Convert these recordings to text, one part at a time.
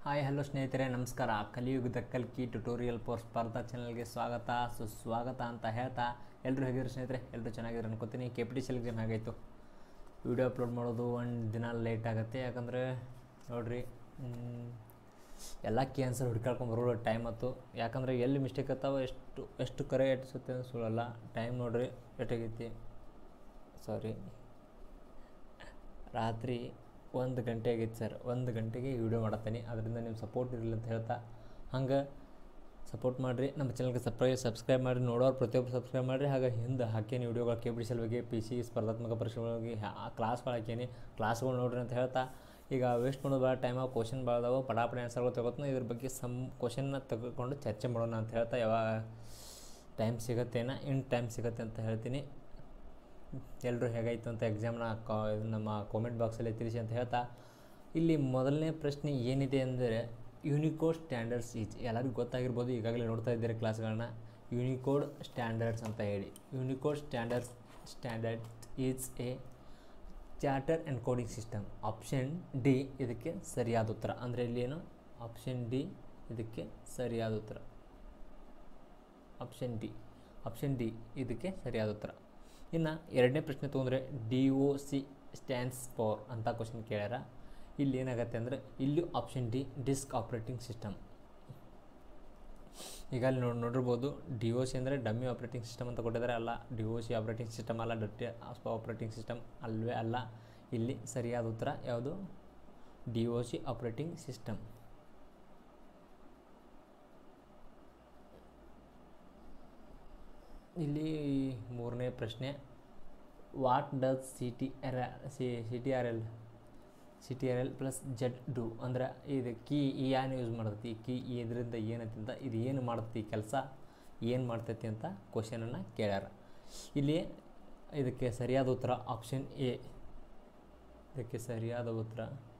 Hi hello ಸ್ನೇಹಿತರೆ ನಮಸ್ಕಾರ ಕಲಿಯುಗದ ಕಲ್ಕಿ ಟ್ಯುಟೋರಿಯಲ್ ಫಾರ್ ಸ್ಪರ್ಧಾ ಚಾನಲ್ಗೆ ಸ್ವಾಗತ ಸುಸ್ವಾಗತ ಅಂತ ಹೇಳ್ತಾ ಎಲ್ಲರೂ ಹೇಗಿದ್ರು ಸ್ನೇಹಿತರೆ ಎಲ್ಲರೂ ಚೆನ್ನಾಗಿದ್ರು ಅನ್ಕೋತೀನಿ K P T C exam ಹೇಗಾಯಿತು ವಿಡಿಯೋ ಅಪ್ಲೋಡ್ ಮಾಡೋದು ಒಂದು ದಿನ ಲೇಟ್ ಆಗುತ್ತೆ ಯಾಕಂದರೆ ನೋಡಿರಿ ಎಲ್ಲ ಕಿ ಆನ್ಸರ್ ಹುಡ್ಕಾಡ್ಕೊಂಡು ಬರೋ ಟೈಮ್ ಆಯ್ತು ಯಾಕಂದರೆ ಎಲ್ಲಿ ಮಿಸ್ಟೇಕ್ ಆಗ್ತಾವ ಎಷ್ಟು ಎಷ್ಟು ಕರೆ ಎಟ್ಟಿಸುತ್ತೆ ಅಂತ ಸುಳ್ಳಲ್ಲ ಟೈಮ್ ನೋಡಿರಿ ಎಷ್ಟಾಗೈತಿ ಸಾರಿ ರಾತ್ರಿ ಒಂದು ಗಂಟೆ ಆಗೈತೆ ಸರ್ ಒಂದು ಗಂಟೆಗೆ ವಿಡಿಯೋ ಮಾಡತ್ತೀನಿ ಅದರಿಂದ ನಿಮ್ಮ ಸಪೋರ್ಟ್ ಇರಲಿ ಅಂತ ಹೇಳ್ತಾ ಹಂಗೆ ಸಪೋರ್ಟ್ ಮಾಡಿರಿ ನಮ್ಮ ಚಾನಲ್ಗೆ ಸಬ್ಸ್ಕ್ರೈಬ್ ಸಬ್ಸ್ಕ್ರೈಬ್ ಮಾಡಿ ನೋಡೋರು ಪ್ರತಿಯೊಬ್ಬರು ಸಬ್ಸ್ಕ್ರೈಬ್ ಮಾಡಿರಿ ಹಾಗೆ ಹಿಂದೆ ಹಾಕೇನಿ ವಿಡಿಯೋಗಳು ಕೆ ಪಿ ಬಗ್ಗೆ ಪಿ ಸಿ ಸ್ಪರ್ಧಾತ್ಮಕ ಪರೀಕ್ಷೆಗಳಿಗೆ ಆ ಕ್ಲಾಸ್ಗಳು ಹಾಕೇನಿ ಕ್ಲಾಸ್ಗಳು ನೋಡ್ರಿ ಅಂತ ಹೇಳ್ತಾ ಈಗ ವೇಸ್ಟ್ ಮಾಡೋದು ಭಾಳ ಟೈಮ್ ಕ್ವಶನ್ ಭಾಳ ಅದಾವೆ ಪಟಾಪಟಿ ಆನ್ಸರ್ಗಳು ತಗೋತೀನಿ ಇದ್ರ ಬಗ್ಗೆ ಸಮ್ ಕ್ವಶನ್ನ ತೆಗೆದುಕೊಂಡು ಚರ್ಚೆ ಮಾಡೋಣ ಅಂತ ಹೇಳ್ತಾ ಯಾವಾಗ ಟೈಮ್ ಸಿಗತ್ತೇನ ಇನ್ನು ಟೈಮ್ ಸಿಗತ್ತೆ ಅಂತ ಹೇಳ್ತೀನಿ ಎಲ್ಲರೂ ಹೇಗಾಯಿತು ಅಂತ ಎಕ್ಸಾಮ್ನ ಕಾ ನಮ್ಮ ಕಾಮೆಂಟ್ ಬಾಕ್ಸಲ್ಲಿ ತಿಳಿಸಿ ಅಂತ ಹೇಳ್ತಾ ಇಲ್ಲಿ ಮೊದಲನೇ ಪ್ರಶ್ನೆ ಏನಿದೆ ಅಂದರೆ ಯೂನಿಕೋಡ್ ಸ್ಟ್ಯಾಂಡರ್ಡ್ಸ್ ಈಚ್ ಎಲ್ಲರಿಗೂ ಗೊತ್ತಾಗಿರ್ಬೋದು ಈಗಾಗಲೇ ನೋಡ್ತಾ ಇದ್ದೀರಿ ಕ್ಲಾಸ್ಗಳನ್ನ ಯೂನಿಕೋಡ್ ಸ್ಟ್ಯಾಂಡರ್ಡ್ಸ್ ಅಂತ ಹೇಳಿ Unicode standards standard is a charter and coding system option D ಇದಕ್ಕೆ ಸರಿಯಾದ ಉತ್ತರ ಅಂದರೆ ಇಲ್ಲಿ ಏನು ಆಪ್ಷನ್ ಡಿ ಇದಕ್ಕೆ ಸರಿಯಾದ ಉತ್ತರ ಆಪ್ಷನ್ ಡಿ ಆಪ್ಷನ್ ಡಿ ಇದಕ್ಕೆ ಸರಿಯಾದ ಉತ್ತರ ಇನ್ನು ಎರಡನೇ ಪ್ರಶ್ನೆ ತೊಗೊಂಡ್ರೆ D O C stands for ಅಂತ ಕ್ವಶನ್ ಕೇಳ್ಯಾರ ಇಲ್ಲಿ ಏನಾಗುತ್ತೆ ಅಂದರೆ ಇಲ್ಲಿ option D disk operating system ಈಗ ಅಲ್ಲಿ ನೋಡಿ ನೋಡಿರ್ಬೋದು ಡಿ ಒ ಸಿ ಅಂದರೆ ಡಮ್ಮಿ ಆಪ್ರೇಟಿಂಗ್ ಸಿಸ್ಟಮ್ ಅಂತ ಕೊಟ್ಟಿದ್ದಾರೆ ಅಲ್ಲ D O C operating system ಅಲ್ಲ ಡಟ್ಟಿ ಆಪ್ರೇಟಿಂಗ್ ಸಿಸ್ಟಮ್ ಅಲ್ವೇ ಅಲ್ಲ ಇಲ್ಲಿ ಸರಿಯಾದ ಉತ್ತರ ಯಾವುದು D O C operating system ಇಲ್ಲಿ ಮೂರನೇ ಪ್ರಶ್ನೆ what does C T R C C T R L C T R L plus Z do ಅಂದ್ರೆ ಇದು ಕೀ ಈ ಏನು ಯೂಸ್ ಮಾಡ್ತೈತಿ ಕೀ ಇದರಿಂದ ಏನೈತಿ ಅಂತ ಇದು ಏನು ಮಾಡ್ತೈತಿ ಕೆಲಸ ಏನು ಮಾಡ್ತೈತಿ ಅಂತ ಕ್ವಶನನ್ನು ಕೇಳ್ಯಾರ ಇಲ್ಲಿ ಇದಕ್ಕೆ ಸರಿಯಾದ ಉತ್ತರ ಆಪ್ಷನ್ ಎ ಇದಕ್ಕೆ ಸರಿಯಾದ ಉತ್ತರ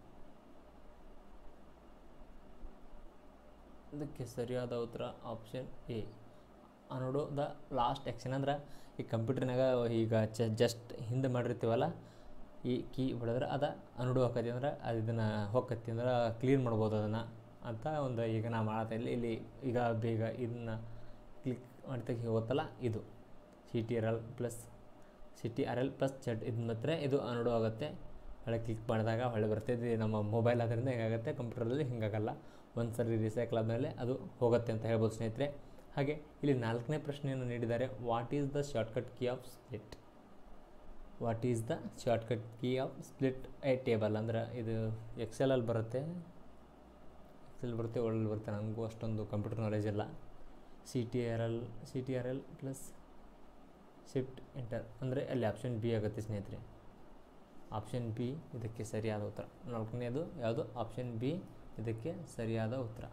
ಇದಕ್ಕೆ ಸರಿಯಾದ ಉತ್ತರ ಆಪ್ಷನ್ ಎ ನೋಡು ದ ಲಾಸ್ಟ್ ಆ್ಯಕ್ಷನ್ ಅಂದ್ರೆ ಈ ಕಂಪ್ಯೂಟರ್ನಾಗ ಈಗ ಚ ಜಸ್ಟ್ ಹಿಂದೆ ಮಾಡಿರ್ತೀವಲ್ಲ ಈ ಕೀ ಹೊಡೆದ್ರೆ ಅದು ಅನುಡು ಹಾಕತಿ ಅಂದ್ರೆ ಅದು ಇದನ್ನು ಹೋಗತಿ ಅಂದ್ರೆ ಕ್ಲೀನ್ ಮಾಡ್ಬೋದು ಅದನ್ನು ಅಂತ ಒಂದು ಈಗ ನಾ ಮಾಡತ್ತಾ ಇಲ್ಲಿ ಇಲ್ಲಿ ಈಗ ಬೇಗ ಇದನ್ನು ಕ್ಲಿಕ್ ಮಾಡ್ತಕ್ಕೆ ಹೋಗುತ್ತಲ್ಲ ಇದು C T R L plus C T R L plus Z ಇದು ಮಾತ್ರ ಇದು ಅನುಡು ಆಗುತ್ತೆ ಹೊಳೆ ಕ್ಲಿಕ್ ಮಾಡಿದಾಗ ಹೊಳೆ ಬರ್ತೈತೆ ನಮ್ಮ ಮೊಬೈಲ್ ಅದರಿಂದ ಹೇಗಾಗುತ್ತೆ ಕಂಪ್ಯೂಟರಲ್ಲಿ ಹಿಂಗಾಗಲ್ಲ ಒಂದು ಸರಿ ರಿಸೈಕಲ್ ಆದಮೇಲೆ ಅದು ಹೋಗುತ್ತೆ ಅಂತ ಹೇಳ್ಬೋದು ಸ್ನೇಹಿತರೆ ಹಾಗೆ ಇಲ್ಲಿ ನಾಲ್ಕನೇ ಪ್ರಶ್ನೆಯನ್ನು ನೀಡಿದ್ದಾರೆ what is the shortcut key of split what is the shortcut key of split a table ಅಂದ್ರೆ ಇದು ಎಕ್ಸೆಲಲ್ಲಿ ಬರುತ್ತೆ ಎಕ್ಸೆಲ್ ಬರುತ್ತೆ ಒಳ್ಳೆ ಬರುತ್ತೆ ನನಗೂ ಅಷ್ಟೊಂದು ಕಂಪ್ಯೂಟರ್ ನಾಲೆಜ್ ಇಲ್ಲ C T R L C T R L plus shift enter ಅಂದರೆ ಅಲ್ಲಿ ಆಪ್ಷನ್ ಬಿ ಆಗುತ್ತೆ ಸ್ನೇಹಿತರೆ ಆಪ್ಷನ್ ಬಿ ಇದಕ್ಕೆ ಸರಿಯಾದ ಉತ್ತರ ನಾಲ್ಕನೇದು ಯಾವುದು ಆಪ್ಷನ್ ಬಿ ಇದಕ್ಕೆ ಸರಿಯಾದ ಉತ್ತರ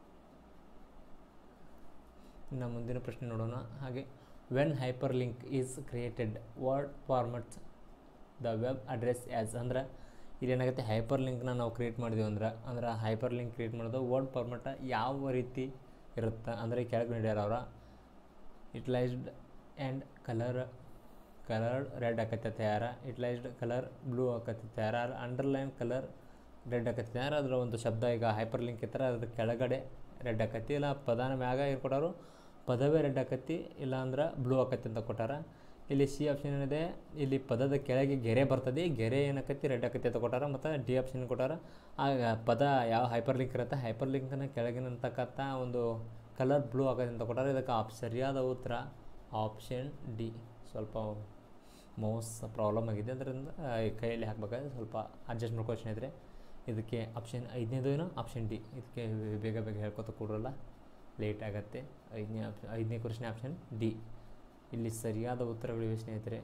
ಇನ್ನು ಮುಂದಿನ ಪ್ರಶ್ನೆ ನೋಡೋಣ ಹಾಗೆ when hyperlink is created word formats the web address as ಅಂದ್ರೆ ಇಲ್ಲೇನಾಗುತ್ತೆ ಹೈಪರ್ ಲಿಂಕ್ನ ನಾವು ಕ್ರಿಯೇಟ್ ಮಾಡಿದೀವಿ ಅಂದ್ರೆ ಅಂದ್ರೆ ಹೈಪರ್ ಲಿಂಕ್ ಕ್ರಿಯೇಟ್ ಮಾಡೋದು ವರ್ಡ್ ಫಾರ್ಮಟ ಯಾವ ರೀತಿ ಇರುತ್ತೆ ಅಂದರೆ ಕೆಳಗೆ ನೀಡ್ಯಾರ ಅವರ italicised and colour colour red ಆಕತ್ತೆ ತಯಾರ ಇಟ್ಲೈಸ್ಡ್ ಕಲರ್ ಬ್ಲೂ ಆಕತ್ತೆ ತಯಾರ ಅಂಡರ್ಲೈನ್ ಕಲರ್ ರೆಡ್ ಆಕತ್ತೆ ತಯಾರ ಅದರ ಒಂದು ಶಬ್ದ ಈಗ ಹೈಪರ್ ಲಿಂಕ್ ಇರ್ತಾರೆ ಅದ್ರ ಕೆಳಗಡೆ ರೆಡ್ ಆಕತಿ ಇಲ್ಲ ಪದಾನ ಮ್ಯಾಗ ಏನು ಕೊಟ್ಟಾರು ಪದವೇ ರೆಡ್ ಆಕತಿ ಇಲ್ಲ ಅಂದ್ರೆ ಬ್ಲೂ ಆಕತಿ ಅಂತ ಕೊಟ್ಟಾರ ಇಲ್ಲಿ ಸಿ ಆಪ್ಷನ್ ಏನಿದೆ ಇಲ್ಲಿ ಪದದ ಕೆಳಗೆ ಗೆರೆ ಬರ್ತದೆ ಗೆರೆ ಏನಾಕತಿ ರೆಡ್ ಆಕತಿ ಅಂತ ಕೊಟ್ಟಾರ ಮತ್ತು ಡಿ ಆಪ್ಷನ್ ಕೊಟ್ಟಾರ ಆಗ ಪದ ಯಾವ ಹೈಪರ್ ಲಿಂಕ್ ಇರುತ್ತೆ ಹೈಪರ್ ಲಿಂಕ್ನ ಕೆಳಗಿನಂತಕ್ಕಂಥ ಒಂದು ಕಲರ್ ಬ್ಲೂ ಆಕತಿ ಅಂತ ಕೊಟ್ಟಾರ ಇದಕ್ಕೆ ಆಪ್ ಸರಿಯಾದ ಉತ್ತರ ಆಪ್ಷನ್ ಡಿ ಸ್ವಲ್ಪ ಮೌಸ್ ಪ್ರಾಬ್ಲಮ್ ಆಗಿದೆ ಅದರಿಂದ ಕೈಯಲ್ಲಿ ಹಾಕಬೇಕಾದ್ರೆ ಸ್ವಲ್ಪ ಅಡ್ಜಸ್ಟ್ ಮಾಡ್ಕೋ ಸ್ನೇಹಿತರೆ ಇದಕ್ಕೆ ಆಪ್ಷನ್ ಐದನೇದು ಏನೋ ಆಪ್ಷನ್ ಡಿ ಇದಕ್ಕೆ ಬೇಗ ಬೇಗ ಹೇಳ್ಕೊತ ಕೊಡೋಲ್ಲ ಲೇಟ್ ಆಗುತ್ತೆ ಐದನೇ ಆಪ್ಷನ್ ಐದನೇ ಕ್ವಶನ್ ಆಪ್ಷನ್ ಡಿ ಇಲ್ಲಿ ಸರಿಯಾದ ಉತ್ತರಗಳಿವೆ ಸ್ನೇಹಿತರೆ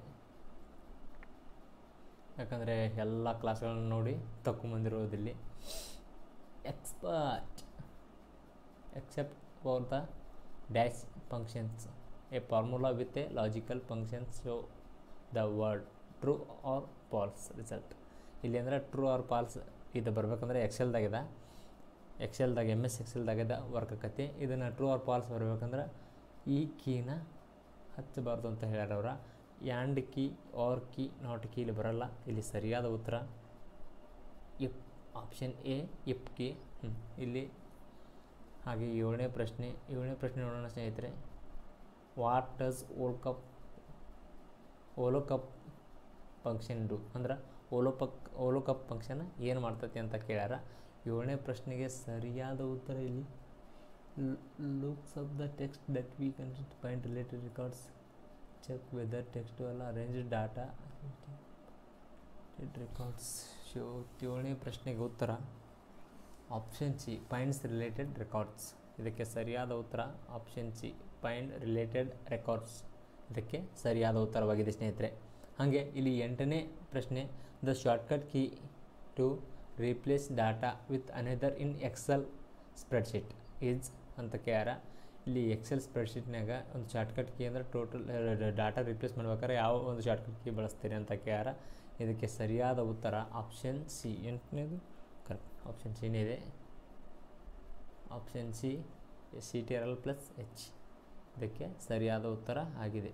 ಯಾಕಂದರೆ ಎಲ್ಲ ಕ್ಲಾಸ್ಗಳನ್ನು ನೋಡಿ ತಗೊಂಬಂದಿರೋದಿಲ್ಲಿ expert except for the dash functions a formula with a logical functions show the word true or false result ಇಲ್ಲಿ ಅಂದರೆ ಟ್ರೂ ಆರ್ ಫಾಲ್ಸ್ ಇದು ಬರ್ಬೇಕಂದ್ರೆ ಎಕ್ಸೆಲ್ದಾಗಿದೆ ಎಕ್ಸೆಲ್ದಾಗ ಎಮ್ ಎಸ್ ಎಕ್ಸೆಲ್ದಾಗಿದ್ದ ವರ್ಕ್ ಆಕತಿ ಇದನ್ನು ಟ್ರೂ ಆರ್ ಫಾಲ್ಸ್ ಬರ್ಬೇಕಂದ್ರೆ ಈ ಕೀನ ಹಚ್ಚಬಾರ್ದು ಅಂತ ಹೇಳ್ಯಾರ ಅವ್ರ and key or key not key ಇಲ್ಲಿ ಬರಲ್ಲ ಇಲ್ಲಿ ಸರಿಯಾದ ಉತ್ತರ ಇಫ್ ಆಪ್ಷನ್ ಎ ಇಪ್ಕಿ ಹ್ಮ್. ಇಲ್ಲಿ ಹಾಗೆ ಏಳನೇ ಪ್ರಶ್ನೆ ಏಳನೇ ಪ್ರಶ್ನೆ ನೋಡೋಣ ಸ್ನೇಹಿತರೆ what does lookup lookup function do ಅಂದ್ರೆ ಓಲೋ ಪಕ್ ಓಲೋ ಕಪ್ ಫಂಕ್ಷನ್ ಏನು ಮಾಡ್ತೈತಿ ಅಂತ ಕೇಳ್ಯಾರ ಏಳನೇ ಪ್ರಶ್ನೆಗೆ ಸರಿಯಾದ ಉತ್ತರ ಇಲ್ಲಿ looks of the text that we can find related records check whether text ಎಲ್ಲ ಅರೇಂಜ್ ಡಾಟಾ ರೆಕಾರ್ಡ್ಸ್ ಶೋ ಏಳನೇ ಪ್ರಶ್ನೆಗೆ ಉತ್ತರ option C finds related records ಇದಕ್ಕೆ ಸರಿಯಾದ ಉತ್ತರ option C find related records ಇದಕ್ಕೆ ಸರಿಯಾದ ಉತ್ತರವಾಗಿದೆ ಸ್ನೇಹಿತರೆ ಹಾಗೆ ಇಲ್ಲಿ ಎಂಟನೇ ಪ್ರಶ್ನೆ the shortcut key to replace data with another in Excel spreadsheet is ಅಂತ ಕೇಳ್ಯಾರ ಇಲ್ಲಿ ಎಕ್ಸೆಲ್ ಸ್ಪ್ರೆಡ್ಶೀಟ್ನಾಗ ಒಂದು ಶಾರ್ಟ್ಕಟ್ ಕೀ ಅಂದರೆ ಟೋಟಲ್ ಡಾಟಾ ರಿಪ್ಲೇಸ್ ಮಾಡ್ಬೇಕಾದ್ರೆ ಯಾವ ಒಂದು ಶಾರ್ಟ್ಕಟ್ ಕೀ ಬಳಸ್ತೀರಿ ಅಂತ ಕೇಳ್ಯಾರ ಇದಕ್ಕೆ ಸರಿಯಾದ ಉತ್ತರ ಆಪ್ಷನ್ ಸಿ ಎಂಟನೇದು ಕರೆಕ್ಟ್ ಆಪ್ಷನ್ ಸಿನೇ ಇದೆ option C C T R L plus H ಇದಕ್ಕೆ ಸರಿಯಾದ ಉತ್ತರ ಆಗಿದೆ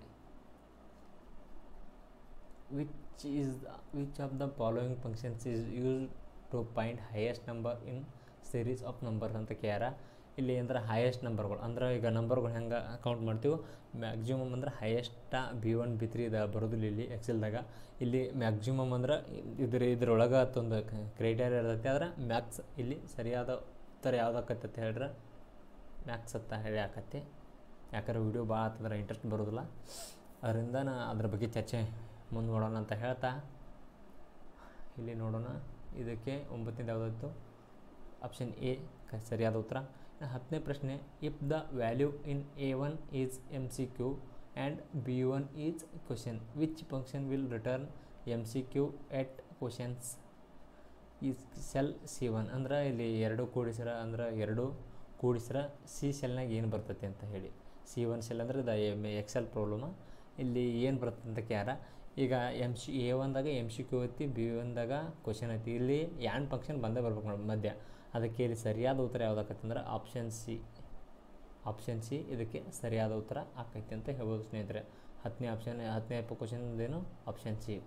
which is which of the following functions is use to find highest number in series of numbers ಅಂತ ಕೇಳ್ಯಾರ ಇಲ್ಲಿ ಅಂದ್ರೆ ಹೈಯೆಸ್ಟ್ ನಂಬರ್ಗಳು ಅಂದ್ರೆ ಈಗ ನಂಬರ್ಗಳು ಹೆಂಗೆ ಕೌಂಟ್ ಮಾಡ್ತೀವಿ ಮ್ಯಾಕ್ಸಿಮಮ್ ಅಂದ್ರೆ highest B one B three ಇದ ಬರೋದಿಲ್ಲ ಇಲ್ಲಿ ಎಕ್ಸೆಲ್ದಾಗ ಇಲ್ಲಿ ಮ್ಯಾಕ್ಸಿಮಮ್ ಅಂದ್ರೆ ಇದ್ರ ಇದ್ರೊಳಗೆ ಒಂದು ಕ್ರೈಟೇರಿಯಾ ಇರ್ತೈತಿ ಆದ್ರೆ ಮ್ಯಾಕ್ಸ್ ಇಲ್ಲಿ ಸರಿಯಾದ ಉತ್ತರ ಯಾವ್ದಾಕತ್ತೆ ಅಂತ ಹೇಳ್ರೆ ಮ್ಯಾಕ್ಸ್ ಅಂತ ಹೇಳಿ ಆಕತಿ ಯಾಕಂದ್ರೆ ವಿಡಿಯೋ ಭಾಳ ಆತಂದ್ರೆ ಇಂಟ್ರೆಸ್ಟ್ ಬರೋದಿಲ್ಲ ಅದರಿಂದ ನಾ ಅದ್ರ ಬಗ್ಗೆ ಚರ್ಚೆ ಮುಂದೆ ನೋಡೋಣ ಅಂತ ಹೇಳ್ತಾ ಇಲ್ಲಿ ನೋಡೋಣ ಇದಕ್ಕೆ ಒಂಬತ್ತನೇದು ಯಾವುದಾಯ್ತು ಆಪ್ಷನ್ ಎ ಕ ಸರಿಯಾದ ಉತ್ತರ ಇನ್ನು ಹತ್ತನೇ ಪ್ರಶ್ನೆ if the value in A one is M C Q and B one is question which function will return M C Q at questions is cell C one ಅಂದ್ರೆ ಇಲ್ಲಿ ಎರಡು ಕೂಡಿಸ್ರ ಅಂದ್ರೆ ಎರಡು ಕೂಡಿಸ್ರ ಸಿ ಸೆಲ್ನಾಗ ಏನು ಬರ್ತೈತೆ ಅಂತ ಹೇಳಿ ಸಿ ಒನ್ ಸೆಲ್ ಅಂದ್ರೆ ದ ಎಕ್ಸೆಲ್ ಪ್ರಾಬ್ಲಮ ಇಲ್ಲಿ ಏನು ಬರ್ತದೆ ಅಂತ ಕ್ಯಾರ ಈಗ ಎಮ್ ಸಿ ಎ ಒನ್ದಾಗ ಎಮ್ ಸಿ ಕ್ಯೂ ಐತಿ ಬಿ ಒನ್ದಾಗ ಕ್ವಶನ್ ಐತಿ ಇಲ್ಲಿ ಯಾನ್ ಫಂಕ್ಷನ್ ಬಂದೇ ಬರ್ಬೇಕು ನೋಡಿ ಮಧ್ಯ ಅದಕ್ಕೆ ಇಲ್ಲಿ ಸರಿಯಾದ ಉತ್ತರ ಯಾವುದಾಕತ್ತಂದ್ರೆ ಆಪ್ಷನ್ ಸಿ ಆಪ್ಷನ್ ಸಿ ಇದಕ್ಕೆ ಸರಿಯಾದ ಉತ್ತರ ಆಕೈತಿ ಅಂತ ಹೇಳ್ಬೋದು ಸ್ನೇಹಿತರೆ ಹತ್ತನೇ ಆಪ್ಷನ್ ಹತ್ತನೇ ಕ್ವಶನ್ದೇನು ಆಪ್ಷನ್ ಸಿ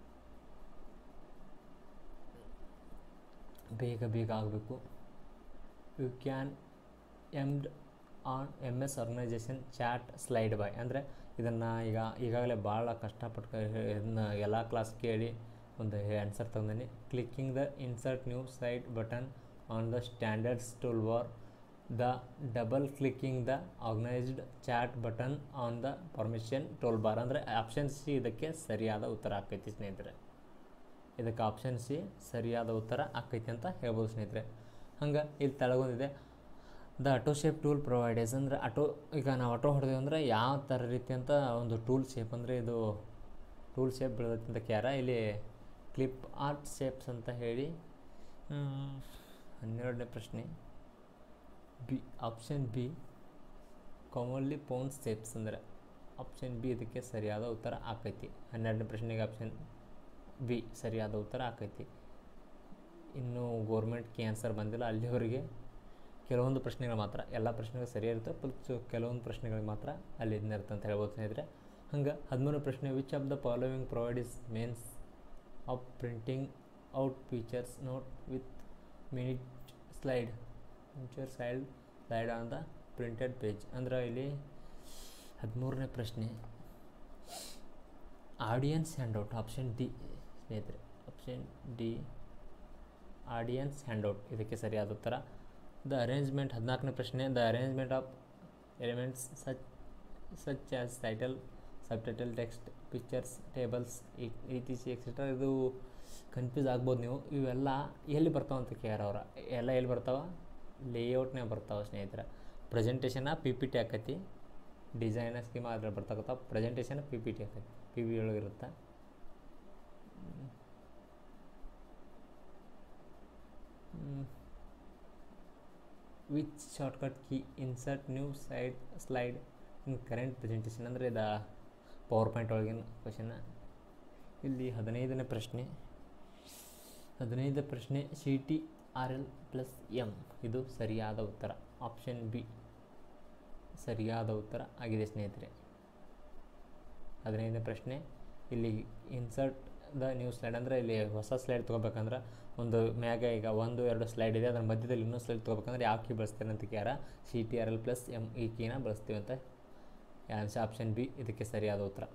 ಬೇಗ ಬೇಗ ಆಗಬೇಕು you can embed an M S organization chart slide by ಅಂದರೆ ಇದನ್ನು ಈಗ ಈಗಾಗಲೇ ಭಾಳ ಕಷ್ಟಪಟ್ಟು ಇದನ್ನ ಎಲ್ಲ ಕ್ಲಾಸ್ ಕೇಳಿ ಒಂದು ಆನ್ಸರ್ ತಂದೀನಿ clicking the insert new site button on the standards toolbar the double clicking the organised chart button on the permission toolbar ಅಂದರೆ ಆಪ್ಷನ್ ಸಿ ಇದಕ್ಕೆ ಸರಿಯಾದ ಉತ್ತರ ಆಕೈತಿ ಸ್ನೇಹಿತರೆ ಇದಕ್ಕೆ ಆಪ್ಷನ್ ಸಿ ಸರಿಯಾದ ಉತ್ತರ ಆಕೈತಿ ಅಂತ ಹೇಳ್ಬೋದು ಸ್ನೇಹಿತರೆ ಹಂಗೆ ಇಲ್ಲಿ ತೆಳಗೊಂದಿದೆ the auto shape tool provides ಅಂದರೆ ಆಟೋ ಈಗ ನಾವು ಆಟೋ ಹೊಡೆದೇವೆ ಅಂದರೆ ಯಾವ ಥರ ರೀತಿ ಅಂತ ಒಂದು ಟೂಲ್ ಶೇಪ್ ಅಂದರೆ ಇದು ಟೂಲ್ ಶೇಪ್ ಬೆಳೆದೈತೆ ಅಂತ ಕ್ಯಾರ ಇಲ್ಲಿ ಕ್ಲಿಪ್ ಆರ್ಟ್ ಶೇಪ್ಸ್ ಅಂತ ಹೇಳಿ ಹನ್ನೆರಡನೇ ಪ್ರಶ್ನೆ B option B commonly found shapes ಅಂದರೆ ಆಪ್ಷನ್ ಬಿ ಇದಕ್ಕೆ ಸರಿಯಾದ ಉತ್ತರ ಆಕೈತಿ ಹನ್ನೆರಡನೇ ಪ್ರಶ್ನೆಗೆ ಆಪ್ಷನ್ ಬಿ ಸರಿಯಾದ ಉತ್ತರ ಆಕೈತಿ ಇನ್ನು ಗೋರ್ಮೆಂಟ್ಗೆ ಆನ್ಸರ್ ಬಂದಿಲ್ಲ ಅಲ್ಲಿವರೆಗೆ ಕೆಲವೊಂದು ಪ್ರಶ್ನೆಗಳು ಮಾತ್ರ ಎಲ್ಲ ಪ್ರಶ್ನೆಗಳು ಸರಿಯಾಗಿರುತ್ತೆ ಪ್ಲಸ್ ಕೆಲವೊಂದು ಪ್ರಶ್ನೆಗಳಿಗೆ ಮಾತ್ರ ಅಲ್ಲಿ ಇದನ್ನ ಇರುತ್ತೆ ಅಂತ ಹೇಳ್ಬೋದು ಸ್ನೇಹಿತರೆ ಹಂಗೆ ಹದಿಮೂರು ಪ್ರಶ್ನೆ which of the following provide is means of printing out features note with minute slide future slide slide on the printed page ಅಂದ್ರೆ ಇಲ್ಲಿ ಹದಿಮೂರನೇ ಪ್ರಶ್ನೆ ಆಡಿಯನ್ಸ್ ಹ್ಯಾಂಡ್ಔಟ್ ಆಪ್ಷನ್ ಡಿ ಸ್ನೇಹಿತರೆ ಆಪ್ಷನ್ ಡಿ ಆಡಿಯನ್ಸ್ ಹ್ಯಾಂಡ್ಔಟ್ ಇದಕ್ಕೆ ಸರಿಯಾದ ಉತ್ತರ ದ ಅರೇಂಜ್ಮೆಂಟ್ ಹದಿನಾಲ್ಕನೇ ಪ್ರಶ್ನೆ the arrangement of elements such such as title subtitle text pictures tables E T C etcetera ಇದು ಕನ್ಫ್ಯೂಸ್ ಆಗ್ಬೋದು ನೀವು ಇವೆಲ್ಲ ಎಲ್ಲಿ ಬರ್ತಾವೆ ಅಂತ ಕೇಳ್ಯಾರ ಅವ್ರ ಎಲ್ಲ ಎಲ್ಲಿ ಬರ್ತಾವೆ ಲೇಔಟ್ನಾಗ ಬರ್ತಾವೆ ಸ್ನೇಹಿತರೆ ಪ್ರೆಸೆಂಟೇಷನ ಪಿ ಪಿ ಟಿ ಆಕೈತಿ ಡಿಸೈನ ಸ್ಕೀಮ ಅದ್ರಲ್ಲಿ ಬರ್ತಾಕತ್ತ ಪ್ರೆಸೆಂಟೇಷನ್ ಪಿ ಪಿ ಟಿ ಆಕೈತಿ ಪಿ ವಿ ಒಳಗಿರುತ್ತೆ which shortcut key insert new side slide in current presentation ಅಂದರೆ ಇದು ಪವರ್ ಪಾಯಿಂಟ್ ಒಳಗಿನ ಕ್ವಶನ ಇಲ್ಲಿ ಹದಿನೈದನೇ ಪ್ರಶ್ನೆ ಹದಿನೈದು ಪ್ರಶ್ನೆ C T R L plus M ಇದು ಸರಿಯಾದ ಉತ್ತರ ಆಪ್ಷನ್ ಬಿ ಸರಿಯಾದ ಉತ್ತರ ಆಗಿದೆ ಸ್ನೇಹಿತರೆ ಹದಿನೈದನೇ ಪ್ರಶ್ನೆ ಇಲ್ಲಿ ಇನ್ಸರ್ಟ್ ದ ನ್ಯೂ ಸ್ಲೈಡ್ ಅಂದರೆ ಇಲ್ಲಿ ಹೊಸ ಸ್ಲೈಡ್ ತೊಗೋಬೇಕಂದ್ರೆ ಒಂದು ಮ್ಯಾಗ ಈಗ ಒಂದು ಎರಡು ಸ್ಲೈಡ್ ಇದೆ ಅದರ ಮಧ್ಯದಲ್ಲಿ ಇನ್ನೊಂದು ಸ್ಲೈಡ್ ತೊಗೋಬೇಕಂದ್ರೆ ಯಾವ ಕೀ ಬಳಸ್ತೀರಿ ಅಂತ ಕ್ಯಾರ C T R L plus M ಈ ಕೀನ ಬಳಸ್ತೀವಿ ಅಂತ ಆನ್ಸರ್ ಆಪ್ಷನ್ ಬಿ ಇದಕ್ಕೆ ಸರಿಯಾದ ಉತ್ತರ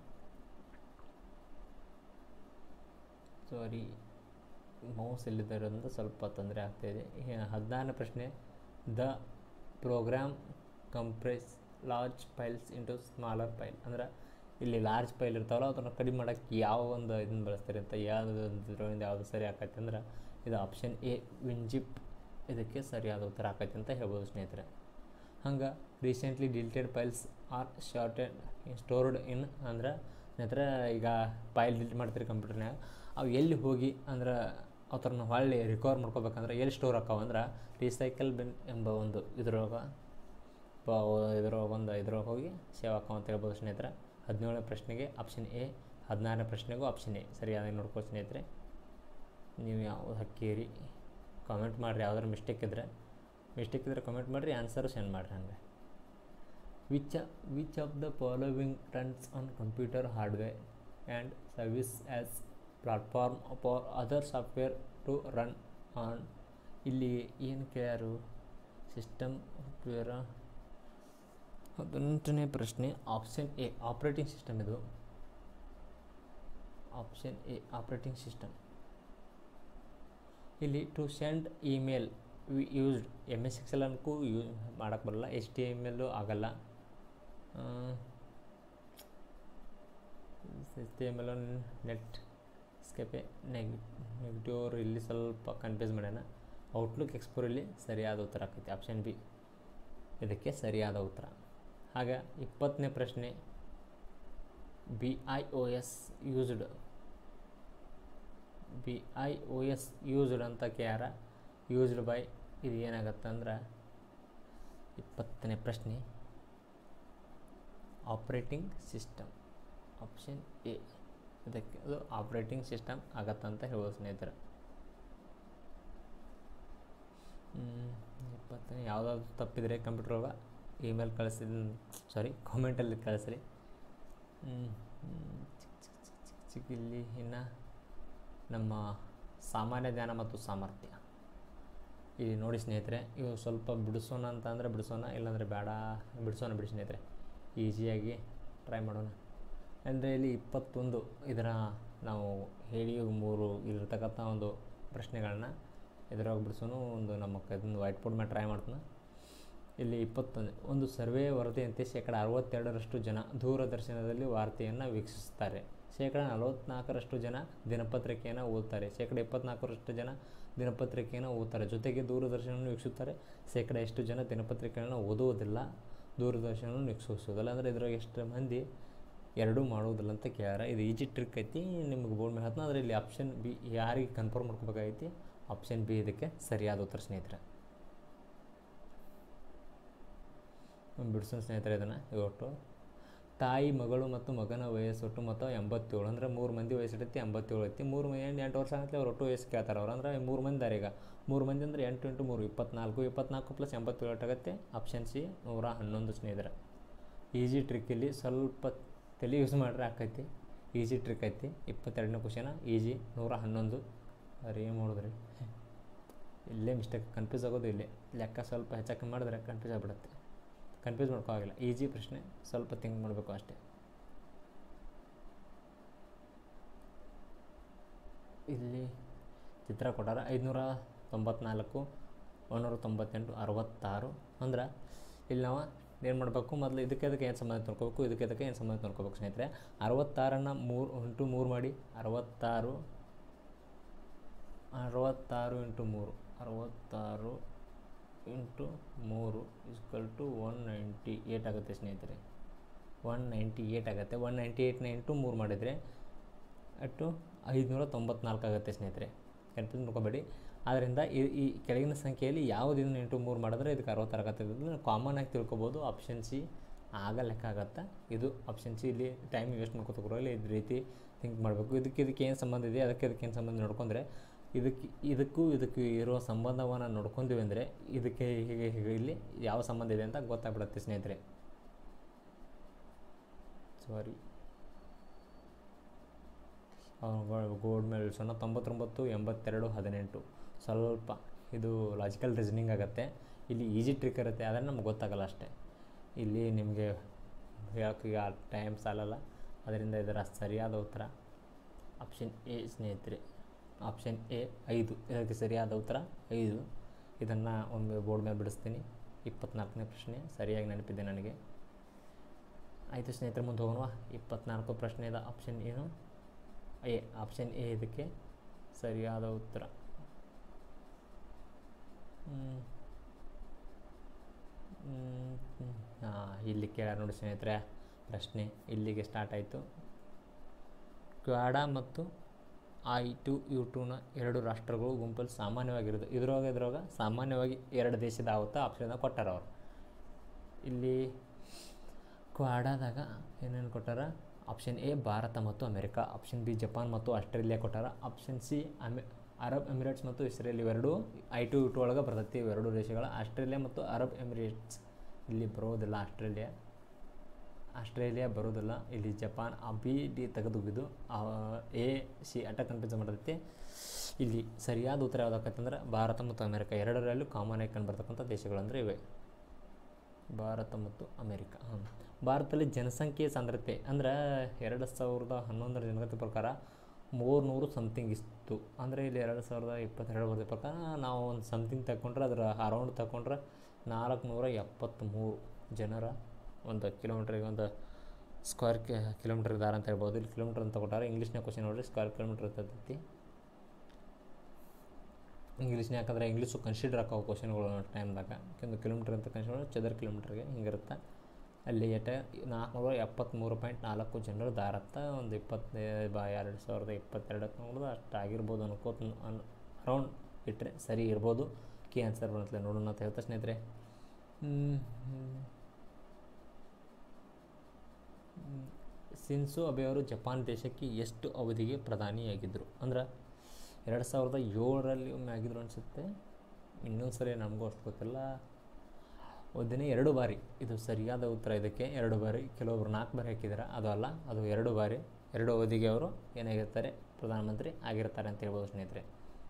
ಸಾರಿ ಮೌಸ್ ಇಲ್ಲಿದ್ದರಿಂದ ಸ್ವಲ್ಪ ತೊಂದರೆ ಆಗ್ತಾಯಿದೆ ಹದಿನಾರನೇ ಪ್ರಶ್ನೆ the program compress large files into smaller file ಅಂದ್ರೆ ಇಲ್ಲಿ ಲಾರ್ಜ್ ಫೈಲ್ ಇರ್ತಾವಲ್ಲ ಅದನ್ನು ಕಡಿಮೆ ಮಾಡೋಕ್ಕೆ ಯಾವ ಒಂದು ಇದನ್ನು ಬಳಸ್ತಾರೆ ಅಂತ ಯಾವುದು ಇದರಿಂದ ಯಾವುದು ಸರಿ ಆಕೈತೆ ಅಂದ್ರೆ ಇದು ಆಪ್ಷನ್ ಎ ವಿನ್ಜಿಪ್ ಇದಕ್ಕೆ ಸರಿಯಾದ ಉತ್ತರ ಆಕೈತೆ ಅಂತ ಹೇಳ್ಬೋದು ಸ್ನೇಹಿತರೆ ಹಂಗೆ recently deleted files are shorted stored in ಅಂದ್ರೆ ಸ್ನೇಹಿತರೆ ಈಗ ಫೈಲ್ ಡಿಲೀಟ್ ಮಾಡ್ತೀರಿ ಕಂಪ್ಯೂಟರ್ನಾಗ ಅವು ಎಲ್ಲಿ ಹೋಗಿ ಅಂದ್ರೆ ಅವ್ರನ್ನ ಹೊಳ್ಳಿ ರಿಕವರ್ ಮಾಡ್ಕೋಬೇಕಂದ್ರೆ ಎಲ್ಲಿ ಸ್ಟೋರ್ ಆಕಾವ ಅಂದ್ರೆ ರೀಸೈಕಲ್ ಬಿನ್ ಎಂಬ ಒಂದು ಇದ್ರೊಳಗೆ ಇದ್ರೊಳಗೆ ಒಂದು ಇದ್ರೊಳಗೆ ಹೋಗಿ ಸೇವ್ ಆಕಾವ ಅಂತ ಹೇಳ್ಬೋದು ಸ್ನೇಹಿತರೆ ಹದಿನೇಳನೇ ಪ್ರಶ್ನೆಗೆ ಆಪ್ಷನ್ ಎ ಹದಿನಾರನೇ ಪ್ರಶ್ನೆಗೂ ಆಪ್ಷನ್ ಎ ಸರಿಯಾಗಿ ನೋಡ್ಕೋ ಸ್ನೇಹಿತರೆ ನೀವು ಯಾವ್ದು ಹಾಕೀರಿ ಕಾಮೆಂಟ್ ಮಾಡಿರಿ ಯಾವ್ದಾರು ಮಿಸ್ಟೇಕ್ ಇದ್ದರೆ ಮಿಸ್ಟೇಕ್ ಇದ್ದರೆ ಕಮೆಂಟ್ ಮಾಡಿರಿ ಆನ್ಸರ್ ಸೆಂಡ್ ಮಾಡಿರಿ ಹಂಗೆ which which of the following runs on computer hardware and service as platform for other software to run on ಇಲ್ಲಿ ಏನು ಕೇಳ್ಯಾರು ಸಿಸ್ಟಮ್ ಸಾಫ್ಟ್ವೇರ ಹದಿನೆಂಟನೇ ಪ್ರಶ್ನೆ ಆಪ್ಷನ್ ಎ ಆಪ್ರೇಟಿಂಗ್ ಸಿಸ್ಟಮ್ ಇದು ಆಪ್ಷನ್ ಎ ಆಪ್ರೇಟಿಂಗ್ ಸಿಸ್ಟಮ್ ಇಲ್ಲಿ to send email we used M S Excel ಅನ್ಕೂ ಯೂ ಮಾಡೋಕ್ಕೆ ಬರಲ್ಲ ಎಚ್ ಟಿ ಎಮ್ ಎಲ್ಲು ಆಗಲ್ಲ H T M L netscape neg negative ಇಲ್ಲಿ ಸ್ವಲ್ಪ ಕನ್ಫ್ಯೂಸ್ ಮಾಡ್ಯಾನ ಔಟ್ಲುಕ್ ಎಕ್ಸ್ಪೋರ್ ಇಲ್ಲಿ ಸರಿಯಾದ ಉತ್ತರ ಆಕೈತಿ ಆಪ್ಷನ್ ಬಿ ಇದಕ್ಕೆ ಸರಿಯಾದ ಉತ್ತರ ಹಾಗೆ ಇಪ್ಪತ್ತನೇ ಪ್ರಶ್ನೆ B I O S used B I O S used ಅಂತ ಕ್ಯಾರ ಯೂಸ್ಡ್ ಬೈ ಇದು ಏನಾಗತ್ತೆ ಅಂದ್ರೆ ಇಪ್ಪತ್ತನೇ ಪ್ರಶ್ನೆ ಆಪ್ರೇಟಿಂಗ್ ಸಿಸ್ಟಮ್ ಆಪ್ಷನ್ ಎ ಇದಕ್ಕೆ ಅದು ಆಪ್ರೇಟಿಂಗ್ ಸಿಸ್ಟಮ್ ಆಗತ್ತಂತ ಹೇಳ್ಬೋದು ಸ್ನೇಹಿತರೆ ಇಪ್ಪತ್ತನೇ ಯಾವುದಾದ್ರು ತಪ್ಪಿದರೆ ಕಂಪ್ಯೂಟರ್ ಒಳಗೆ ಇಮೇಲ್ ಕಳಿಸಿದ ಸಾರಿ ಕಾಮೆಂಟಲ್ಲಿ ಕಳಿಸ್ರಿ ಚಿಕ್ಕ ಚಿಕ್ಕ ಚಿಕ್ಕ ಚಿಕ್ಕ ಇಲ್ಲಿ ಇನ್ನು ನಮ್ಮ ಸಾಮಾನ್ಯ ಜ್ಞಾನ ಮತ್ತು ಸಾಮರ್ಥ್ಯ ಇಲ್ಲಿ ನೋಡಿ ಸ್ನೇಹಿತರೆ ಇವು ಸ್ವಲ್ಪ ಬಿಡಿಸೋಣ ಅಂತ ಅಂದರೆ ಬಿಡಿಸೋಣ ಇಲ್ಲಾಂದರೆ ಬೇಡ ಬಿಡಿಸೋಣ ಬಿಡಿ ಸ್ನೇಹಿತರೆ ಈಸಿಯಾಗಿ ಟ್ರೈ ಮಾಡೋಣ ಅಂದರೆ ಇಲ್ಲಿ ಇಪ್ಪತ್ತೊಂದು ಇದರ ನಾವು ಹೇಳಿ ಮೂರು ಇಲ್ಲಿರ್ತಕ್ಕಂಥ ಒಂದು ಪ್ರಶ್ನೆಗಳನ್ನ ಇದರೊಳಗೆ ಬಿಡಿಸೋನು ಒಂದು ನಮ್ಮ ಇದನ್ನು ವೈಟ್ ಬೋರ್ಡ್ ಮೇಲೆ ಟ್ರೈ ಮಾಡ್ತಾನೆ ಇಲ್ಲಿ ಇಪ್ಪತ್ತೊಂದು ಒಂದು ಸರ್ವೆ ವರದಿಯಂತೆ ಶೇಕಡ ಅರವತ್ತೆರಡರಷ್ಟು ಜನ ದೂರದರ್ಶನದಲ್ಲಿ ವಾರ್ತೆಯನ್ನು ವೀಕ್ಷಿಸುತ್ತಾರೆ ಶೇಕಡ ನಲವತ್ತ್ನಾಲ್ಕರಷ್ಟು ಜನ ದಿನಪತ್ರಿಕೆಯನ್ನು ಓದ್ತಾರೆ ಶೇಕಡ ಇಪ್ಪತ್ನಾಲ್ಕರಷ್ಟು ಜನ ದಿನಪತ್ರಿಕೆಯನ್ನು ಓದ್ತಾರೆ ಜೊತೆಗೆ ದೂರದರ್ಶನವನ್ನು ವೀಕ್ಷಿಸುತ್ತಾರೆ ಶೇಕಡ ಎಷ್ಟು ಜನ ದಿನಪತ್ರಿಕೆಯನ್ನು ಓದುವುದಿಲ್ಲ ದೂರದರ್ಶನವನ್ನು ವೀಕ್ಷಿಸೋದಿಲ್ಲ ಅಂದರೆ ಇದ್ರಾಗ ಎಷ್ಟು ಮಂದಿ ಎರಡೂ ಮಾಡೋದಿಲ್ಲ ಅಂತ ಕೇಳ್ಯಾರ ಇದು ಈಜಿ ಟ್ರಿಕ್ ಐತಿ ನಿಮ್ಗೆ ಬೋರ್ಡ್ ಮೇಲೆ ಹತ್ತನ ಆದರೆ ಇಲ್ಲಿ ಆಪ್ಷನ್ ಬಿ ಯಾರಿಗೆ ಕನ್ಫರ್ಮ್ ಮಾಡ್ಕೋಬೇಕಾಗೈತಿ ಆಪ್ಷನ್ ಬಿ ಇದಕ್ಕೆ ಸರಿಯಾದ ಉತ್ತರ ಸ್ನೇಹಿತರೆ ಬಿಡಿಸೋಣ ಸ್ನೇಹಿತರೆ ಇದನ್ನು ಒಟ್ಟು ತಾಯಿ ಮಗಳು ಮತ್ತು ಮಗನ ವಯಸ್ಸು ಒಟ್ಟು ಮೊತ್ತ ಎಂಬತ್ತೇಳು ಅಂದರೆ ಮೂರು ಮಂದಿ ವಯಸ್ಸಿಡೈತಿ ಎಂಬತ್ತೇಳು ಐತಿ ಮೂರು ಮಂದಿ ಎಂಟು ಎಂಟು ವರ್ಷ ಆಗತ್ತೆ ಅವ್ರು ಒಟ್ಟು ವಯಸ್ಸು ಕೇಳ್ತಾರೆ ಅವ್ರು ಅಂದರೆ ಮೂರು ಮಂದಿ ಇದಾರೆ ಈಗ ಮೂರು ಮಂದಿ ಅಂದರೆ ಎಂಟು ಎಂಟು ಮೂರು ಇಪ್ಪತ್ನಾಲ್ಕು ಇಪ್ಪತ್ನಾಲ್ಕು ಪ್ಲಸ್ ಎಂಬತ್ತೇಳು ಆಗುತ್ತೆ ಆಪ್ಷನ್ ಸಿ ನೂರ ಹನ್ನೊಂದು ಸ್ನೇಹಿತರೆ ಈಸಿ ಟ್ರಿಕ್ಕಲ್ಲಿ ಸ್ವಲ್ಪ ತಲೆ ಯೂಸ್ ಮಾಡ್ರೆ ಆಕೈತಿ ಈಸಿ ಟ್ರಿಕ್ ಐತಿ ಇಪ್ಪತ್ತೆರಡನೇ ಕ್ವಶನ ಈಜಿ ನೂರ ಹನ್ನೊಂದು ಅವ್ರು ಏನು ಮಾಡಿದ್ರಿ ಇಲ್ಲೇ ಮಿಸ್ಟೇಕ್ ಕನ್ಫ್ಯೂಸ್ ಆಗೋದು ಇಲ್ಲೇ ಲೆಕ್ಕ ಸ್ವಲ್ಪ ಹೆಚ್ಚಾಕಿ ಮಾಡಿದ್ರೆ ಕನ್ಫ್ಯೂಸ್ ಆಗಿಬಿಡುತ್ತೆ ಕನ್ಫ್ಯೂಸ್ ಮಾಡ್ಕೋವಾಗಿಲ್ಲ ಈಜಿ ಪ್ರಶ್ನೆ ಸ್ವಲ್ಪ ಥಿಂಕ್ ಮಾಡಬೇಕು ಅಷ್ಟೇ ಇಲ್ಲಿ ಚಿತ್ರ ಕೊಟ್ಟಾರ ಐದುನೂರ ತೊಂಬತ್ನಾಲ್ಕು ಒಂದೂರ ತೊಂಬತ್ತೆಂಟು ಅರವತ್ತಾರು ಅಂದ್ರೆ ಇಲ್ಲಿ ನಾವು ಏನು ಮಾಡಬೇಕು ಮೊದಲು ಇದಕ್ಕೆ ಅದಕ್ಕೆ ಏನು ಸಂಬಂಧ ನೋಡ್ಕೋಬೇಕು ಇದಕ್ಕೆ ಅದಕ್ಕೆ ಏನು ಸಂಬಂಧ ನೋಡ್ಕೋಬೇಕು ಸ್ನೇಹಿತರೆ ಅರವತ್ತಾರನ್ನು ಮೂರು ಇಂಟು ಮೂರು ಮಾಡಿ ಅರವತ್ತಾರು ಅರವತ್ತಾರು ಇಂಟು ಮೂರು ಅರವತ್ತಾರು ಇಂಟು ಮೂರು equal to one ninety eight ಆಗುತ್ತೆ ಸ್ನೇಹಿತರೆ ಒನ್ ನೈಂಟಿ ಏಯ್ಟ್ ಆಗುತ್ತೆ ಒನ್ ನೈಂಟಿ ಏಯ್ಟ್ನ ಇಂಟು ಮೂರು ಮಾಡಿದರೆ ಅಟ್ಟು ಐದುನೂರ ತೊಂಬತ್ನಾಲ್ಕು ಆಗುತ್ತೆ ಸ್ನೇಹಿತರೆ ಕನ್ಫ್ಯೂಸ್ ಮಾಡ್ಕೋಬೇಡಿ ಆದ್ದರಿಂದ ಈ ಈ ಕೆಳಗಿನ ಸಂಖ್ಯೆಯಲ್ಲಿ ಯಾವುದನ್ನು ಇಂಟು ಮೂರು ಮಾಡಿದ್ರೆ ಇದಕ್ಕೆ ಅರವತ್ತಾರು ಆಗುತ್ತೆ ಇದನ್ನು ಕಾಮನ್ ಆಗಿ ತಿಳ್ಕೊಬೋದು ಆಪ್ಷನ್ ಸಿ ಆಗ ಲೆಕ್ಕ ಆಗುತ್ತೆ ಇದು ಆಪ್ಷನ್ ಸಿ ಇಲ್ಲಿ ಟೈಮ್ ವೇಸ್ಟ್ ಮಾಡ್ಕೋತಕ್ರಲ್ಲಿ ಇದೇ ರೀತಿ ಥಿಂಕ್ ಮಾಡಬೇಕು ಇದಕ್ಕೆ ಇದಕ್ಕೆ ಏನು ಸಂಬಂಧ ಇದೆ ಅದಕ್ಕೆ ಅದಕ್ಕೆ ಏನು ಸಂಬಂಧ ನೋಡ್ಕೊಂಡ್ರೆ ಇದಕ್ಕೆ ಇದಕ್ಕೂ ಇದಕ್ಕೂ ಇರೋ ಸಂಬಂಧವನ್ನು ನೋಡ್ಕೊಂತೀವಿ ಅಂದರೆ ಇದಕ್ಕೆ ಹೀಗೆ ಹೀಗೆ ಇಲ್ಲಿ ಯಾವ ಸಂಬಂಧ ಇದೆ ಅಂತ ಗೊತ್ತಾಗ್ಬಿಡುತ್ತೆ ಸ್ನೇಹಿತರೆ ಸಾರಿ ಗೋಲ್ಡ್ ಮೆಡಲ್ಸನ್ನು ತೊಂಬತ್ತೊಂಬತ್ತು ಎಂಬತ್ತೆರಡು ಹದಿನೆಂಟು ಸ್ವಲ್ಪ ಇದು ಲಾಜಿಕಲ್ ರೀಸನಿಂಗ್ ಆಗುತ್ತೆ ಇಲ್ಲಿ ಈಸಿ ಟ್ರಿಕ್ ಇರುತ್ತೆ ಆದರೆ ನಮ್ಗೆ ಗೊತ್ತಾಗಲ್ಲ ಅಷ್ಟೇ ಇಲ್ಲಿ ನಿಮಗೆ ಹೇಳೋಕೆ ಈಗ ಟೈಮ್ ಸಾಲಲ್ಲ ಅದರಿಂದ ಇದರ ಸರಿಯಾದ ಉತ್ತರ ಆಪ್ಷನ್ ಎ ಸ್ನೇಹಿತರೆ ಆಪ್ಷನ್ ಎ ಐದು ಇದಕ್ಕೆ ಸರಿಯಾದ ಉತ್ತರ ಐದು ಇದನ್ನು ಒಮ್ಮೆ ಬೋರ್ಡ್ ಮೇಲೆ ಬಿಡಿಸ್ತೀನಿ ಇಪ್ಪತ್ನಾಲ್ಕನೇ ಪ್ರಶ್ನೆ ಸರಿಯಾಗಿ ನೆನಪಿದೆ ನನಗೆ ಆಯಿತು ಸ್ನೇಹಿತರೆ ಮುಂದೆ ಹೋಗೋಣ ಇಪ್ಪತ್ನಾಲ್ಕು ಪ್ರಶ್ನೆದ ಆಪ್ಷನ್ ಏನು ಎ ಆಪ್ಷನ್ ಎ ಇದಕ್ಕೆ ಸರಿಯಾದ ಉತ್ತರ ಹಾಂ ಇಲ್ಲಿ ಕೇಳ ನೋಡಿ ಸ್ನೇಹಿತರೆ ಪ್ರಶ್ನೆ ಇಲ್ಲಿಗೆ ಸ್ಟಾರ್ಟ್ ಆಯಿತು ಕ್ವಾಡಾ ಮತ್ತು ಐ ಟು ಯು ಟೂನ ಎರಡು ರಾಷ್ಟ್ರಗಳು ಗುಂಪಲ್ಲಿ ಸಾಮಾನ್ಯವಾಗಿರೋದು ಇದ್ರೊಳಗೆ ಇದ್ರೊಳಗೆ ಸಾಮಾನ್ಯವಾಗಿ ಎರಡು ದೇಶದ ಆವತ್ತ ಆಪ್ಷನ್ ಕೊಟ್ಟಾರ ಅವರು ಇಲ್ಲಿ ಕ್ವಾಡಾದಾಗ ಏನೇನು ಕೊಟ್ಟಾರ ಆಪ್ಷನ್ ಎ ಭಾರತ ಮತ್ತು ಅಮೆರಿಕ ಆಪ್ಷನ್ ಬಿ ಜಪಾನ್ ಮತ್ತು ಆಸ್ಟ್ರೇಲಿಯಾ ಕೊಟ್ಟಾರ ಆಪ್ಷನ್ ಸಿ ಅಮೆ ಅರಬ್ ಎಮಿರೇಟ್ಸ್ ಮತ್ತು ಇಸ್ರೇಲ್ ಇವೆರಡು ಐ ಟು ಯು ಟು ಒಳಗೆ ಬರ್ತೈತಿ ಇವೆರಡು ದೇಶಗಳ ಆಸ್ಟ್ರೇಲಿಯಾ ಮತ್ತು ಅರಬ್ ಎಮಿರೇಟ್ಸ್ ಇಲ್ಲಿ ಬರೋದಿಲ್ಲ ಆಸ್ಟ್ರೇಲಿಯಾ ಆಸ್ಟ್ರೇಲಿಯಾ ಬರೋದಿಲ್ಲ ಇಲ್ಲಿ ಜಪಾನ್ ಆ ಬಿ ಡಿ ತೆಗೆದುಗಿದು ಎ ಸಿ ಅಟ ಕನ್ಫ್ಯೂಸ್ ಮಾಡತೈತಿ ಇಲ್ಲಿ ಸರಿಯಾದ ಉತ್ತರ ಯಾವುದಾಕತ್ತಂದ್ರೆ ಭಾರತ ಮತ್ತು ಅಮೆರಿಕ ಎರಡರಲ್ಲೂ ಕಾಮನ್ ಆಗಿ ಕಂಡುಬರ್ತಕ್ಕಂಥ ದೇಶಗಳಂದರೆ ಇವೆ ಭಾರತ ಮತ್ತು ಅಮೆರಿಕ ಹಾಂ ಭಾರತದಲ್ಲಿ ಜನಸಂಖ್ಯೆ ಸಾಂದ್ರತೆ ಅಂದ್ರೆ ಎರಡು ಸಾವಿರದ ಹನ್ನೊಂದರ ಜನಗಣತಿ ಪ್ರಕಾರ ಮೂರ್ನೂರು ಸಮಥಿಂಗ್ ಇತ್ತು ಅಂದರೆ ಇಲ್ಲಿ ಎರಡು ಸಾವಿರದ ಇಪ್ಪತ್ತೆರಡು ವರದಿ ಪ್ರಕಾರ ನಾವು ಒಂದು ಸಮಥಿಂಗ್ ತಗೊಂಡ್ರೆ ಅದರ ಅರೌಂಡ್ ತಗೊಂಡ್ರೆ ನಾಲ್ಕುನೂರ ಎಪ್ಪತ್ತ್ಮೂರು ಜನರ ಒಂದು ಕಿಲೋಮೀಟ್ರಿಗೆ ಒಂದು ಸ್ಕ್ವೇರ್ ಕೆ ಕಿಲೋಮೀಟ್ರ್ ದಾರ ಅಂತ ಹೇಳ್ಬೋದು ಇಲ್ಲಿ ಕಿಲೋಮೀಟ್ರ್ ಅಂತ ಕೊಟ್ಟಾರೆ ಇಂಗ್ಲೀಷ್ನಾಗ ಕ್ವಶನ್ ನೋಡಿರಿ ಸ್ಕ್ವೇರ್ ಕಿಲೋಮೀಟ್ರ್ ಇರ್ತೈತಿ ಇಂಗ್ಲೀಷ್ನ ಯಾಕಂದರೆ ಇಂಗ್ಲೀಷು ಕನ್ಸಿಡರ್ ಆಕಾವು ಕ್ವಶನ್ಗಳು ಟೈಮ್ದಾಗ ಒಂದು ಕಿಲೋಮೀಟ್ರ್ ಅಂತ ಕನ್ಸಿಡರ್ ಚದರ್ ಕಿಲೋಮೀಟ್ರಿಗೆ ಹಿಂಗಿರುತ್ತೆ ಅಲ್ಲಿ ಎಟ ನಾಲ್ಕುನೂರ ಎಪ್ಪತ್ತ್ಮೂರು ಪಾಯಿಂಟ್ ನಾಲ್ಕು ಜನರು ದಾರತ್ತ ಒಂದು ಇಪ್ಪತ್ತು ಬಾ ಎರಡು ಸಾವಿರದ ಇಪ್ಪತ್ತೆರಡಕ್ಕೆ ನೋಡಿದ್ರೆ ಅಷ್ಟು ಆಗಿರ್ಬೋದು ಅನ್ಕೋತ ಅನ್ ಅರೌಂಡ್ ಇಟ್ಟರೆ ಸರಿ ಇರ್ಬೋದು ಕಿ ಆನ್ಸರ್ ಬರುತ್ತಲೆ ನೋಡೋಣ ಅಂತ ಹೇಳ್ತಾ ಸ್ನೇಹಿತರೆ ಸಿನ್ಸೋ ಅಬೆ ಅವರು ಜಪಾನ್ ದೇಶಕ್ಕೆ ಎಷ್ಟು ಅವಧಿಗೆ ಪ್ರಧಾನಿಯಾಗಿದ್ದರು ಅಂದ್ರೆ ಎರಡು ಸಾವಿರದ ಏಳರಲ್ಲಿ ಒಮ್ಮೆ ಆಗಿದ್ರು ಅನಿಸುತ್ತೆ ಇನ್ನೊಂದು ಸರಿ ನಮಗೂ ಅಷ್ಟು ಗೊತ್ತಿಲ್ಲ ಒಂದಿನ ಎರಡು ಬಾರಿ ಇದು ಸರಿಯಾದ ಉತ್ತರ ಇದಕ್ಕೆ ಎರಡು ಬಾರಿ ಕೆಲವೊಬ್ರು ನಾಲ್ಕು ಬಾರಿ ಹಾಕಿದ್ದಾರೆ ಅದು ಅಲ್ಲ ಅದು ಎರಡು ಬಾರಿ ಎರಡು ಅವಧಿಗೆ ಅವರು ಏನಾಗಿರ್ತಾರೆ ಪ್ರಧಾನಮಂತ್ರಿ ಆಗಿರ್ತಾರೆ ಅಂತ ಹೇಳ್ಬೋದು ಸ್ನೇಹಿತರೆ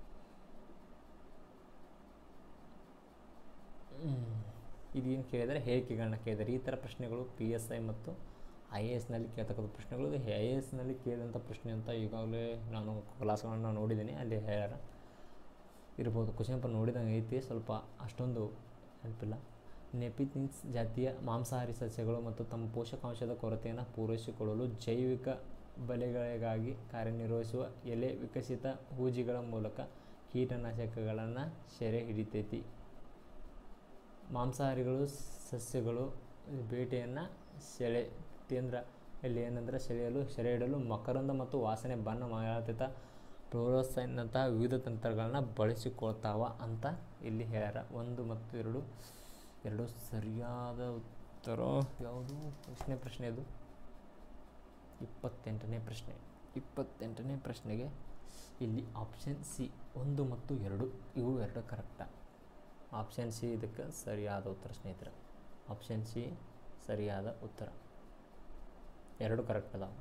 ಇದೇನು ಕೇಳಿದರೆ ಹೇಳಿಕೆಗಳನ್ನ ಕೇಳಿದರೆ ಈ ಥರ ಪ್ರಶ್ನೆಗಳು ಪಿ ಎಸ್ ಐ ಮತ್ತು ಐ ಎ ಎಸ್ನಲ್ಲಿ ಕೇಳ್ತಕ್ಕಂಥ ಪ್ರಶ್ನೆಗಳು ಐ ಎ ಎಸ್ನಲ್ಲಿ ಕೇಳಿದಂಥ ಪ್ರಶ್ನೆ ಅಂತ ಈಗಾಗಲೇ ನಾನು ಕ್ಲಾಸ್ಗಳನ್ನ ನೋಡಿದ್ದೀನಿ ಅಲ್ಲಿ ಹೇಳ್ಯಾರ ಇರ್ಬೋದು ಕ್ವಶನ್ ಪೇಪರ್ ನೋಡಿದಂಗೆ ಐತಿ ಸ್ವಲ್ಪ ಅಷ್ಟೊಂದು ನೆನಪಿಲ್ಲ ನೆಪಿಥಿನ್ಸ್ ಜಾತಿಯ ಮಾಂಸಾಹಾರಿ ಸಸ್ಯಗಳು ಮತ್ತು ತಮ್ಮ ಪೋಷಕಾಂಶದ ಕೊರತೆಯನ್ನು ಪೂರೈಸಿಕೊಳ್ಳಲು ಜೈವಿಕ ಬಲೆಗಳಿಗಾಗಿ ಕಾರ್ಯನಿರ್ವಹಿಸುವ ಎಲೆ ವಿಕಸಿತ ಹೂಜಿಗಳ ಮೂಲಕ ಕೀಟನಾಶಕಗಳನ್ನು ಸೆರೆ ಹಿಡಿತೈತಿ ಮಾಂಸಾಹಾರಿಗಳು ಸಸ್ಯಗಳು ಬೇಟೆಯನ್ನು ಸೆಳೆ ಕೇಂದ್ರ ಇಲ್ಲಿ ಏನಂದರೆ ಸೆಳೆಯಲು ಸೆರೆ ಹಿಡಲು ಮಕರಂದ ಮತ್ತು ವಾಸನೆ ಬಣ್ಣ ಮಾಯಾತೀತ ಫ್ಲೋರೋಸೈನ್ನಂತಹ ವಿವಿಧ ತಂತ್ರಗಳನ್ನ ಬಳಸಿಕೊಳ್ತಾವ ಅಂತ ಇಲ್ಲಿ ಹೇಳ್ಯಾರ ಒಂದು ಮತ್ತು ಎರಡು ಎರಡು ಸರಿಯಾದ ಉತ್ತರ ಯಾವುದು ಎಷ್ಟನೇ ಪ್ರಶ್ನೆ ಅದು ಇಪ್ಪತ್ತೆಂಟನೇ ಪ್ರಶ್ನೆ ಇಪ್ಪತ್ತೆಂಟನೇ ಪ್ರಶ್ನೆಗೆ ಇಲ್ಲಿ ಆಪ್ಷನ್ ಸಿ ಒಂದು ಮತ್ತು ಎರಡು ಇವು ಎರಡು ಕರೆಕ್ಟಾ ಆಪ್ಷನ್ ಸಿ ಇದಕ್ಕೆ ಸರಿಯಾದ ಉತ್ತರ ಸ್ನೇಹಿತರೆ ಆಪ್ಷನ್ ಸಿ ಸರಿಯಾದ ಉತ್ತರ ಎರಡು ಕರೆಕ್ಟ್ ಅದಾವೆ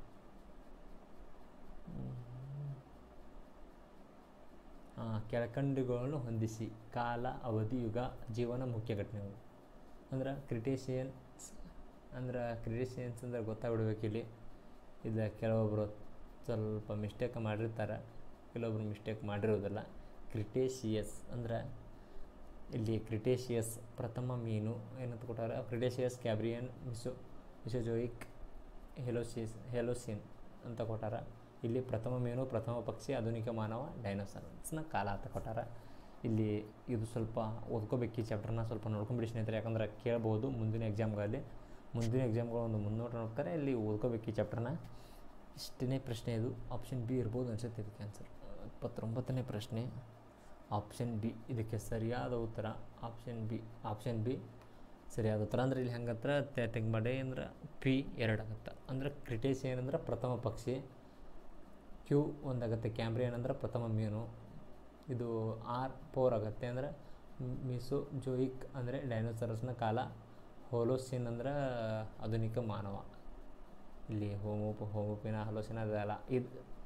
ಕೆಳಕಂಡುಗಳನ್ನು ಹೊಂದಿಸಿ ಕಾಲ ಅವಧಿ ಯುಗ ಜೀವನ ಮುಖ್ಯ ಘಟನೆಗಳು ಅಂದ್ರೆ ಕ್ರಿಟೇಷಿಯನ್ಸ್ ಅಂದ್ರೆ ಕ್ರಿಟೇಷಿಯನ್ಸ್ ಅಂದ್ರೆ ಗೊತ್ತಾಗ್ಬಿಡ್ಬೇಕು ಇಲ್ಲಿ ಇದು ಕೆಲವೊಬ್ಬರು ಸ್ವಲ್ಪ ಮಿಸ್ಟೇಕ್ ಮಾಡಿರ್ತಾರೆ ಕೆಲವೊಬ್ರು ಮಿಸ್ಟೇಕ್ ಮಾಡಿರೋದಿಲ್ಲ ಕ್ರಿಟೇಷಿಯಸ್ ಅಂದ್ರೆ ಇಲ್ಲಿ ಕ್ರಿಟೇಷಿಯಸ್ ಪ್ರಥಮ ಮೀನು ಏನಂತ ಕೊಟ್ಟಾರ ಕ್ರಿಟೇಷಿಯಸ್ ಕ್ಯಾಬ್ರಿಯನ್ ಮಿಸೋ ಮಿಸೋಜೋಯಿಕ್ ಹೆಲೋಸಿಸ್ ಹೆಲೋಸಿನ್ ಅಂತ ಕೊಟ್ಟಾರ ಇಲ್ಲಿ ಪ್ರಥಮ ಮೀನು ಪ್ರಥಮ ಪಕ್ಷಿ ಆಧುನಿಕ ಮಾನವ ಡೈನೋಸಾರ್ಸ್ನ ಕಾಲ ಅಂತ ಕೊಟ್ಟಾರ ಇಲ್ಲಿ ಇದು ಸ್ವಲ್ಪ ಓದ್ಕೋಬೇಕು ಈ ಚಾಪ್ಟರ್ನ ಸ್ವಲ್ಪ ನೋಡ್ಕೊಂಬಿಡಿ ಸ್ನೇಹಿತರೆ ಯಾಕಂದ್ರೆ ಕೇಳ್ಬೋದು ಮುಂದಿನ ಎಕ್ಸಾಮ್ಗಳಲ್ಲಿ ಮುಂದಿನ ಎಕ್ಸಾಮ್ಗಳು ಒಂದು ಮುನ್ನೋಟ ನೋಡ್ತಾರೆ ಇಲ್ಲಿ ಓದ್ಕೋಬೇಕು ಈ ಚಾಪ್ಟರ್ನ ಇಷ್ಟನೇ ಪ್ರಶ್ನೆ ಇದು ಆಪ್ಷನ್ ಬಿ ಇರ್ಬೋದು ಅನ್ಸುತ್ತೆ ಇದಕ್ಕೆ ಆನ್ಸರ್ ಇಪ್ಪತ್ತೊಂಬತ್ತನೇ ಪ್ರಶ್ನೆ ಆಪ್ಷನ್ ಬಿ ಇದಕ್ಕೆ ಸರಿಯಾದ ಉತ್ತರ ಆಪ್ಷನ್ ಬಿ ಆಪ್ಷನ್ ಬಿ ಸರಿಯಾದ ಉತ್ತರ ಅಂದ್ರೆ ಇಲ್ಲಿ ಹೆಂಗತ್ರ ತೆಗ್ ಮಾಡಿ ಅಂದ್ರೆ ಪಿ ಎರಡು ಆಗುತ್ತೆ ಅಂದ್ರೆ ಕ್ರಿಟೇಸ್ ಏನಂದ್ರೆ ಪ್ರಥಮ ಪಕ್ಷಿ ಕ್ಯೂ ಒಂದಾಗುತ್ತೆ ಕ್ಯಾಮ್ರಿಯನ್ ಅಂದ್ರೆ ಪ್ರಥಮ ಮೀನು ಇದು ಆರ್ ಫೋರ್ ಆಗುತ್ತೆ ಅಂದರೆ ಮಿಸೋ ಜೋಯಿಕ್ ಅಂದರೆ ಡೈನೋಸರಸ್ನ ಕಾಲ ಹೋಲೋಸಿನ್ ಅಂದ್ರೆ ಆಧುನಿಕ ಮಾನವ ಇಲ್ಲಿ ಹೋಮೋಪ ಹೋಮೋಪಿನ ಹಲೋಸಿನ ಅದಲ್ಲ ಇದು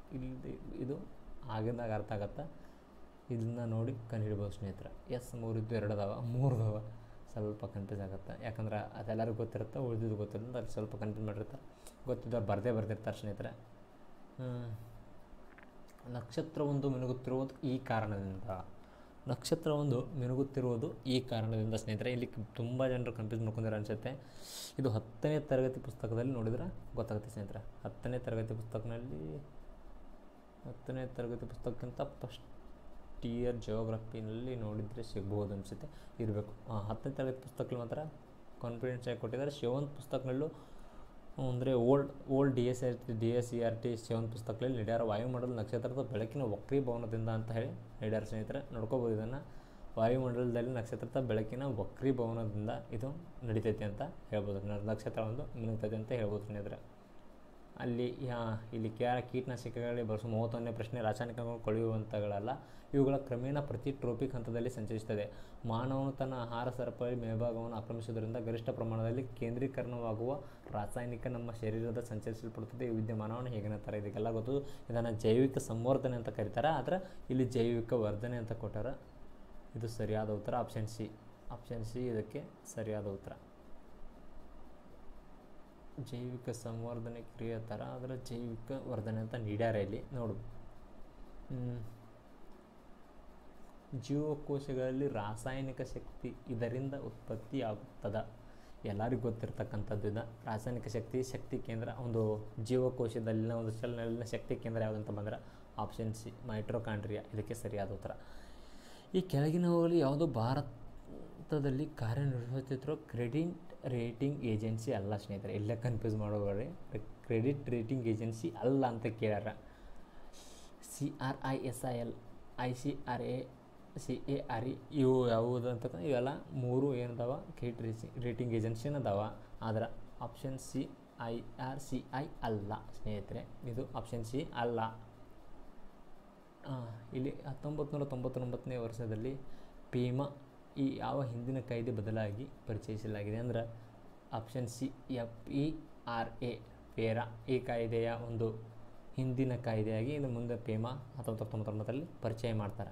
ಇಲ್ಲಿ ಇದು ಆಗಿಂದಾಗ ಅರ್ಥ ಆಗತ್ತೆ ಇದನ್ನ ನೋಡಿ ಕಂಡುಹಿಡ್ಬೋದು ಸ್ನೇಹಿತರೆ ಎಸ್ ಮೂರಿದ್ದು ಎರಡು ಅದಾವ ಮೂರು ಅದಾವ ಸ್ವಲ್ಪ ಕನ್ಫ್ಯೂಸ್ ಆಗುತ್ತೆ ಯಾಕಂದ್ರೆ ಅದೆಲ್ಲರಿಗೂ ಗೊತ್ತಿರುತ್ತೆ ಉಳಿದಿದ್ದು ಗೊತ್ತಿರುತ್ತೆ ಅಲ್ಲಿ ಸ್ವಲ್ಪ ಕನ್ಫ್ಯೂಸ್ ಮಾಡಿರ್ತಾರೆ ಗೊತ್ತಿದ್ದವ್ರು ಬರದೇ ಬರ್ದಿರ್ತಾರೆ ಸ್ನೇಹಿತರೆ ಹ್ಮ್. ನಕ್ಷತ್ರವೊಂದು ಮಿನುಗುತ್ತಿರುವುದು ಈ ಕಾರಣದಿಂದ ನಕ್ಷತ್ರವೊಂದು ಮಿನುಗುತ್ತಿರುವುದು ಈ ಕಾರಣದಿಂದ ಸ್ನೇಹಿತರೆ ಇಲ್ಲಿ ತುಂಬ ಜನರು ಕನ್ಫ್ಯೂಸ್ ಮಾಡ್ಕೊಂಡಿರೋ ಅನಿಸುತ್ತೆ ಇದು ಹತ್ತನೇ ತರಗತಿ ಪುಸ್ತಕದಲ್ಲಿ ನೋಡಿದ್ರೆ ಗೊತ್ತಾಗುತ್ತೆ ಸ್ನೇಹಿತರೆ ಹತ್ತನೇ ತರಗತಿ ಪುಸ್ತಕದಲ್ಲಿ ಹತ್ತನೇ ತರಗತಿ ಪುಸ್ತಕಕ್ಕಿಂತ ಫಸ್ಟ್ ಇಯರ್ ಜಿಯೋಗ್ರಫಿನಲ್ಲಿ ನೋಡಿದರೆ ಸಿಗ್ಬೋದು ಅನಿಸುತ್ತೆ ಇರಬೇಕು ಹತ್ತನೇ ತರಗತಿ ಪುಸ್ತಕದಲ್ಲಿ ಮಾತ್ರ ಕಾನ್ಫಿಡೆನ್ಸ್ ಆಗಿ ಕೊಟ್ಟಿದ್ದಾರೆ ಶಿವಂತ್ ಪುಸ್ತಕಗಳಲ್ಲೂ ಅಂದರೆ old old D S R T D S C R T ಶಿವಂತ್ ಪುಸ್ತಕದಲ್ಲಿ ನಡೆಯಾರ ವಾಯುಮಂಡಲ ನಕ್ಷತ್ರದ ಬೆಳಕಿನ ವಕ್ರೀಭವನದಿಂದ ಅಂತ ಹೇಳಿ ನಡೆಯಾರ ಸ್ನೇಹಿತರೆ ನೋಡ್ಕೋಬೋದು ಇದನ್ನು ವಾಯುಮಂಡಲದಲ್ಲಿ ನಕ್ಷತ್ರದ ಬೆಳಕಿನ ವಕ್ರೀಭವನದಿಂದ ಇದು ನಡೀತೈತೆ ಅಂತ ಹೇಳ್ಬೋದು ನ- ನಕ್ಷತ್ರ ಒಂದು ಮಿನುಗ್ತೈತೆ ಅಂತ ಹೇಳ್ಬೋದು ಸ್ನೇಹಿತರೆ ಅಲ್ಲಿ ಯಾ- ಇಲ್ಲಿ ಕ್ಯಾ ಕೀಟನಾಶಕಗಳಿಗೆ ಬಳಸುವ ಮೂವತ್ತೊಂದನೇ ಪ್ರಶ್ನೆ ರಾಸಾಯನಿಕಗಳು ಕೊಳೆಯುವಂಥಗಳಲ್ಲ ಇವುಗಳ ಕ್ರಮೇಣ ಪ್ರತಿ ಟ್ರೋಪಿಕ್ ಹಂತದಲ್ಲಿ ಸಂಚರಿಸುತ್ತದೆ ಮಾನವನು ತನ್ನ ಆಹಾರ ಸರಪಳಿ ಮೇಲ್ಭಾಗವನ್ನು ಆಕ್ರಮಿಸುವುದರಿಂದ ಗರಿಷ್ಠ ಪ್ರಮಾಣದಲ್ಲಿ ಕೇಂದ್ರೀಕರಣವಾಗುವ ರಾಸಾಯನಿಕ ನಮ್ಮ ಶರೀರದ ಸಂಚರಿಸಲ್ಪಡುತ್ತದೆ ಈ ವಿದ್ಯಮಾನವನ್ನು ಹೇಗೇನಂತಾರೆ ಇದಕ್ಕೆಲ್ಲ ಗೊತ್ತು ಇದನ್ನು ಜೈವಿಕ ಸಂವರ್ಧನೆ ಅಂತ ಕರೀತಾರೆ ಆದರೆ ಇಲ್ಲಿ ಜೈವಿಕ ವರ್ಧನೆ ಅಂತ ಕೊಟ್ಟಾರ ಇದು ಸರಿಯಾದ ಉತ್ತರ ಆಪ್ಷನ್ ಸಿ ಆಪ್ಷನ್ ಸಿ ಇದಕ್ಕೆ ಸರಿಯಾದ ಉತ್ತರ ಜೈವಿಕ ಸಂವರ್ಧನೆ ಕ್ರಿಯೆ ಥರ ಅದರ ಜೈವಿಕ ವರ್ಧನೆ ಅಂತ ನೀಡ್ಯಾರ ಇಲ್ಲಿ ನೋಡು ಹ್ಮ್. ಜೀವಕೋಶಗಳಲ್ಲಿ ರಾಸಾಯನಿಕ ಶಕ್ತಿ ಇದರಿಂದ ಉತ್ಪತ್ತಿಯಾಗುತ್ತದೆ ಎಲ್ಲರಿಗೂ ಗೊತ್ತಿರ್ತಕ್ಕಂಥದ್ದು ಇದು ರಾಸಾಯನಿಕ ಶಕ್ತಿ ಶಕ್ತಿ ಕೇಂದ್ರ ಒಂದು ಜೀವಕೋಶದಲ್ಲಿನ ಒಂದು ಸೆಲ್ನಲ್ಲಿನ ಶಕ್ತಿ ಕೇಂದ್ರ ಯಾವುದಂತ ಬಂದರೆ ಆಪ್ಷನ್ ಸಿ ಮೈಟ್ರೋಕಾಂಡ್ರಿಯಾ ಇದಕ್ಕೆ ಸರಿಯಾದ ಉತ್ತರ ಈ ಕೆಳಗಿನವುಗಳಲ್ಲಿ ಯಾವುದು ಭಾರತದಲ್ಲಿ ಕಾರ್ಯನಿರ್ವಹಿಸುತ್ತಿರೋ ಕ್ರೆಡಿಟ್ ರೇಟಿಂಗ್ ಏಜೆನ್ಸಿ ಅಲ್ಲ ಸ್ನೇಹಿತರೆ ಇಲ್ಲೇ ಕನ್ಫ್ಯೂಸ್ ಮಾಡೋಬೇಡ್ರಿ ಕ್ರೆಡಿಟ್ ರೇಟಿಂಗ್ ಏಜೆನ್ಸಿ ಅಲ್ಲ ಅಂತ ಕೇಳ್ಯಾರ C R I S I L I C R A C A R E ಇವು ಯಾವುದು ಅಂತಕ್ಕ ಇವೆಲ್ಲ ಮೂರು ಏನದಾವ ಕ್ರೆಡಿಟ್ ರೇಸಿ ರೇಟಿಂಗ್ ಏಜೆನ್ಸಿನ ಅದಾವ ಆದ್ರೆ option C I R C I ಅಲ್ಲ ಸ್ನೇಹಿತರೆ ಇದು ಆಪ್ಷನ್ ಸಿ ಅಲ್ಲ ಆ, ಇಲ್ಲಿ ಹತ್ತೊಂಬತ್ತು ನೂರ ತೊಂಬತ್ತೊಂಬತ್ತನೇ ವರ್ಷದಲ್ಲಿ ಪೀಮಾ ಈ ಯಾವ ಹಿಂದಿನ ಕಾಯ್ದೆ ಬದಲಾಗಿ ಪರಿಚಯಿಸಲಾಗಿದೆ ಅಂದ್ರೆ option C F E R A ಪೇರಾ ಈ ಕಾಯ್ದೆಯ ಒಂದು ಹಿಂದಿನ ಕಾಯ್ದೆಯಾಗಿ ಇನ್ನು ಮುಂದೆ ಪೇಮಾ ಹತ್ತೊಂಬತ್ತು ತೊಂಬತ್ತೊಂಬತ್ತರಲ್ಲಿ ಪರಿಚಯ ಮಾಡ್ತಾರೆ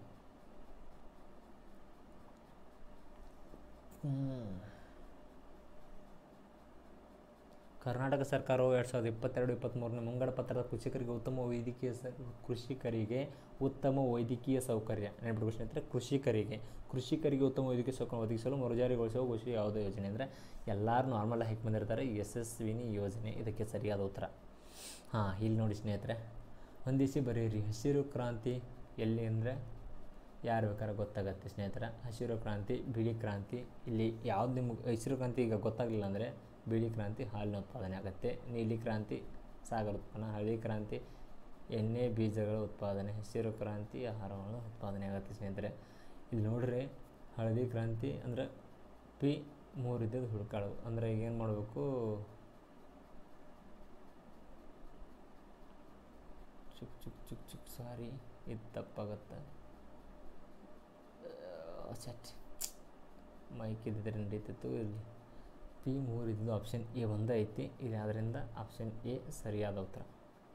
ಕರ್ನಾಟಕ ಸರ್ಕಾರವು ಎರಡು ಸಾವಿರದ ಇಪ್ಪತ್ತೆರಡು ಇಪ್ಪತ್ತ್ಮೂರನೇ ಮುಂಗಡ ಪತ್ರದ ಕೃಷಿಕರಿಗೆ ಉತ್ತಮ ವೈದ್ಯಕೀಯ ಸ ಕೃಷಿಕರಿಗೆ ಉತ್ತಮ ವೈದ್ಯಕೀಯ ಸೌಕರ್ಯ ನೆನಪಿಟ್ಟು ಸ್ನೇಹಿತರೆ ಕೃಷಿಕರಿಗೆ ಕೃಷಿಕರಿಗೆ ಉತ್ತಮ ವೈದ್ಯಕೀಯ ಸೌಕರ್ಯ ಒದಗಿಸಲು ಮರುಜಾರಿಗೊಳಿಸುವ ಘೋಷಣೆ ಯಾವುದೋ ಯೋಜನೆ ಅಂದರೆ ಎಲ್ಲರೂ ನಾರ್ಮಲ್ ಹಾಕಿ ಬಂದಿರ್ತಾರೆ ಯಶಸ್ವಿನಿ ಯೋಜನೆ ಇದಕ್ಕೆ ಸರಿಯಾದ ಉತ್ತರ ಹಾಂ ಇಲ್ಲಿ ನೋಡಿ ಸ್ನೇಹಿತರೆ ಹೊಂದಿಸಿ ಬರೆಯಿರಿ ಹಸಿರು ಕ್ರಾಂತಿ ಎಲ್ಲಿ ಅಂದರೆ ಯಾರು ಬೇಕಾದ್ರೆ ಗೊತ್ತಾಗತ್ತೆ ಸ್ನೇಹಿತರೆ ಹಸಿರು ಕ್ರಾಂತಿ ಬಿಳಿ ಕ್ರಾಂತಿ ಇಲ್ಲಿ ಯಾವ್ದು ನಿಮ್ಗೆ ಹಸಿರು ಕ್ರಾಂತಿ ಈಗ ಗೊತ್ತಾಗಲಿಲ್ಲ ಅಂದರೆ ಬಿಳಿ ಕ್ರಾಂತಿ ಹಾಲಿನ ಉತ್ಪಾದನೆ ಆಗುತ್ತೆ ನೀಲಿ ಕ್ರಾಂತಿ ಸಾಗರ ಉತ್ಪನ್ನ ಹಳದಿ ಕ್ರಾಂತಿ ಎಣ್ಣೆ ಬೀಜಗಳ ಉತ್ಪಾದನೆ ಹಸಿರು ಕ್ರಾಂತಿ ಆಹಾರಗಳ ಉತ್ಪಾದನೆ ಆಗುತ್ತೆ ಸ್ನೇಹಿತರೆ ಇಲ್ಲಿ ನೋಡ್ರಿ ಹಳದಿ ಕ್ರಾಂತಿ ಅಂದರೆ ಪಿ ಮೂರಿದ್ದದ್ದು ಹುಡುಕಾಡೋದು ಅಂದರೆ ಈಗ ಏನು ಮಾಡಬೇಕು ಚುಕ್ ಚುಕ್ ಚುಕ್ ಚುಕ್ ಸಾರಿ ಇದು ತಪ್ಪಾಗತ್ತೆ ಸೆಟ್ ಮೈಕ್ ಇದ್ದಿದ್ರೆ ನಡೀತಿತ್ತು ಇಲ್ಲಿ ಪಿ ಮೂರು ಇದ್ದು ಆಪ್ಷನ್ ಎ ಒಂದೇ ಐತಿ ಇದು ಅದರಿಂದ ಆಪ್ಷನ್ ಎ ಸರಿಯಾದ ಉತ್ತರ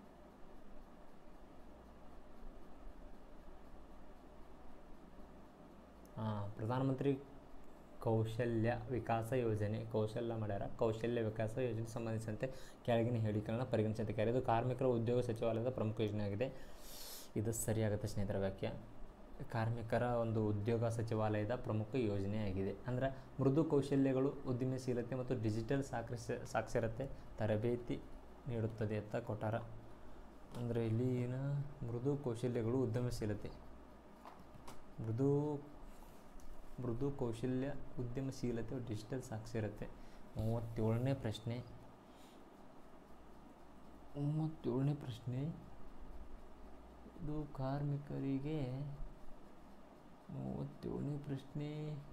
ಹಾಂ ಪ್ರಧಾನಮಂತ್ರಿ ಕೌಶಲ್ಯ ವಿಕಾಸ ಯೋಜನೆ ಕೌಶಲ್ಯ ಮಾಡ್ಯಾರ ಕೌಶಲ್ಯ ವಿಕಾಸ ಯೋಜನೆ ಸಂಬಂಧಿಸಿದಂತೆ ಕೆಳಗಿನ ಹೇಳಿಕೆಗಳನ್ನ ಪರಿಗಣಿಸಬೇಕಾಗಿದೆ ಇದು ಕಾರ್ಮಿಕರ ಉದ್ಯೋಗ ಸಚಿವಾಲಯದ ಪ್ರಮುಖ ಯೋಜನೆಯಾಗಿದೆ ಇದು ಸರಿಯಾಗುತ್ತೆ ಸ್ನೇಹಿತರ ವ್ಯಾಖ್ಯ ಕಾರ್ಮಿಕರ ಒಂದು ಉದ್ಯೋಗ ಸಚಿವಾಲಯದ ಪ್ರಮುಖ ಯೋಜನೆಯಾಗಿದೆ ಅಂದರೆ ಮೃದು ಕೌಶಲ್ಯಗಳು ಉದ್ಯಮಶೀಲತೆ ಮತ್ತು ಡಿಜಿಟಲ್ ಸಾಕ್ಷರ ಸಾಕ್ಷರತೆ ತರಬೇತಿ ನೀಡುತ್ತದೆ ಅಂತ ಕೊಟ್ಟಾರ ಅಂದರೆ ಇಲ್ಲಿ ಏನ ಮೃದು ಕೌಶಲ್ಯಗಳು ಉದ್ಯಮಶೀಲತೆ ಮೃದು ಮೃದು ಕೌಶಲ್ಯ ಉದ್ಯಮಶೀಲತೆ ಮತ್ತು ಡಿಜಿಟಲ್ ಸಾಕ್ಷರತೆ ಮೂವತ್ತೇಳನೇ ಪ್ರಶ್ನೆ ಮೂವತ್ತೇಳನೇ ಪ್ರಶ್ನೆ ಇದು ಕಾರ್ಮಿಕರಿಗೆ ಮೂವತ್ತೇಳನೇ ಪ್ರಶ್ನೆ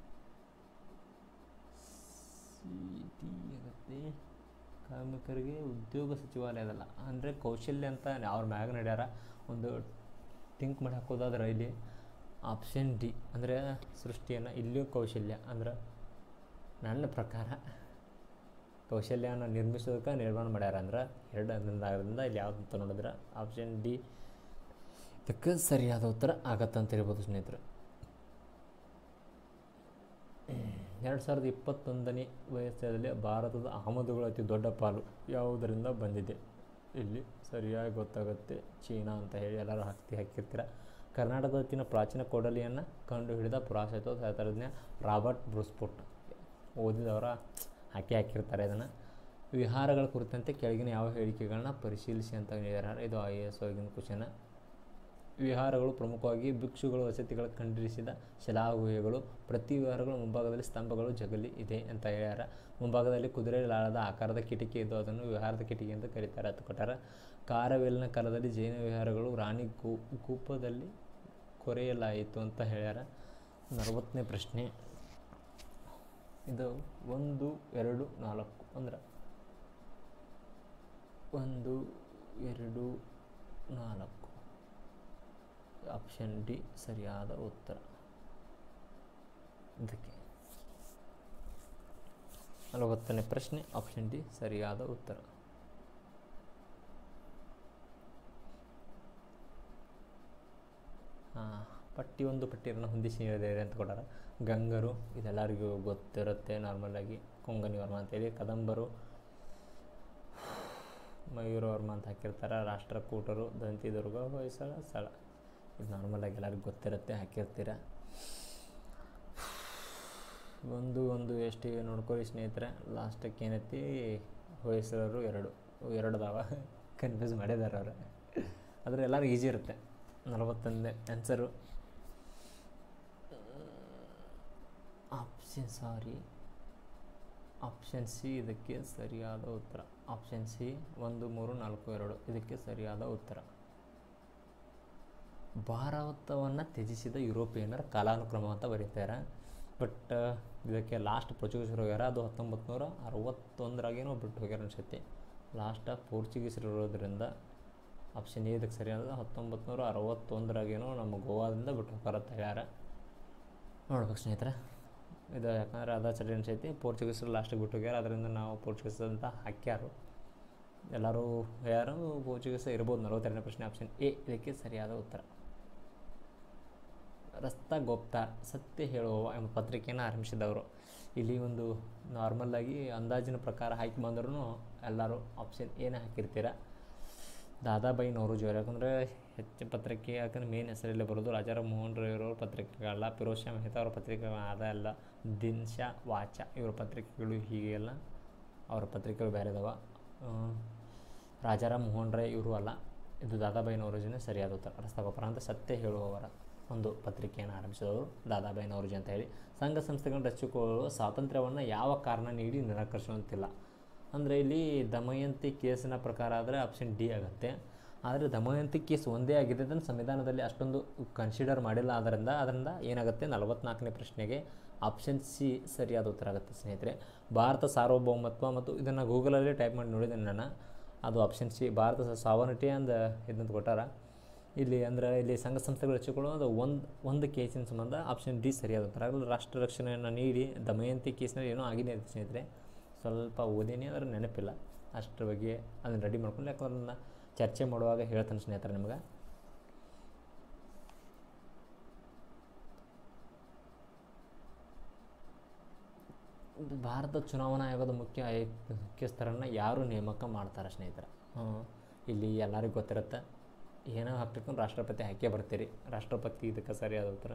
ಸಿ ಆಗುತ್ತೆ ಕಾರ್ಮಿಕರಿಗೆ ಉದ್ಯೋಗ ಸಚಿವಾಲಯದಲ್ಲ ಅಂದರೆ ಕೌಶಲ್ಯ ಅಂತ ಅವ್ರ ಮ್ಯಾಗ ನಡ್ಯಾರ ಒಂದು ಥಿಂಕ್ ಮಾಡಿ ಹಾಕೋದಾದ್ರೆ ಇಲ್ಲಿ ಆಪ್ಷನ್ ಡಿ ಅಂದರೆ ಸೃಷ್ಟಿಯನ್ನು ಇಲ್ಲಿಯೂ ಕೌಶಲ್ಯ ಅಂದ್ರೆ ನನ್ನ ಪ್ರಕಾರ ಕೌಶಲ್ಯನ ನಿರ್ಮಿಸೋದಕ್ಕೆ ನಿರ್ಮಾಣ ಮಾಡ್ಯಾರ ಅಂದ್ರೆ ಎರಡು ಅದರಿಂದ ಇಲ್ಲಿ ಯಾವ್ದು ಅಂತ ನೋಡಿದ್ರೆ ಆಪ್ಷನ್ ಡಿ ಇದಕ್ಕೆ ಸರಿಯಾದ ಉತ್ತರ ಆಗತ್ತಂತ ಹೇಳ್ಬೋದು ಸ್ನೇಹಿತರೆ ಎರಡು ಸಾವಿರದ ಇಪ್ಪತ್ತೊಂದನೇ ವಯಸ್ಸಲ್ಲಿ ಭಾರತದ ಆಮದುಗಳ ಅತಿ ದೊಡ್ಡ ಪಾಲು ಯಾವುದರಿಂದ ಬಂದಿದೆ ಇಲ್ಲಿ ಸರಿಯಾಗಿ ಗೊತ್ತಾಗುತ್ತೆ ಚೀನಾ ಅಂತ ಹೇಳಿ ಎಲ್ಲರೂ ಹಾಕ್ತಿ ಹಾಕಿರ್ತೀರ ಕರ್ನಾಟಕದತ್ತಿನ ಪ್ರಾಚೀನ ಕೊಡಲಿಯನ್ನು ಕಂಡುಹಿಡಿದ ಪುರಾತತ್ವ ಶಾಸ್ತ್ರಜ್ಞ ರಾಬರ್ಟ್ ಬ್ರೂಸ್ಪುಟ್ ಓದಿದವರ ಹಾಕಿ ಹಾಕಿರ್ತಾರೆ ಇದನ್ನು ವಿಹಾರಗಳ ಕುರಿತಂತೆ ಕೆಳಗಿನ ಯಾವ ಹೇಳಿಕೆಗಳನ್ನ ಪರಿಶೀಲಿಸಿ ಅಂತ ಹೇಳಿದ್ದಾರೆ ಇದು ಐ ಎ ಎಸ್ ಆಗಿನ ಕ್ವಶನ್ ವಿಹಾರಗಳು ಪ್ರಮುಖವಾಗಿ ಭಿಕ್ಷುಗಳು ವಸತಿಗಳ ಖಂಡಿಸಿದ ಶಿಲಾಗುಹೆಗಳು ಪ್ರತಿ ವಿಹಾರಗಳ ಮುಂಭಾಗದಲ್ಲಿ ಸ್ತಂಭಗಳು ಜಗಲಿ ಇದೆ ಅಂತ ಹೇಳ್ಯಾರ ಮುಂಭಾಗದಲ್ಲಿ ಕುದುರೆ ಲಾಳದ ಆಕಾರದ ಕಿಟಕಿ ಇದ್ದು ಅದನ್ನು ವಿಹಾರದ ಕಿಟಕಿ ಅಂತ ಕರೀತಾರೆ ಅಂತ ಕೊಟ್ಟಾರ ಕಾರವೇಲಿನ ಕಾಲದಲ್ಲಿ ಜೈನ ವಿಹಾರಗಳು ರಾಣಿ ಗೂ ಕೂಪದಲ್ಲಿ ಕೊರೆಯಲಾಯಿತು ಅಂತ ಹೇಳ್ಯಾರ ನಲವತ್ತನೇ ಪ್ರಶ್ನೆ ಇದು ಒಂದು ಎರಡು ನಾಲ್ಕು ಅಂದ್ರೆ ಒಂದು ಎರಡು ನಾಲ್ಕು ಆಪ್ಷನ್ ಡಿ ಸರಿಯಾದ ಉತ್ತರ ಇದಕ್ಕೆ ನಲವತ್ತನೇ ಪ್ರಶ್ನೆ ಆಪ್ಷನ್ ಡಿ ಸರಿಯಾದ ಉತ್ತರ ಹಾಂ ಪಟ್ಟಿ ಒಂದು ಪಟ್ಟಿಯನ್ನು ಹೊಂದಿಸಿ ಹೇಳಿದೆ ಅಂತ ಕೊಟ್ಟಾರ ಗಂಗರು ಇದೆಲ್ಲರಿಗೂ ಗೊತ್ತಿರುತ್ತೆ ನಾರ್ಮಲಾಗಿ ಕೊಂಗನಿ ವರ್ಮ ಅಂತೇಳಿ ಕದಂಬರು ಮಯೂರವರ್ಮ ಅಂತ ಹಾಕಿರ್ತಾರೆ ರಾಷ್ಟ್ರಕೂಟರು ದಂತಿದುರ್ಗ ಹೊಯ್ಸಳ ಸ್ಥಳ ಇದು ನಾರ್ಮಲಾಗಿ ಎಲ್ಲರಿಗೂ ಗೊತ್ತಿರುತ್ತೆ ಹಾಕಿರ್ತೀರ ಒಂದು ಒಂದು ಎಷ್ಟು ನೋಡ್ಕೊಳ್ಳಿ ಸ್ನೇಹಿತರೆ ಲಾಸ್ಟಕ್ಕೆ ಏನೈತಿ ಹೊಯ್ಸಳರು ಎರಡು ಎರಡು ಅದಾವ ಕನ್ಫ್ಯೂಸ್ ಮಾಡಿದ್ದಾರೆ ಅವ್ರು ಆದರೆ ಎಲ್ಲರೂ ಈಸಿ ಇರುತ್ತೆ ನಲವತ್ತೊಂದೇ answer option sorry option C ಇದಕ್ಕೆ ಸರಿಯಾದ ಉತ್ತರ ಆಪ್ಷನ್ ಸಿ ಒಂದು ಮೂರು ನಾಲ್ಕು ಎರಡು ಇದಕ್ಕೆ ಸರಿಯಾದ ಉತ್ತರ ಭಾರತವನ್ನು ತ್ಯಜಿಸಿದ ಯುರೋಪಿಯನ್ನರ ಕಾಲಾನುಕ್ರಮ ಅಂತ ಬರೀತಾರೆ ಬಟ್ ಇದಕ್ಕೆ ಲಾಸ್ಟ್ ಪೋರ್ಚುಗೀಸರು ಹೋಗ್ಯಾರ ಅದು ಹತ್ತೊಂಬತ್ತು ನೂರ ಅರವತ್ತೊಂದರಾಗೇನೋ ಬಿಟ್ಟು ಹೋಗ್ಯಾರ ಅನ್ಸತ್ತೆ ಲಾಸ್ಟ್ ಪೋರ್ಚುಗೀಸರು ಇರೋದ್ರಿಂದ ಆಪ್ಷನ್ ಎ ಇದಕ್ಕೆ ಸರಿಯಾದ ಹತ್ತೊಂಬತ್ತು ನೂರ ಅರವತ್ತೊಂದರಾಗೇನೋ ನಮ್ಮ ಗೋವಾದಿಂದ ಬಿಟ್ಟು ಹೋಗಾರ ಅಂತ ಹೇಳ್ಯಾರ ನೋಡ್ಬೇಕು ಸ್ನೇಹಿತರೆ ಇದು ಯಾಕಂದ್ರೆ ಅದ ಸರಿ ಅನ್ಸೈತಿ ಪೋರ್ಚುಗೀಸರು ಲಾಸ್ಟಿಗೆ ಬಿಟ್ಟು ಹೋಗ್ಯಾರ ಅದರಿಂದ ನಾವು ಪೋರ್ಚುಗೀಸ್ ಅಂತ ಹಾಕ್ಯಾರು ಎಲ್ಲರೂ ಯಾರು ಪೋರ್ಚುಗೀಸ ಇರ್ಬೋದು ನಲವತ್ತೆರಡನೇ ಪ್ರಶ್ನೆ ಆಪ್ಷನ್ ಎ ಇದಕ್ಕೆ ಸರಿಯಾದ ಉತ್ತರ ರಸ್ತಾ ಗೋಪ್ತಾರ್ ಸತ್ಯ ಹೇಳುವವ ಎಂಬ ಪತ್ರಿಕೆಯನ್ನು ಆರಂಭಿಸಿದವರು ಇಲ್ಲಿ ಒಂದು ನಾರ್ಮಲ್ಲಾಗಿ ಅಂದಾಜಿನ ಪ್ರಕಾರ ಹಾಕಿ ಬಂದ್ರೂ ಎಲ್ಲರೂ ಆಪ್ಷನ್ ಏನೇ ಹಾಕಿರ್ತೀರ ದಾದಾಬಾಯಿ ನವರೋಜಿ ಅವರು ಯಾಕಂದರೆ ಹೆಚ್ಚು ಪತ್ರಿಕೆ ಯಾಕಂದ್ರೆ ಮೇನ್ ಹೆಸರಲ್ಲೇ ಬರೋದು ರಾಜಾರಾಮ್ ಮೋಹನ್ ರಾಯ್ ಅವರ ಪತ್ರಿಕೆಗಳಲ್ಲ ಫಿರೋಜ್ ಶಾ ಮೆಹ್ತಾ ಅವರ ಪತ್ರಿಕೆಗಳು ಅದಲ್ಲ ದಿನ್ಶಾ ವಾಚ ಇವರ ಪತ್ರಿಕೆಗಳು ಹೀಗೆಲ್ಲ ಅವರ ಪತ್ರಿಕೆಗಳು ಬೇರೆ ಇದಾವ ರಾಜಾರಾಮ್ ಮೋಹನ್ ರಾಯ್ ಇವರು ಅಲ್ಲ ಇದು ದಾದಾಬಾಯಿ ನವರೋಜಿನೇ ಸರಿಯಾದ ಉತ್ತರ ರಸ್ತಾಗೋಪುರ ಅಂತ ಸತ್ಯ ಹೇಳುವವರ ಒಂದು ಪತ್ರಿಕೆಯನ್ನು ಆರಂಭಿಸಿದವರು ದಾದಾಬಾಯಿ ನವರೋಜಿ ಅಂತ ಹೇಳಿ ಸಂಘ ಸಂಸ್ಥೆಗಳನ್ನು ರಚಿಸಿಕೊಳ್ಳುವ ಸ್ವಾತಂತ್ರ್ಯವನ್ನು ಯಾವ ಕಾರಣ ನೀಡಿ ನಿರಾಕರಿಸುವಂತಿಲ್ಲ ಅಂದರೆ ಇಲ್ಲಿ ದಮಯಂತಿ ಕೇಸಿನ ಪ್ರಕಾರ ಆದರೆ ಆಪ್ಷನ್ ಡಿ ಆಗುತ್ತೆ ಆದರೆ ದಮಯಂತಿ ಕೇಸ್ ಒಂದೇ ಆಗಿದೆ ಅದನ್ನು ಸಂವಿಧಾನದಲ್ಲಿ ಅಷ್ಟೊಂದು ಕನ್ಸಿಡರ್ ಮಾಡಿಲ್ಲ ಆದ್ದರಿಂದ ಅದರಿಂದ ಏನಾಗುತ್ತೆ ನಲವತ್ನಾಲ್ಕನೇ ಪ್ರಶ್ನೆಗೆ ಆಪ್ಷನ್ ಸಿ ಸರಿಯಾದ ಉತ್ತರ ಆಗುತ್ತೆ ಸ್ನೇಹಿತರೆ ಭಾರತ ಸಾರ್ವಭೌಮತ್ವ ಮತ್ತು ಇದನ್ನು ಗೂಗಲಲ್ಲಿ ಟೈಪ್ ಮಾಡಿ ನೋಡಿದ್ದೇನೆ ನಾನು ಅದು ಆಪ್ಷನ್ ಸಿ ಭಾರತ ಸಾವರ್ನಿಟಿ ಅಂದ ಇದಂತ ಕೊಟ್ಟಾರ ಇಲ್ಲಿ ಅಂದರೆ ಇಲ್ಲಿ ಸಂಘ ಸಂಸ್ಥೆಗಳು ಹಚ್ಚಿಕೊಳ್ಳೋದು ಒಂದು ಒಂದು ಕೇಸಿನ ಸಂಬಂಧ ಆಪ್ಷನ್ ಡಿ ಸರಿಯಾದ ಉತ್ತರ ಆಗಲಿ ರಾಷ್ಟ್ರ ರಕ್ಷಣೆಯನ್ನು ನೀಡಿ ದಮಯಂತಿ ಕೇಸ್ನಲ್ಲಿ ಏನೋ ಆಗಿದೆ ಅಂತ ಸ್ನೇಹಿತರೆ ಸ್ವಲ್ಪ ಓದೇನೆ ಆದರೆ ನೆನಪಿಲ್ಲ ಅಷ್ಟರ ಬಗ್ಗೆ ಅದನ್ನು ರೆಡಿ ಮಾಡ್ಕೊಂಡು ಯಾಕಂದ್ರೆ ಅದನ್ನು ಚರ್ಚೆ ಮಾಡುವಾಗ ಹೇಳ್ತಾನೆ ಸ್ನೇಹಿತರೆ ನಿಮ್ಗೆ ಭಾರತ ಚುನಾವಣಾ ಆಯೋಗದ ಮುಖ್ಯ ಆಯು ಮುಖ್ಯಸ್ಥರನ್ನು ಯಾರು ನೇಮಕ ಮಾಡ್ತಾರೆ ಸ್ನೇಹಿತರೆ ಹ್ಞೂ ಇಲ್ಲಿ ಎಲ್ಲರಿಗೂ ಗೊತ್ತಿರುತ್ತೆ ಏನೋ ಹಾಕ್ಲಿಕ್ಕೂ ರಾಷ್ಟ್ರಪತಿ ಹಾಕೇ ಬರ್ತೀರಿ ರಾಷ್ಟ್ರಪತಿ ಇದಕ್ಕೆ ಸರಿಯಾದ ಉತ್ತರ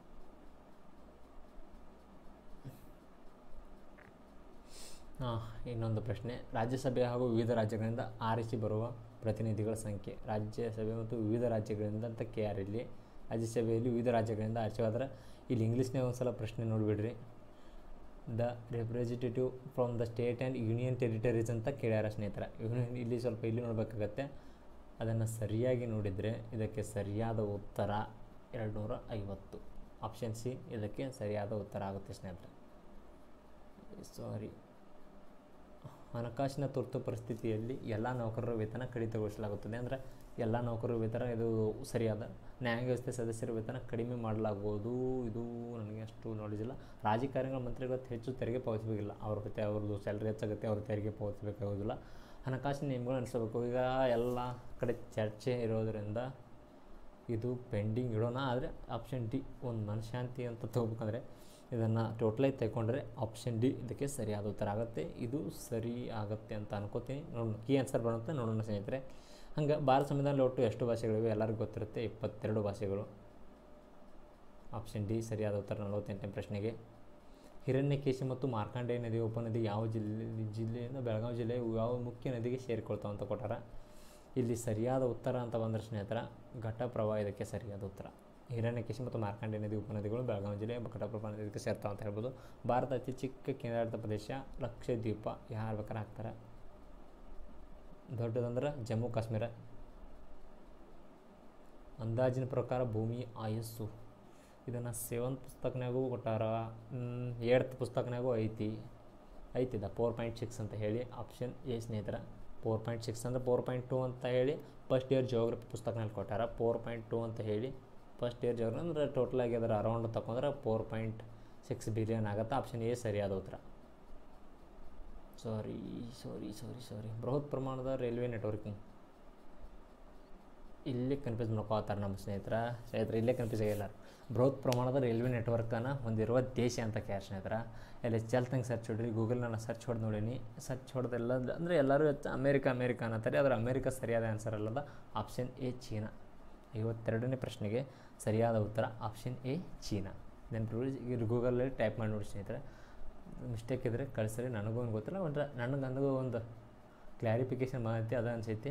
ಹಾಂ ಇನ್ನೊಂದು ಪ್ರಶ್ನೆ ರಾಜ್ಯಸಭೆ ಹಾಗೂ ವಿವಿಧ ರಾಜ್ಯಗಳಿಂದ ಆರಿಸಿ ಬರುವ ಪ್ರತಿನಿಧಿಗಳ ಸಂಖ್ಯೆ ರಾಜ್ಯಸಭೆ ಮತ್ತು ವಿವಿಧ ರಾಜ್ಯಗಳಿಂದ ಅಂತ ಕೆ ಆರ್ ಇಲ್ಲಿ ರಾಜ್ಯಸಭೆಯಲ್ಲಿ ವಿವಿಧ ರಾಜ್ಯಗಳಿಂದ ಆರಿಸಿ ಹೋದ್ರೆ ಇಲ್ಲಿ ಇಂಗ್ಲೀಷ್ನಾಗ ಒಂದು ಸಲ ಪ್ರಶ್ನೆ ನೋಡಿಬಿಡ್ರಿ the representative from the state and union territories ಅಂತ ಕೇಳ್ಯಾರ ಸ್ನೇಹಿತರ ಯೂನಿಯನ್ ಇಲ್ಲಿ ಸ್ವಲ್ಪ ಇಲ್ಲಿ ನೋಡಬೇಕಾಗತ್ತೆ ಅದನ್ನು ಸರಿಯಾಗಿ ನೋಡಿದರೆ ಇದಕ್ಕೆ ಸರಿಯಾದ ಉತ್ತರ ಎರಡು ನೂರ ಐವತ್ತು ಆಪ್ಷನ್ ಸಿ ಇದಕ್ಕೆ ಸರಿಯಾದ ಉತ್ತರ ಆಗುತ್ತೆ ಸ್ನೇಹಿತರೆ ಸಾರಿ ಹಣಕಾಸಿನ ತುರ್ತು ಪರಿಸ್ಥಿತಿಯಲ್ಲಿ ಎಲ್ಲ ನೌಕರರ ವೇತನ ಕಡಿತಗೊಳಿಸಲಾಗುತ್ತದೆ ಅಂದರೆ ಎಲ್ಲ ನೌಕರರ ವೇತನ ಇದು ಸರಿಯಾದ ನ್ಯಾಯ ವ್ಯವಸ್ಥೆ ಸದಸ್ಯರ ವೇತನ ಕಡಿಮೆ ಮಾಡಲಾಗುವುದು ಇದು ನನಗೆ ಅಷ್ಟು ನಾಲೆಜ್ ಇಲ್ಲ ರಾಜಕಾರಣಿಗಳ ಮಂತ್ರಿಗಳು ಹೆಚ್ಚು ತೆರಿಗೆ ಪಾವತಿಸಬೇಕಿಲ್ಲ ಅವ್ರ ಜೊತೆ ಅವ್ರದ್ದು ಸ್ಯಾಲ್ರಿ ಹೆಚ್ಚಾಗುತ್ತೆ ಅವ್ರ ತೆರಿಗೆ ಪಾವತಿಸಬೇಕಾಗೋದಿಲ್ಲ ಹಣಕಾಸಿನ ನಿಯಮಗಳು ಅನಿಸಬೇಕು ಈಗ ಎಲ್ಲ ಕಡೆ ಚರ್ಚೆ ಇರೋದರಿಂದ ಇದು ಪೆಂಡಿಂಗ್ ಇಡೋಣ ಆದರೆ ಆಪ್ಷನ್ ಡಿ ಒಂದು ಮನಃಶಾಂತಿ ಅಂತ ತೊಗೋಬೇಕಂದ್ರೆ ಇದನ್ನು ಟೋಟಲಾಗಿ ತೆಗೊಂಡ್ರೆ ಆಪ್ಷನ್ ಡಿ ಇದಕ್ಕೆ ಸರಿಯಾದ ಉತ್ತರ ಆಗುತ್ತೆ ಇದು ಸರಿ ಆಗುತ್ತೆ ಅಂತ ಅನ್ಕೋತೀನಿ ನೋಡೋಣ ಕೀ ಆನ್ಸರ್ ಬರುತ್ತೆ ನೋಡೋಣ ಸ್ನೇಹಿತರೆ ಹಂಗೆ ಭಾರತ ಸಂವಿಧಾನದಲ್ಲಿ ಒಟ್ಟು ಎಷ್ಟು ಭಾಷೆಗಳಿವೆ ಎಲ್ಲರಿಗೂ ಗೊತ್ತಿರುತ್ತೆ ಇಪ್ಪತ್ತೆರಡು ಭಾಷೆಗಳು ಆಪ್ಷನ್ ಡಿ ಸರಿಯಾದ ಉತ್ತರ ನಲವತ್ತೆಂಟನೇ ಪ್ರಶ್ನೆಗೆ ಹಿರಣ್ಯಕೇಶಿ ಮತ್ತು ಮಾರ್ಕಂಡೇಯ ನದಿ ಉಪನದಿ ಯಾವ ಜಿಲ್ಲೆ ಜಿಲ್ಲೆಯಿಂದ ಬೆಳಗಾವಿ ಜಿಲ್ಲೆ ಯಾವ ಮುಖ್ಯ ನದಿಗೆ ಸೇರಿಕೊಳ್ತಾವೆ ಅಂತ ಕೊಟ್ಟಾರ ಇಲ್ಲಿ ಸರಿಯಾದ ಉತ್ತರ ಅಂತ ಬಂದರೆ ಸ್ನೇಹಿತರ ಘಟಪ್ರಭಾ ಇದಕ್ಕೆ ಸರಿಯಾದ ಉತ್ತರ ಹಿರಣ್ಯಕೇಶಿ ಮತ್ತು ಮಾರ್ಕಂಡೇಯ ನದಿ ಉಪನದಿಗಳು ಬೆಳಗಾವಿ ಜಿಲ್ಲೆ ಘಟಪ್ರಭಾ ನದಿಗೆ ಸೇರ್ತಾವೆ ಅಂತ ಹೇಳ್ಬೋದು ಭಾರತ ಅತಿ ಚಿಕ್ಕ ಕೇಂದ್ರಾಡಳಿತ ಪ್ರದೇಶ ಲಕ್ಷದ್ವೀಪ ಯಾರು ಬೇಕಾದ್ರೆ ಹಾಕ್ತಾರೆ ದೊಡ್ಡದಂದ್ರೆ ಜಮ್ಮು ಕಾಶ್ಮೀರ ಅಂದಾಜಿನ ಪ್ರಕಾರ ಭೂಮಿ ಆಯಸ್ಸು ಇದನ್ನು ಸೆವೆಂತ್ ಪುಸ್ತಕನಾಗೂ ಕೊಟ್ಟಾರ ಏಳ್ತ್ ಪುಸ್ತಕನಾಗೂ ಐತಿ ಐತಿದ ಫೋರ್ ಪಾಯಿಂಟ್ ಸಿಕ್ಸ್ ಅಂತ ಹೇಳಿ ಆಪ್ಷನ್ ಎ ಸ್ನೇಹಿತರ ಫೋರ್ ಪಾಯಿಂಟ್ ಸಿಕ್ಸ್ ಅಂದರೆ ಫೋರ್ ಪಾಯಿಂಟ್ ಟು ಅಂತ ಹೇಳಿ ಫಸ್ಟ್ ಇಯರ್ ಜಿಯೋಗ್ರಫಿ ಪುಸ್ತಕನಲ್ಲಿ ಕೊಟ್ಟಾರ ಫೋರ್ ಪಾಯಿಂಟ್ ಟು ಅಂತ ಹೇಳಿ ಫಸ್ಟ್ ಇಯರ್ ಜಿಯೋಗ್ರಫಿ ಅಂದರೆ ಟೋಟಲಾಗಿ ಅದರ ಅರೌಂಡ್ ತಗೊಂಡ್ರೆ ಫೋರ್ ಪಾಯಿಂಟ್ ಸಿಕ್ಸ್ ಬಿಲಿಯನ್ ಆಗುತ್ತೆ ಆಪ್ಷನ್ ಎ ಸರಿಯಾದ ಉತ್ತರ ಸಾರಿ ಸಾರಿ ಸಾರಿ ಸಾರಿ ಬೃಹತ್ ಪ್ರಮಾಣದ ರೈಲ್ವೆ ನೆಟ್ವರ್ಕಿಂಗ್ ಇಲ್ಲೇ ಕನ್ಫ್ಯೂಸ್ ಮಾಡ್ಕೋತಾರೆ ನಮ್ಮ ಸ್ನೇಹಿತರ ಸ್ನೇಹಿತರೆ ಇಲ್ಲೇ ಕನ್ಫ್ಯೂಸ್ ಆಗಿಲ್ಲ ಬೃಹತ್ ಪ್ರಮಾಣದ ರೈಲ್ವೆ ನೆಟ್ವರ್ಕನ್ನು ಹೊಂದಿರುವ ದೇಶ ಅಂತ ಕ್ಯಾರ್ ಸ್ನೇಹಿತರ ಇಲ್ಲಿ ಚಲ್ತಂಗೆ ಸರ್ಚ್ ಹೊಡ್ರಿ ಗೂಗಲ್ನ ಸರ್ಚ್ ಹೊಡೆದು ನೋಡೀನಿ ಸರ್ಚ್ ಹೊಡೆದೆಲ್ಲ ಅಂದರೆ ಎಲ್ಲರೂ ಹೆಚ್ಚು ಅಮೇರಿಕಾ ಅಮೇರಿಕಾ ಅನ್ನತ್ತಾರೆ ಆದರೆ ಅಮೇರಿಕಾ ಸರಿಯಾದ ಆನ್ಸರ್ ಅಲ್ಲದ ಆಪ್ಷನ್ ಎ ಚೀನಾ ಐವತ್ತೆರಡನೇ ಪ್ರಶ್ನೆಗೆ ಸರಿಯಾದ ಉತ್ತರ ಆಪ್ಷನ್ ಎ ಚೀನಾ ನೆನಪು ಗೂಗಲಲ್ಲಿ ಟೈಪ್ ಮಾಡಿ ನೋಡಿ ಸ್ನೇಹಿತರೆ ಮಿಸ್ಟೇಕ್ ಇದ್ದರೆ ಕಳಿಸ್ರಿ ನನಗೂ ಒಂದು ಗೊತ್ತಿಲ್ಲ ಒಂದು ನನಗೆ ನನಗೂ ಒಂದು ಕ್ಲಾರಿಫಿಕೇಷನ್ ಮಾಹಿತಿ ಅದ ಅನಿಸೈತಿ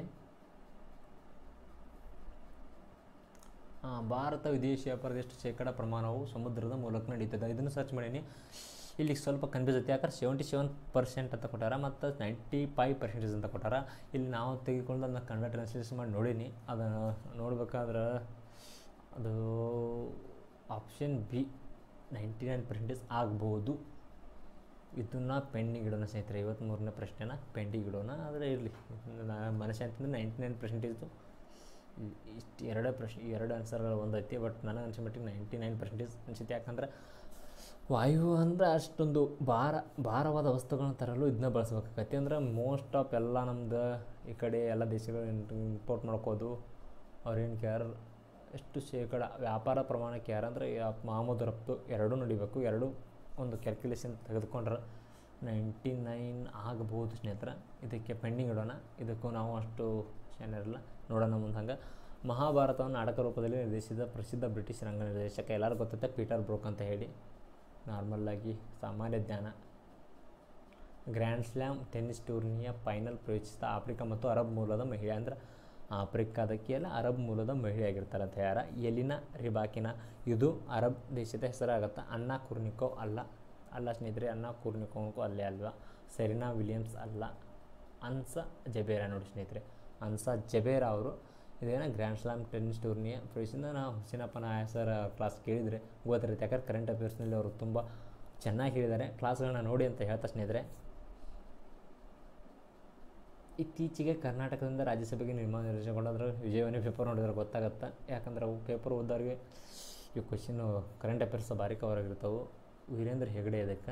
ಭಾರತ ವಿದೇಶಿ ವ್ಯಾಪಾರದ ಎಷ್ಟು ಶೇಕಡ ಪ್ರಮಾಣವು ಸಮುದ್ರದ ಮೂಲಕ ನಡೀತದೆ ಇದನ್ನು ಸರ್ಚ್ ಮಾಡೀನಿ ಇಲ್ಲಿ ಸ್ವಲ್ಪ ಕನ್ಫ್ಯೂಸ್ ಐತಿ ಯಾಕಂದ್ರೆ ಸೆವೆಂಟಿ ಸೆವೆನ್ ಪರ್ಸೆಂಟ್ ಅಂತ ಕೊಟ್ಟಾರ ಮತ್ತು ನೈಂಟಿ ಫೈವ್ ಪರ್ಸೆಂಟೇಜ್ ಅಂತ ಕೊಟ್ಟಾರ ಇಲ್ಲಿ ನಾವು ತೆಗೆದುಕೊಂಡು ಅದನ್ನ ಕನ್ನಡ ಟ್ರಾನ್ಸ್ಲೇಷನ್ ಮಾಡಿ ನೋಡೀನಿ ಅದನ್ನು ನೋಡ್ಬೇಕಾದ್ರೆ ಅದು option B ninety nine percentage ಆಗ್ಬೋದು ಇದನ್ನು ಪೆಂಡಿಂಗ್ ಇಡೋಣ ಸ್ನೇಹಿತರೆ ಐವತ್ತ್ಮೂರನೇ ಪ್ರಶ್ನೆನ ಪೆಂಡಿಂಗ್ ಇಡೋಣ ಆದರೆ ಇರಲಿ ಮನಶಾಂತಿಂದ ನೈಂಟಿ ನೈನ್ ಪರ್ಸೆಂಟೇಜ್ದು ಇಷ್ಟು ಎರಡೇ ಪ್ರಶ್ನೆ ಎರಡು ಆನ್ಸರ್ಗಳು ಒಂದೈತಿ ಬಟ್ ನನಗೆ ಅನ್ಸೋ ಮಟ್ಟಿಗೆ ನೈಂಟಿ ನೈನ್ ಪರ್ಸೆಂಟೇಜ್ ಅನ್ಸುತ್ತೆ ಯಾಕಂದ್ರೆ ವಾಯು ಅಂದರೆ ಅಷ್ಟೊಂದು ಭಾರ ಭಾರವಾದ ವಸ್ತುಗಳನ್ನ ತರಲು ಇದನ್ನ ಬಳಸ್ಬೇಕಾಗತ್ತೆ ಅಂದ್ರೆ ಮೋಸ್ಟ್ ಆಫ್ ಎಲ್ಲ ನಮ್ದು ಈ ಕಡೆ ಎಲ್ಲ ದೇಶಗಳು ಇಂಪೋರ್ಟ್ ಮಾಡ್ಕೋದು ಅವ್ರೇನು ಕ್ಯಾರ್ ಎಷ್ಟು ಶೇಕಡ ವ್ಯಾಪಾರ ಪ್ರಮಾಣಕ್ಕೆ ಯಾರಂದರೆ ಆಮದು ರಫ್ತು ಎರಡೂ ನಡಿಬೇಕು ಎರಡೂ ಒಂದು ಕ್ಯಾಲ್ಕುಲೇಷನ್ ತೆಗೆದುಕೊಂಡ್ರೆ ನೈಂಟಿ ನೈನ್ ಆಗ್ಬೋದು ಸ್ನೇಹಿತರ ಇದಕ್ಕೆ ಪೆಂಡಿಂಗ್ ಇಡೋಣ ಇದಕ್ಕೂ ನಾವು ಅಷ್ಟು ಇರಲ್ಲ ನೋಡೋಣ ಮುಂದೆ ಹಂಗೆ ಮಹಾಭಾರತವನ್ನು ನಾಟಕ ರೂಪದಲ್ಲಿ ನಿರ್ದೇಶಿಸಿದ ಪ್ರಸಿದ್ಧ ಬ್ರಿಟಿಷ್ ರಂಗ ನಿರ್ದೇಶಕ ಎಲ್ಲರೂ ಗೊತ್ತೈತೆ ಪೀಟರ್ ಬ್ರೋಕ್ ಅಂತ ಹೇಳಿ ನಾರ್ಮಲ್ಲಾಗಿ ಸಾಮಾನ್ಯ ಜ್ಞಾನ ಗ್ರ್ಯಾಂಡ್ ಸ್ಲ್ಯಾಮ್ ಟೆನ್ನಿಸ್ ಟೂರ್ನಿಯ ಫೈನಲ್ ಪ್ರವೇಶಿಸಿದ ಆಫ್ರಿಕಾ ಮತ್ತು ಅರಬ್ ಮೂಲದ ಮಹಿಳೆ ಅಂದ್ರೆ ಆಫ್ರಿಕಾದಕ್ಕೆ ಎಲ್ಲ ಅರಬ್ ಮೂಲದ ಮಹಿಳೆಯಾಗಿರ್ತಾರೆ ಅಂತ ಯಾರ ಎಲಿನ ರಿಬಾಕಿನ ಇದು ಅರಬ್ ದೇಶದ ಹೆಸರಾಗತ್ತೆ ಅನ್ನ ಕುರ್ನಿಕೋ ಅಲ್ಲ ಅಲ್ಲ ಸ್ನೇಹಿತರೆ ಅನ್ನ ಕುರ್ನಿಕೋಂಕೋ ಅಲ್ಲೇ ಅಲ್ವಾ ಸೆರಿನಾ ವಿಲಿಯಮ್ಸ್ ಅಲ್ಲ ಅನ್ಸ ಜಬೇರ ನೋಡಿ ಸ್ನೇಹಿತರೆ ಅನ್ಸ ಜಬೇರ ಅವರು ಇದೇನ ಗ್ರ್ಯಾಂಡ್ ಸ್ಲಾಮ್ ಟೆನ್ನಿಸ್ ಟೂರ್ನಿಯ ಪ್ರವೇಶದಿಂದ ನಾವು ಹುಸೇನಪ್ಪನ ಸರ್ ಕ್ಲಾಸ್ ಕೇಳಿದರೆ ಗೊತ್ತಿರುತ್ತೆ ಯಾಕಂದ್ರೆ ಕರೆಂಟ್ ಅಫೇರ್ಸ್ನಲ್ಲಿ ಅವರು ತುಂಬ ಚೆನ್ನಾಗಿ ಹೇಳಿದ್ದಾರೆ ಕ್ಲಾಸ್ಗಳನ್ನ ನೋಡಿ ಅಂತ ಹೇಳ್ತಾ ಸ್ನೇಹಿತರೆ ಇತ್ತೀಚೆಗೆ ಕರ್ನಾಟಕದಿಂದ ರಾಜ್ಯಸಭೆಗೆ ನಿರ್ಮಾಣ ನಿರ್ದೇಶನಗೊಂಡಾದ್ರೆ ವಿಜಯವಾಣಿ ಪೇಪರ್ ನೋಡಿದ್ರೆ ಗೊತ್ತಾಗತ್ತೆ ಯಾಕಂದ್ರೆ ಅವು ಪೇಪರ್ ಓದೋರಿಗೆ ಈ ಕ್ವಶನ್ನು ಕರೆಂಟ್ ಅಫೇರ್ಸ್ ಭಾರಿ ಕವರ್ ಆಗಿರ್ತಾವೆ ವೀರೇಂದ್ರ ಹೆಗಡೆ ಇದಕ್ಕೆ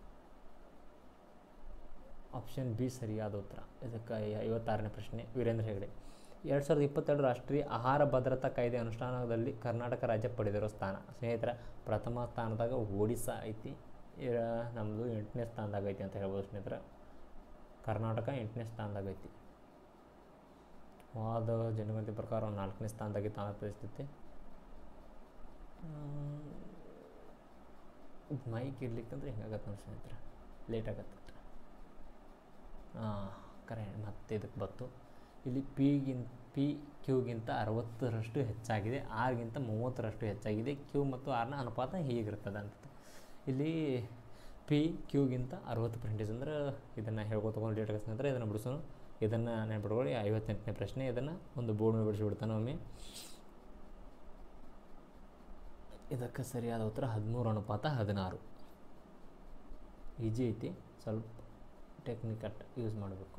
ಆಪ್ಷನ್ ಬಿ ಸರಿಯಾದ ಉತ್ತರ ಇದಕ್ಕೆ ಐವತ್ತಾರನೇ ಪ್ರಶ್ನೆ ವೀರೇಂದ್ರ ಹೆಗಡೆ ಎರಡು ಸಾವಿರದ ಇಪ್ಪತ್ತೆರಡು ರಾಷ್ಟ್ರೀಯ ಆಹಾರ ಭದ್ರತಾ ಕಾಯ್ದೆ ಅನುಷ್ಠಾನದಲ್ಲಿ ಕರ್ನಾಟಕ ರಾಜ್ಯ ಪಡೆದಿರೋ ಸ್ಥಾನ ಸ್ನೇಹಿತರ ಪ್ರಥಮ ಸ್ಥಾನದಾಗ ಒಡಿಸ್ಸಾ ಐತಿ ನಮ್ಮದು ಎಂಟನೇ ಸ್ಥಾನದಾಗ ಐತಿ ಅಂತ ಹೇಳ್ಬೋದು ಸ್ನೇಹಿತರ ಕರ್ನಾಟಕ ಎಂಟನೇ ಸ್ಥಾನದಾಗ ಐತಿ ವಾದ ಜನಗಣತಿ ಪ್ರಕಾರ ನಾಲ್ಕನೇ ಸ್ಥಾನದಾಗಿತ್ತು ಆಂಧ್ರ ಪ್ರದೇಶ ಐತಿ ಮೈಕ್ ಇಡ್ಲಿಕ್ಕಂದ್ರೆ ಹಿಂಗಾಗತ್ತೆ ನೋಡಿ ಸ್ನೇಹಿತರೆ ಲೇಟ್ ಆಗತ್ತೆ ಹಾಂ ಕರೆ ಮತ್ತೆ ಇದಕ್ಕೆ ಬತ್ತು ಇಲ್ಲಿ ಪಿಗಿಂತ ಪಿ ಕ್ಯೂಗಿಂತ ಅರವತ್ತರಷ್ಟು ಹೆಚ್ಚಾಗಿದೆ ಆರ್ಗಿಂತ ಮೂವತ್ತರಷ್ಟು ಹೆಚ್ಚಾಗಿದೆ ಕ್ಯೂ ಮತ್ತು ಆರ್ನ ಅನುಪಾತ ಹೀಗಿರ್ತದೆ ಅಂತ ಇಲ್ಲಿ ಪಿ ಕ್ಯೂಗಿಂತ ಅರವತ್ತು ಪರ್ಸೆಂಟೇಜ್ ಅಂದ್ರೆ ಇದನ್ನು ಹೇಳ್ಕೊತ ತೊಗೊಂಡು ಡೇಟ್ ಸ್ನೇಹಿತರೆ ಇದನ್ನು ಬಿಡಿಸೋಣ ಇದನ್ನು ನೆನ್ಪಿಟ್ಕೊಳ್ಳಿ ಐವತ್ತೆಂಟನೇ ಪ್ರಶ್ನೆ ಇದನ್ನು ಒಂದು ಬೋರ್ಡ್ ಮೇಲೆ ಬಿಡಿಸಿಬಿಡ್ತಾನೆ ಒಮ್ಮೆ ಇದಕ್ಕೆ ಸರಿಯಾದ ಉತ್ತರ ಹದಿಮೂರು ಅನುಪಾತ ಹದಿನಾರು ಈಜಿ ಐತಿ ಸ್ವಲ್ಪ ಟೆಕ್ನಿಕಟ್ ಯೂಸ್ ಮಾಡಬೇಕು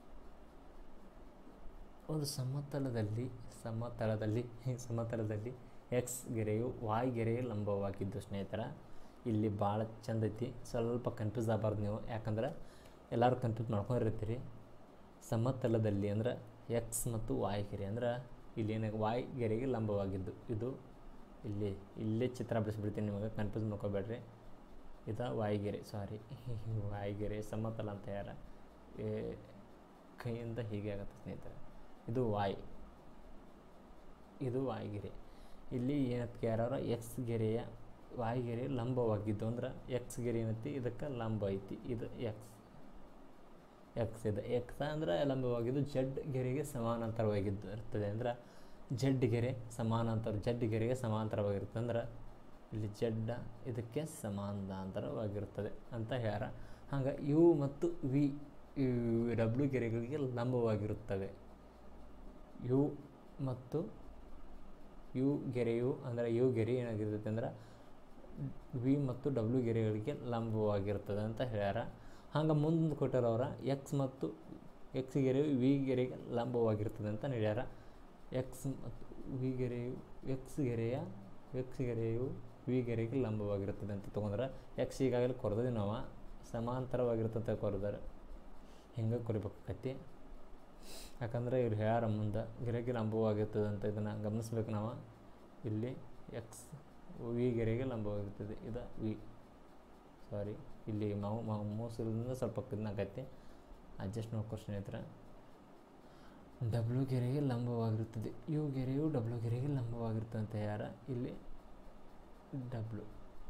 ಒಂದು ಸಮತಲದಲ್ಲಿ ಸಮತಲದಲ್ಲಿ ಸಮತಲದಲ್ಲಿ ಎಕ್ಸ್ ಗೆರೆಯು ವಾಯ್ ಗೆರೆಯು ಲಂಬವಾಗಿದ್ದು ಸ್ನೇಹಿತರ ಇಲ್ಲಿ ಭಾಳ ಚಂದ ಐತಿ ಸ್ವಲ್ಪ ಕನ್ಫ್ಯೂಸ್ ಆಗಬಾರ್ದು ನೀವು ಯಾಕಂದ್ರೆ ಎಲ್ಲರೂ ಕನ್ಫ್ಯೂಸ್ ಮಾಡ್ಕೊಂಡಿರ್ತೀರಿ ಸಮತಲದಲ್ಲಿ ಅಂದ್ರೆ ಎಕ್ಸ್ ಮತ್ತು ವಾಯ್ ಗೆರೆ ಅಂದ್ರೆ ಇಲ್ಲಿ ಏನಾಗ ವಾಯ್ ಗೆರೆಗೆ ಲಂಬವಾಗಿದ್ದು ಇದು ಇಲ್ಲಿ ಇಲ್ಲೇ ಚಿತ್ರ ಬಿಡಿಸ್ಬಿಡ್ತೀನಿ ನಿಮಗೆ ಕನ್ಫ್ಯೂಸ್ ಮಾಡ್ಕೋಬೇಡ್ರಿ ಇದು ವಾಯುಗೆರೆ ಸಾರಿ ವಾಯುಗೆರೆ ಸಮತಲ ಅಂತ ಯಾರ ಏ, ಕೈಯಿಂದ ಹೀಗೆ ಆಗುತ್ತೆ ಸ್ನೇಹಿತರೆ ಇದು ವಾಯ್ ಇದು ವಾಯುಗೆರೆ ಇಲ್ಲಿ ಏನಕ್ಕೆ ಯಾರು ಎಕ್ಸ್ ಗೆರೆಯ ವಾಯುಗೆರೆ ಲಂಬವಾಗಿದ್ದು ಅಂದ್ರೆ ಎಕ್ಸ್ ಗೆರೆ ಏನೈತಿ ಇದಕ್ಕೆ ಲಂಬ ಐತಿ ಇದು ಎಕ್ಸ್ ಎಕ್ಸ್ ಇದೆ ಎಕ್ಸ್ ಅಂದ್ರೆ ಲಂಬವಾಗಿದ್ದು ಜಡ್ ಗೆರೆಗೆ ಸಮಾನಾಂತರವಾಗಿದ್ದು ಇರ್ತದೆ ಅಂದ್ರೆ ಜಡ್ ಗೆರೆ ಸಮಾನಾಂತರ ಜಡ್ ಗೆರೆಗೆ ಸಮಾಂತರವಾಗಿರುತ್ತೆ ಅಂದ್ರೆ ಇಲ್ಲಿ ಜಡ್ಡ ಇದಕ್ಕೆ ಸಮಾನಾಂತರವಾಗಿರುತ್ತದೆ ಅಂತ ಹೇಳ್ಯಾರ ಹಂಗೆ ಯು ಮತ್ತು ವಿ ಡಬ್ಲ್ಯೂ ಗೆರೆಗಳಿಗೆ ಲಂಬವಾಗಿರುತ್ತವೆ ಯು ಮತ್ತು ಯು ಗೆರೆಯು ಅಂದರೆ ಯು ಗೆರೆ ಏನಾಗಿರ್ತೈತೆ ಅಂದ್ರೆ ವಿ ಮತ್ತು ಡಬ್ಲ್ಯೂ ಗೆರೆಗಳಿಗೆ ಲಂಬವಾಗಿರ್ತದೆ ಅಂತ ಹೇಳ್ಯಾರ ಹಂಗೆ ಮುಂದೆ ಕೊಟ್ಟರವ್ರ ಎಕ್ಸ್ ಮತ್ತು ಎಕ್ಸ್ ಗೆರೆಯು ವಿ ಗೆರೆಗೆ ಲಂಬವಾಗಿರ್ತದೆ ಅಂತ ಹೇಳ್ಯಾರ ಎಕ್ಸ್ ಮತ್ತು ವಿ ಗೆರೆಯು ಎಕ್ಸ್ ಗೆರೆಯ ಎಕ್ಸ್ ಗೆರೆಯು ವಿ ಗೆರೆಗೆ ಲಂಬವಾಗಿರುತ್ತದೆ ಅಂತ ತೊಗೊಂಡ್ರೆ ಎಕ್ಸ್ ಈಗಾಗಲೇ ಕೊರೆದಿವಿ ನಾವು ಸಮಾಂತರವಾಗಿರ್ತದೆ ಕೊರೆದಾರೆ ಹೆಂಗೆ ಕೊರಿಬೇಕಾಕತಿ ಯಾಕಂದರೆ ಇವ್ರು ಹೇಳ್ಯಾರ ಮುಂದೆ ಗೆರೆಗೆ ಲಂಬವಾಗಿರ್ತದೆ ಅಂತ ಇದನ್ನು ಗಮನಿಸ್ಬೇಕು ನಾವು ಇಲ್ಲಿ ಎಕ್ಸ್ ವಿ ಗೆರೆಗೆ ಲಂಬವಾಗಿರ್ತದೆ ಇದು ವಿ ಸಾರಿ ಇಲ್ಲಿ ಮಾವು ಮಾವು ಮೋಸದಿಂದ ಸ್ವಲ್ಪ ಇದನ್ನಾಗೈತಿ ಅಡ್ಜಸ್ಟ್ ಮಾಡ್ಕೊ ಸ್ನೇಹಿತರೆ ಡಬ್ಲ್ಯೂ ಗೆರೆಗೆ ಲಂಬವಾಗಿರುತ್ತದೆ ಯು ಗೆರೆಯು ಡಬ್ಲ್ಯೂ ಗೆರೆಗೆ ಲಂಬವಾಗಿರ್ತದೆ ಅಂತ ಯಾರ ಇಲ್ಲಿ ಡಬ್ಲ್ಯೂ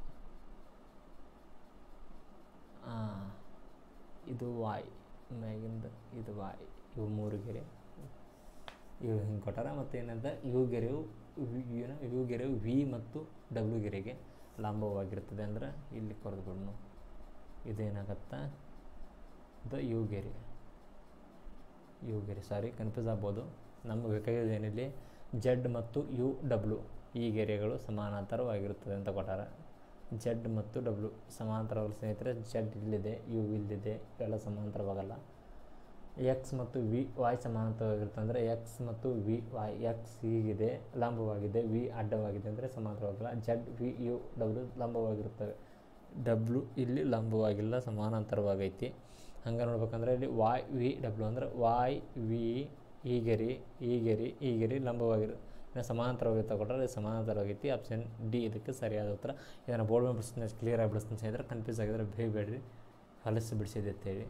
ಇದು ವಾಯ್ ಮ್ಯಾಗಿಂದ ಇದು ವಾಯ್ ಇವು ಮೂರು ಗೆರೆ ಇವು ಹಿಂಗೆ ಕೊಟ್ಟಾರ ಮತ್ತು ಏನಂತ ಯು ಗೆರೆಯು ವಿ- ಏನು ಯು ಗೆರೆಯು ವಿ ಮತ್ತು ಡಬ್ಲ್ಯೂ ಗೆರೆಗೆ ಲಂಬವಾಗಿರ್ತದೆ ಅಂದ್ರೆ ಇಲ್ಲಿ ಕೊರೆದು ಬಿಡ್ನು ಇದೇನಾಗತ್ತಾ ಇದು ಯು ಗೆರೆ ಯು ಗೆರೆ ಸಾರಿ ಕನ್ಫ್ಯೂಸ್ ಆಗ್ಬೋದು ನಮಗೆ ಬೇಕಾಗಿದ್ದು ಏನಿಲ್ಲಿ ಜಡ್ ಮತ್ತು ಯು ಡಬ್ಲ್ಯೂ ಈ ಗೆರೆಗಳು ಸಮಾನಾಂತರವಾಗಿರುತ್ತದೆ ಅಂತ ಕೊಟ್ಟಾರ ಜಡ್ ಮತ್ತು ಡಬ್ಲ್ಯೂ ಸಮಾಂತರವಾಗಿ ಸ್ನೇಹಿತರೆ ಜಡ್ ಇಲ್ಲಿದೆ ಯು ಇಲ್ಲಿದೆ ಇವೆಲ್ಲ ಸಮಾಂತರವಾಗಲ್ಲ ಎಕ್ಸ್ ಮತ್ತು ವಿ ವಾಯ್ ಸಮಾಂತರವಾಗಿರುತ್ತೆ ಅಂದರೆ ಎಕ್ಸ್ ಮತ್ತು ವಿ ವಾಯ್ ಎಕ್ಸ್ ಹೀಗಿದೆ ಲಂಬವಾಗಿದೆ ವಿ ಅಡ್ಡವಾಗಿದೆ ಅಂದರೆ ಸಮಾಂತರವಾಗಿಲ್ಲ ಜಡ್ ವಿ ಯು ಡಬ್ಲ್ಯೂ ಲಂಬವಾಗಿರುತ್ತವೆ ಡಬ್ಲ್ಯೂ ಇಲ್ಲಿ ಲಂಬವಾಗಿಲ್ಲ ಸಮಾನಾಂತರವಾಗೈತಿ ಹಂಗೆ ನೋಡ್ಬೇಕಂದ್ರೆ ಇಲ್ಲಿ ವಾಯ್ ವಿ ಡಬ್ಲ್ಯೂ ಅಂದ್ರೆ ವಾಯ್ ವಿ ಈ ಗೆರಿ ಈ ಗೆರಿ ಈ ಗೆರಿ ಲಂಬವಾಗಿರು ಇನ್ನು ಸಮಾನಾಂತರವಾಗಿ ತಗೊಂಡ್ರೆ ಇದು ಸಮಾನಾಂತರವಾಗೈತಿ ಆಪ್ಷನ್ ಡಿ ಇದಕ್ಕೆ ಸರಿಯಾದ ಉತ್ತರ ಇದನ್ನು ಬೋರ್ಡ್ ಮೇಲೆ ಬಿಡಿಸ್ತೀನಿ ಕ್ಲಿಯರಾಗಿ ಬಿಡಿಸ್ತೀನಿ ಸ್ನೇಹಿತರೆ ಕನ್ಫ್ಯೂಸ್ ಆಗಿದ್ರೆ ಬೇಡಬೇಡ್ರಿ ಹೊಲಸು ಬಿಡಿಸಿದೆ ಅಂತೇಳಿ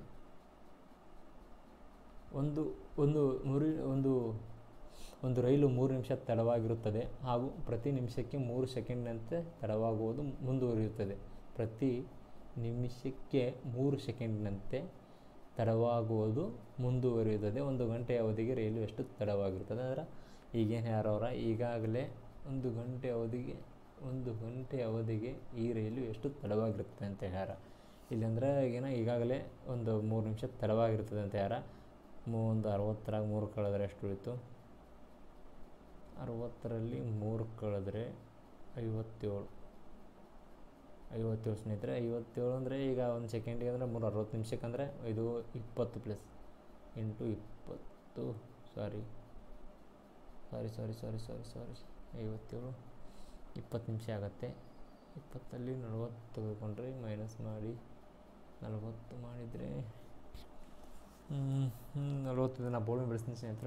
ಒಂದು ಒಂದು ಮೂರು ಒಂದು ಒಂದು ರೈಲು ಮೂರು ನಿಮಿಷ ತಡವಾಗಿರುತ್ತದೆ ಹಾಗೂ ಪ್ರತಿ ನಿಮಿಷಕ್ಕೆ ಮೂರು ಸೆಕೆಂಡ್ನಂತೆ ತಡವಾಗುವುದು ಮುಂದುವರಿಯುತ್ತದೆ ಪ್ರತಿ ನಿಮಿಷಕ್ಕೆ ಮೂರು ಸೆಕೆಂಡ್ನಂತೆ ತಡವಾಗುವುದು ಮುಂದುವರಿಯುತ್ತದೆ ಒಂದು ಗಂಟೆಯ ಅವಧಿಗೆ ರೈಲು ಎಷ್ಟು ತಡವಾಗಿರುತ್ತದೆ ಅಂದ್ರೆ ಈಗೇನು ಯಾರವರ ಈಗಾಗಲೇ ಒಂದು ಗಂಟೆ ಅವಧಿಗೆ ಒಂದು ಗಂಟೆ ಅವಧಿಗೆ ಈ ರೈಲು ಎಷ್ಟು ತಡವಾಗಿರುತ್ತೆ ಅಂತ ಹೇಳ್ಯಾರ ಇಲ್ಲಂದ್ರೆ ಏನೋ ಈಗಾಗಲೇ ಒಂದು ಮೂರು ನಿಮಿಷ ತಡವಾಗಿರ್ತದೆ ಅಂತ ಯಾರ ಮೂ- ಒಂದು ಅರವತ್ತರಾಗ ಮೂರು ಕಳೆದ್ರೆ ಎಷ್ಟು ಉಳಿತು ಅರವತ್ತರಲ್ಲಿ ಮೂರು ಕಳೆದ್ರೆ ಐವತ್ತೇಳು ಐವತ್ತೇಳು ಸ್ನೇಹಿತರೆ ಐವತ್ತೇಳು ಅಂದರೆ ಈಗ ಒಂದು ಸೆಕೆಂಡಿಗೆ ಅಂದರೆ ಮೂರು ಅರವತ್ತು ನಿಮಿಷಕ್ಕೆ ಅಂದರೆ ಇದು ಇಪ್ಪತ್ತು ಪ್ಲಸ್ ಇಂಟು ಇಪ್ಪತ್ತು ಸಾರಿ ಸಾರಿ ಸಾರಿ ಸಾರಿ ಸಾರಿ ಸಾರಿ ಐವತ್ತೇಳು ಇಪ್ಪತ್ತು ನಿಮಿಷ ಆಗುತ್ತೆ ಇಪ್ಪತ್ತಲ್ಲಿ ನಲ್ವತ್ತು ತೆಗೆದುಕೊಂಡ್ರೆ ಮೈನಸ್ ಮಾಡಿ ನಲ್ವತ್ತು ಮಾಡಿದರೆ ನಲ್ವತ್ತು ನಾ ಬೋರ್ಡ್ ಬಿಡಿಸ್ತೀನಿ ಸ್ನೇಹಿತರೆ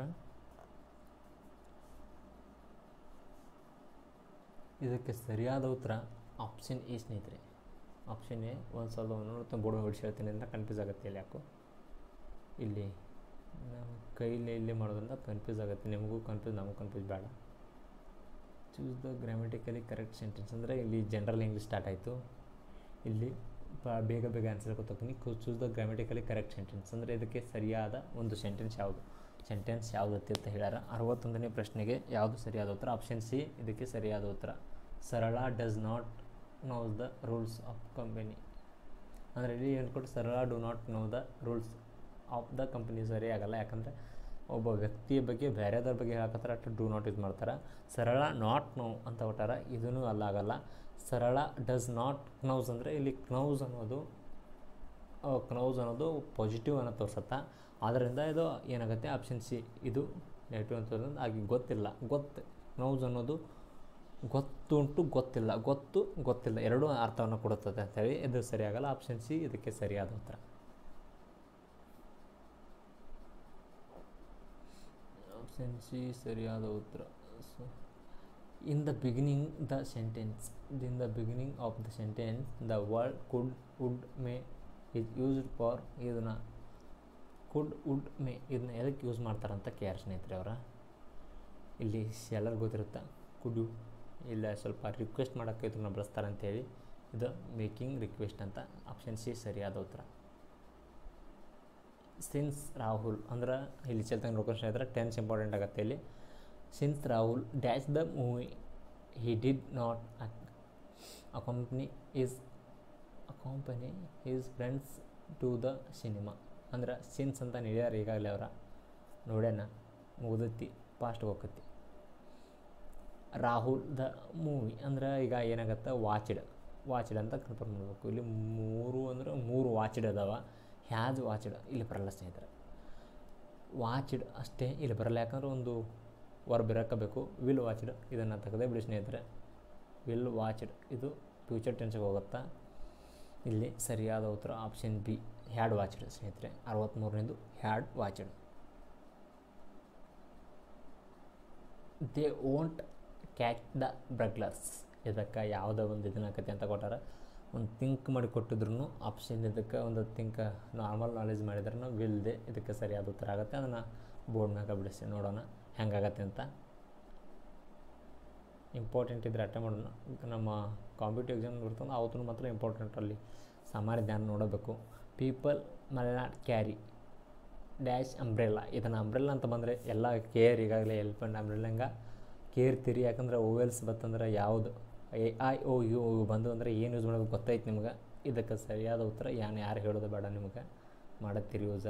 ಇದಕ್ಕೆ ಸರಿಯಾದ ಉತ್ತರ ಆಪ್ಷನ್ ಎ ಸ್ನೇಹಿತರೆ ಆಪ್ಷನ್ ಎ ಒಂದು ಸಾವಿರದ ಒಂಬೈನೂರ ಬೋರ್ಡ್ ಬಿಡಿಸಿ ಹೇಳ್ತೀನಿ ಅಂತ ಕನ್ಫ್ಯೂಸ್ ಆಗುತ್ತೆ ಇಲ್ಲಿ ಯಾಕೋ ಇಲ್ಲಿ ನಮ್ಮ ಕೈಲಿ ಇಲ್ಲಿ ಮಾಡೋದ್ರಿಂದ ಕನ್ಫ್ಯೂಸ್ ಆಗುತ್ತೆ ನಿಮಗೂ ಕನ್ಫ್ಯೂಸ್ ನಮಗೂ ಕನ್ಫ್ಯೂಸ್ ಬೇಡ choose the grammatically correct sentence ಅಂದರೆ ಇಲ್ಲಿ ಜನರಲ್ ಇಂಗ್ಲೀಷ್ ಸ್ಟಾರ್ಟ್ ಆಯಿತು ಇಲ್ಲಿ ಬ- ಬೇಗ ಬೇಗ ಆನ್ಸರ್ ಗೊತ್ತಾಗ್ತೀನಿ choose the grammatically correct sentence ಅಂದರೆ ಇದಕ್ಕೆ ಸರಿಯಾದ ಒಂದು ಸೆಂಟೆನ್ಸ್ ಯಾವುದು ಸೆಂಟೆನ್ಸ್ ಯಾವುದತ್ತೆ ಅಂತ ಹೇಳ್ಯಾರ ಅರವತ್ತೊಂದನೇ ಪ್ರಶ್ನೆಗೆ ಯಾವುದು ಸರಿಯಾದ ಉತ್ತರ ಆಪ್ಷನ್ ಸಿ ಇದಕ್ಕೆ ಸರಿಯಾದ ಉತ್ತರ Sarala does not knows the rules of company ಅಂದರೆ ಇಲ್ಲಿ ಹೇಳ್ಕೊಟ್ಟು Sarala do not know the rules of the company ಸರಿ ಆಗಲ್ಲ ಯಾಕಂದರೆ ಒಬ್ಬ ವ್ಯಕ್ತಿಯ ಬಗ್ಗೆ ಬೇರೆದವ್ರ ಬಗ್ಗೆ ಹೇಳಕತ್ತಾರ ಅಷ್ಟು ಡೂ ನಾಟ್ ಯೂಸ್ ಮಾಡ್ತಾರೆ ಸರಳ ನಾಟ್ ನೋ ಅಂತ ಕೊಟ್ಟಾರ ಇದೂ ಅಲ್ಲ ಆಗಲ್ಲ ಸರಳ ಡಸ್ ನಾಟ್ ಕ್ನೌಸ್ ಅಂದರೆ ಇಲ್ಲಿ ಕ್ನೌಸ್ ಅನ್ನೋದು ಕ್ನೌಸ್ ಅನ್ನೋದು ಪಾಸಿಟಿವ್ ಅನ್ನೋ ತೋರ್ಸತ್ತಾ ಆದ್ದರಿಂದ ಇದು ಏನಾಗುತ್ತೆ ಆಪ್ಷನ್ ಸಿ ಇದು ನೆಗೆಟಿವ್ ಅಂತ ತೋರಿಸೋದು ಹಾಗೆ ಗೊತ್ತಿಲ್ಲ ಗೊತ್ತು ಕ್ನೌಸ್ ಅನ್ನೋದು ಗೊತ್ತುಂಟು ಗೊತ್ತಿಲ್ಲ ಗೊತ್ತು ಗೊತ್ತಿಲ್ಲ ಎರಡೂ ಅರ್ಥವನ್ನು ಕೊಡುತ್ತದೆ ಅಂತೇಳಿ ಇದು ಸರಿಯಾಗಲ್ಲ ಆಪ್ಷನ್ ಸಿ ಇದಕ್ಕೆ ಸರಿಯಾದ ಉತ್ತರ ಆಪ್ಷನ್ ಸಿ ಸರಿಯಾದ ಉತ್ತರ so in the beginning the sentence in the beginning of the sentence the word could would may is used for ಇದನ್ನು ಕುಡ್ ವುಡ್ ಮೇ ಇದನ್ನ ಎದಕ್ಕೆ ಯೂಸ್ ಮಾಡ್ತಾರಂತ ಕೆ ಆರ್ ಸ್ನೇಹಿತರೆ ಅವರ ಇಲ್ಲಿ ಎಲ್ಲರಿಗೂ ಗೊತ್ತಿರುತ್ತೆ ಕುಡ್ ಯು ಇಲ್ಲ ಸ್ವಲ್ಪ ರಿಕ್ವೆಸ್ಟ್ ಮಾಡೋಕ್ಕೆ ಇದನ್ನ ಬಳಸ್ತಾರೆ ಅಂತೇಳಿ ಇದು ಮೇಕಿಂಗ್ ರಿಕ್ವೆಸ್ಟ್ ಅಂತ ಆಪ್ಷನ್ ಸಿ ಸರಿಯಾದ ಉತ್ತರ ಸಿನ್ಸ್ ರಾಹುಲ್ ಅಂದ್ರೆ ಇಲ್ಲಿ ಚಲ್ತಂಗ ಲೊಕೇಶನ್ ಇದ್ರೆ ಟೆನ್ಸ್ ಇಂಪಾರ್ಟೆಂಟ್ ಆಗುತ್ತೆ ಇಲ್ಲಿ since Rahul dash the movie he did not accompany his accompany his friends to the cinema ಅಂದ್ರೆ ಸಿನ್ಸ್ ಅಂತ ನಡೆಯಾರ ಈಗಾಗಲೇ ಅವರ ನೋಡ್ಯಾನ ಮುಗ್ದೈತಿ ಫಾಸ್ಟ್ ಹೋಗತಿ ರಾಹುಲ್ ದ ಮೂವಿ ಅಂದ್ರೆ ಈಗ ಏನಾಗತ್ತೆ ವಾಚ್ಡ್ ವಾಚ್ಡ್ ಅಂತ ಕನ್ಫರ್ಮ್ ಮಾಡಬೇಕು ಇಲ್ಲಿ ಮೂರು ಅಂದ್ರೆ ಮೂರು ವಾಚ್ಡ್ ಅದಾವ ಹ್ಯಾಸ್ ವಾಚ್ಡ್ ಇಲ್ಲಿ ಬರಲ್ಲ ಸ್ನೇಹಿತರೆ ವಾಚ್ಡ್ ಅಷ್ಟೇ ಇಲ್ಲಿ ಬರಲ್ಲ ಯಾಕಂದ್ರೆ ಒಂದು ವರ್ಬ್ ಇರಕ್ಕಬೇಕು ವಿಲ್ ವಾಚ್ಡ್ ಇದನ್ನು ತೆಗೆದೇ ಬಿಡಿ ಸ್ನೇಹಿತರೆ ವಿಲ್ ವಾಚ್ಡ್ ಇದು ಫ್ಯೂಚರ್ ಟೆನ್ಸ್ಗೆ ಹೋಗುತ್ತಾ ಇಲ್ಲಿ ಸರಿಯಾದ ಉತ್ತರ ಆಪ್ಷನ್ ಬಿ ಹ್ಯಾಡ್ ವಾಚ್ಡ್ ಸ್ನೇಹಿತರೆ ಅರವತ್ತ್ಮೂರನೇದು had watched they won't catch the burglars ಇದಕ್ಕೆ ಯಾವುದೋ ಒಂದು ಇದನ್ನಾಕತಿ ಅಂತ ಕೊಟ್ಟಾರ ಒಂದು ಥಿಂಕ್ ಮಾಡಿ ಕೊಟ್ಟಿದ್ರು ಆಪ್ಷನ್ ಇದಕ್ಕೆ ಒಂದು ಥಿಂಕ್ ನಾರ್ಮಲ್ ನಾಲೆಜ್ ಮಾಡಿದ್ರೂ ವಿಲ್ದೆ ಇದಕ್ಕೆ ಸರಿಯಾದ ಉತ್ತರ ಆಗುತ್ತೆ ಅದನ್ನು ಬೋರ್ಡ್ ಮ್ಯಾಗ ಬಿಡಿಸಿ ನೋಡೋಣ ಹೆಂಗಾಗತ್ತೆ ಅಂತ ಇಂಪಾರ್ಟೆಂಟ್ ಇದ್ರೆ ಅಟೆಂಡ್ ಮಾಡೋಣ ನಮ್ಮ ಕಾಂಪಿಟೇಟಿವ್ ಎಕ್ಸಾಮ್ ಬರ್ತಂದ್ರೆ ಅವತ್ತು ಮಾತ್ರ ಇಂಪಾರ್ಟೆಂಟ್ ಅಲ್ಲಿ ಸಾಮಾನ್ಯ ಜ್ಞಾನ ನೋಡಬೇಕು ಪೀಪಲ್ ಮಲ್ ನಾಟ್ ಕ್ಯಾರಿ ಡ್ಯಾಶ್ ಅಂಬ್ರೆಲ್ಲ ಇದನ್ನು ಅಂಬ್ರೆಲ್ಲ ಅಂತ ಬಂದರೆ ಎಲ್ಲ ಕೇರ್ ಈಗಾಗಲೇ ಎಲ್ಪ್ ಆ್ಯಂಡ್ ಅಂಬ್ರೆಲ್ಲಂಗ ಕೇರ್ ತಿರಿ ಯಾಕಂದ್ರೆ ಓವೆಲ್ಸ್ ಬತ್ತಂದ್ರೆ ಯಾವುದು ಎ ಐ ಓ ಯು ಬಂದು ಅಂದರೆ ಏನು ಯೂಸ್ ಮಾಡೋದು ಗೊತ್ತೈತೆ ನಿಮ್ಗೆ ಇದಕ್ಕೆ ಸರಿಯಾದ ಉತ್ತರ ಏನು ಯಾರು ಹೇಳೋದು ಬೇಡ ನಿಮ್ಗೆ ಮಾಡತ್ತೀರಿ use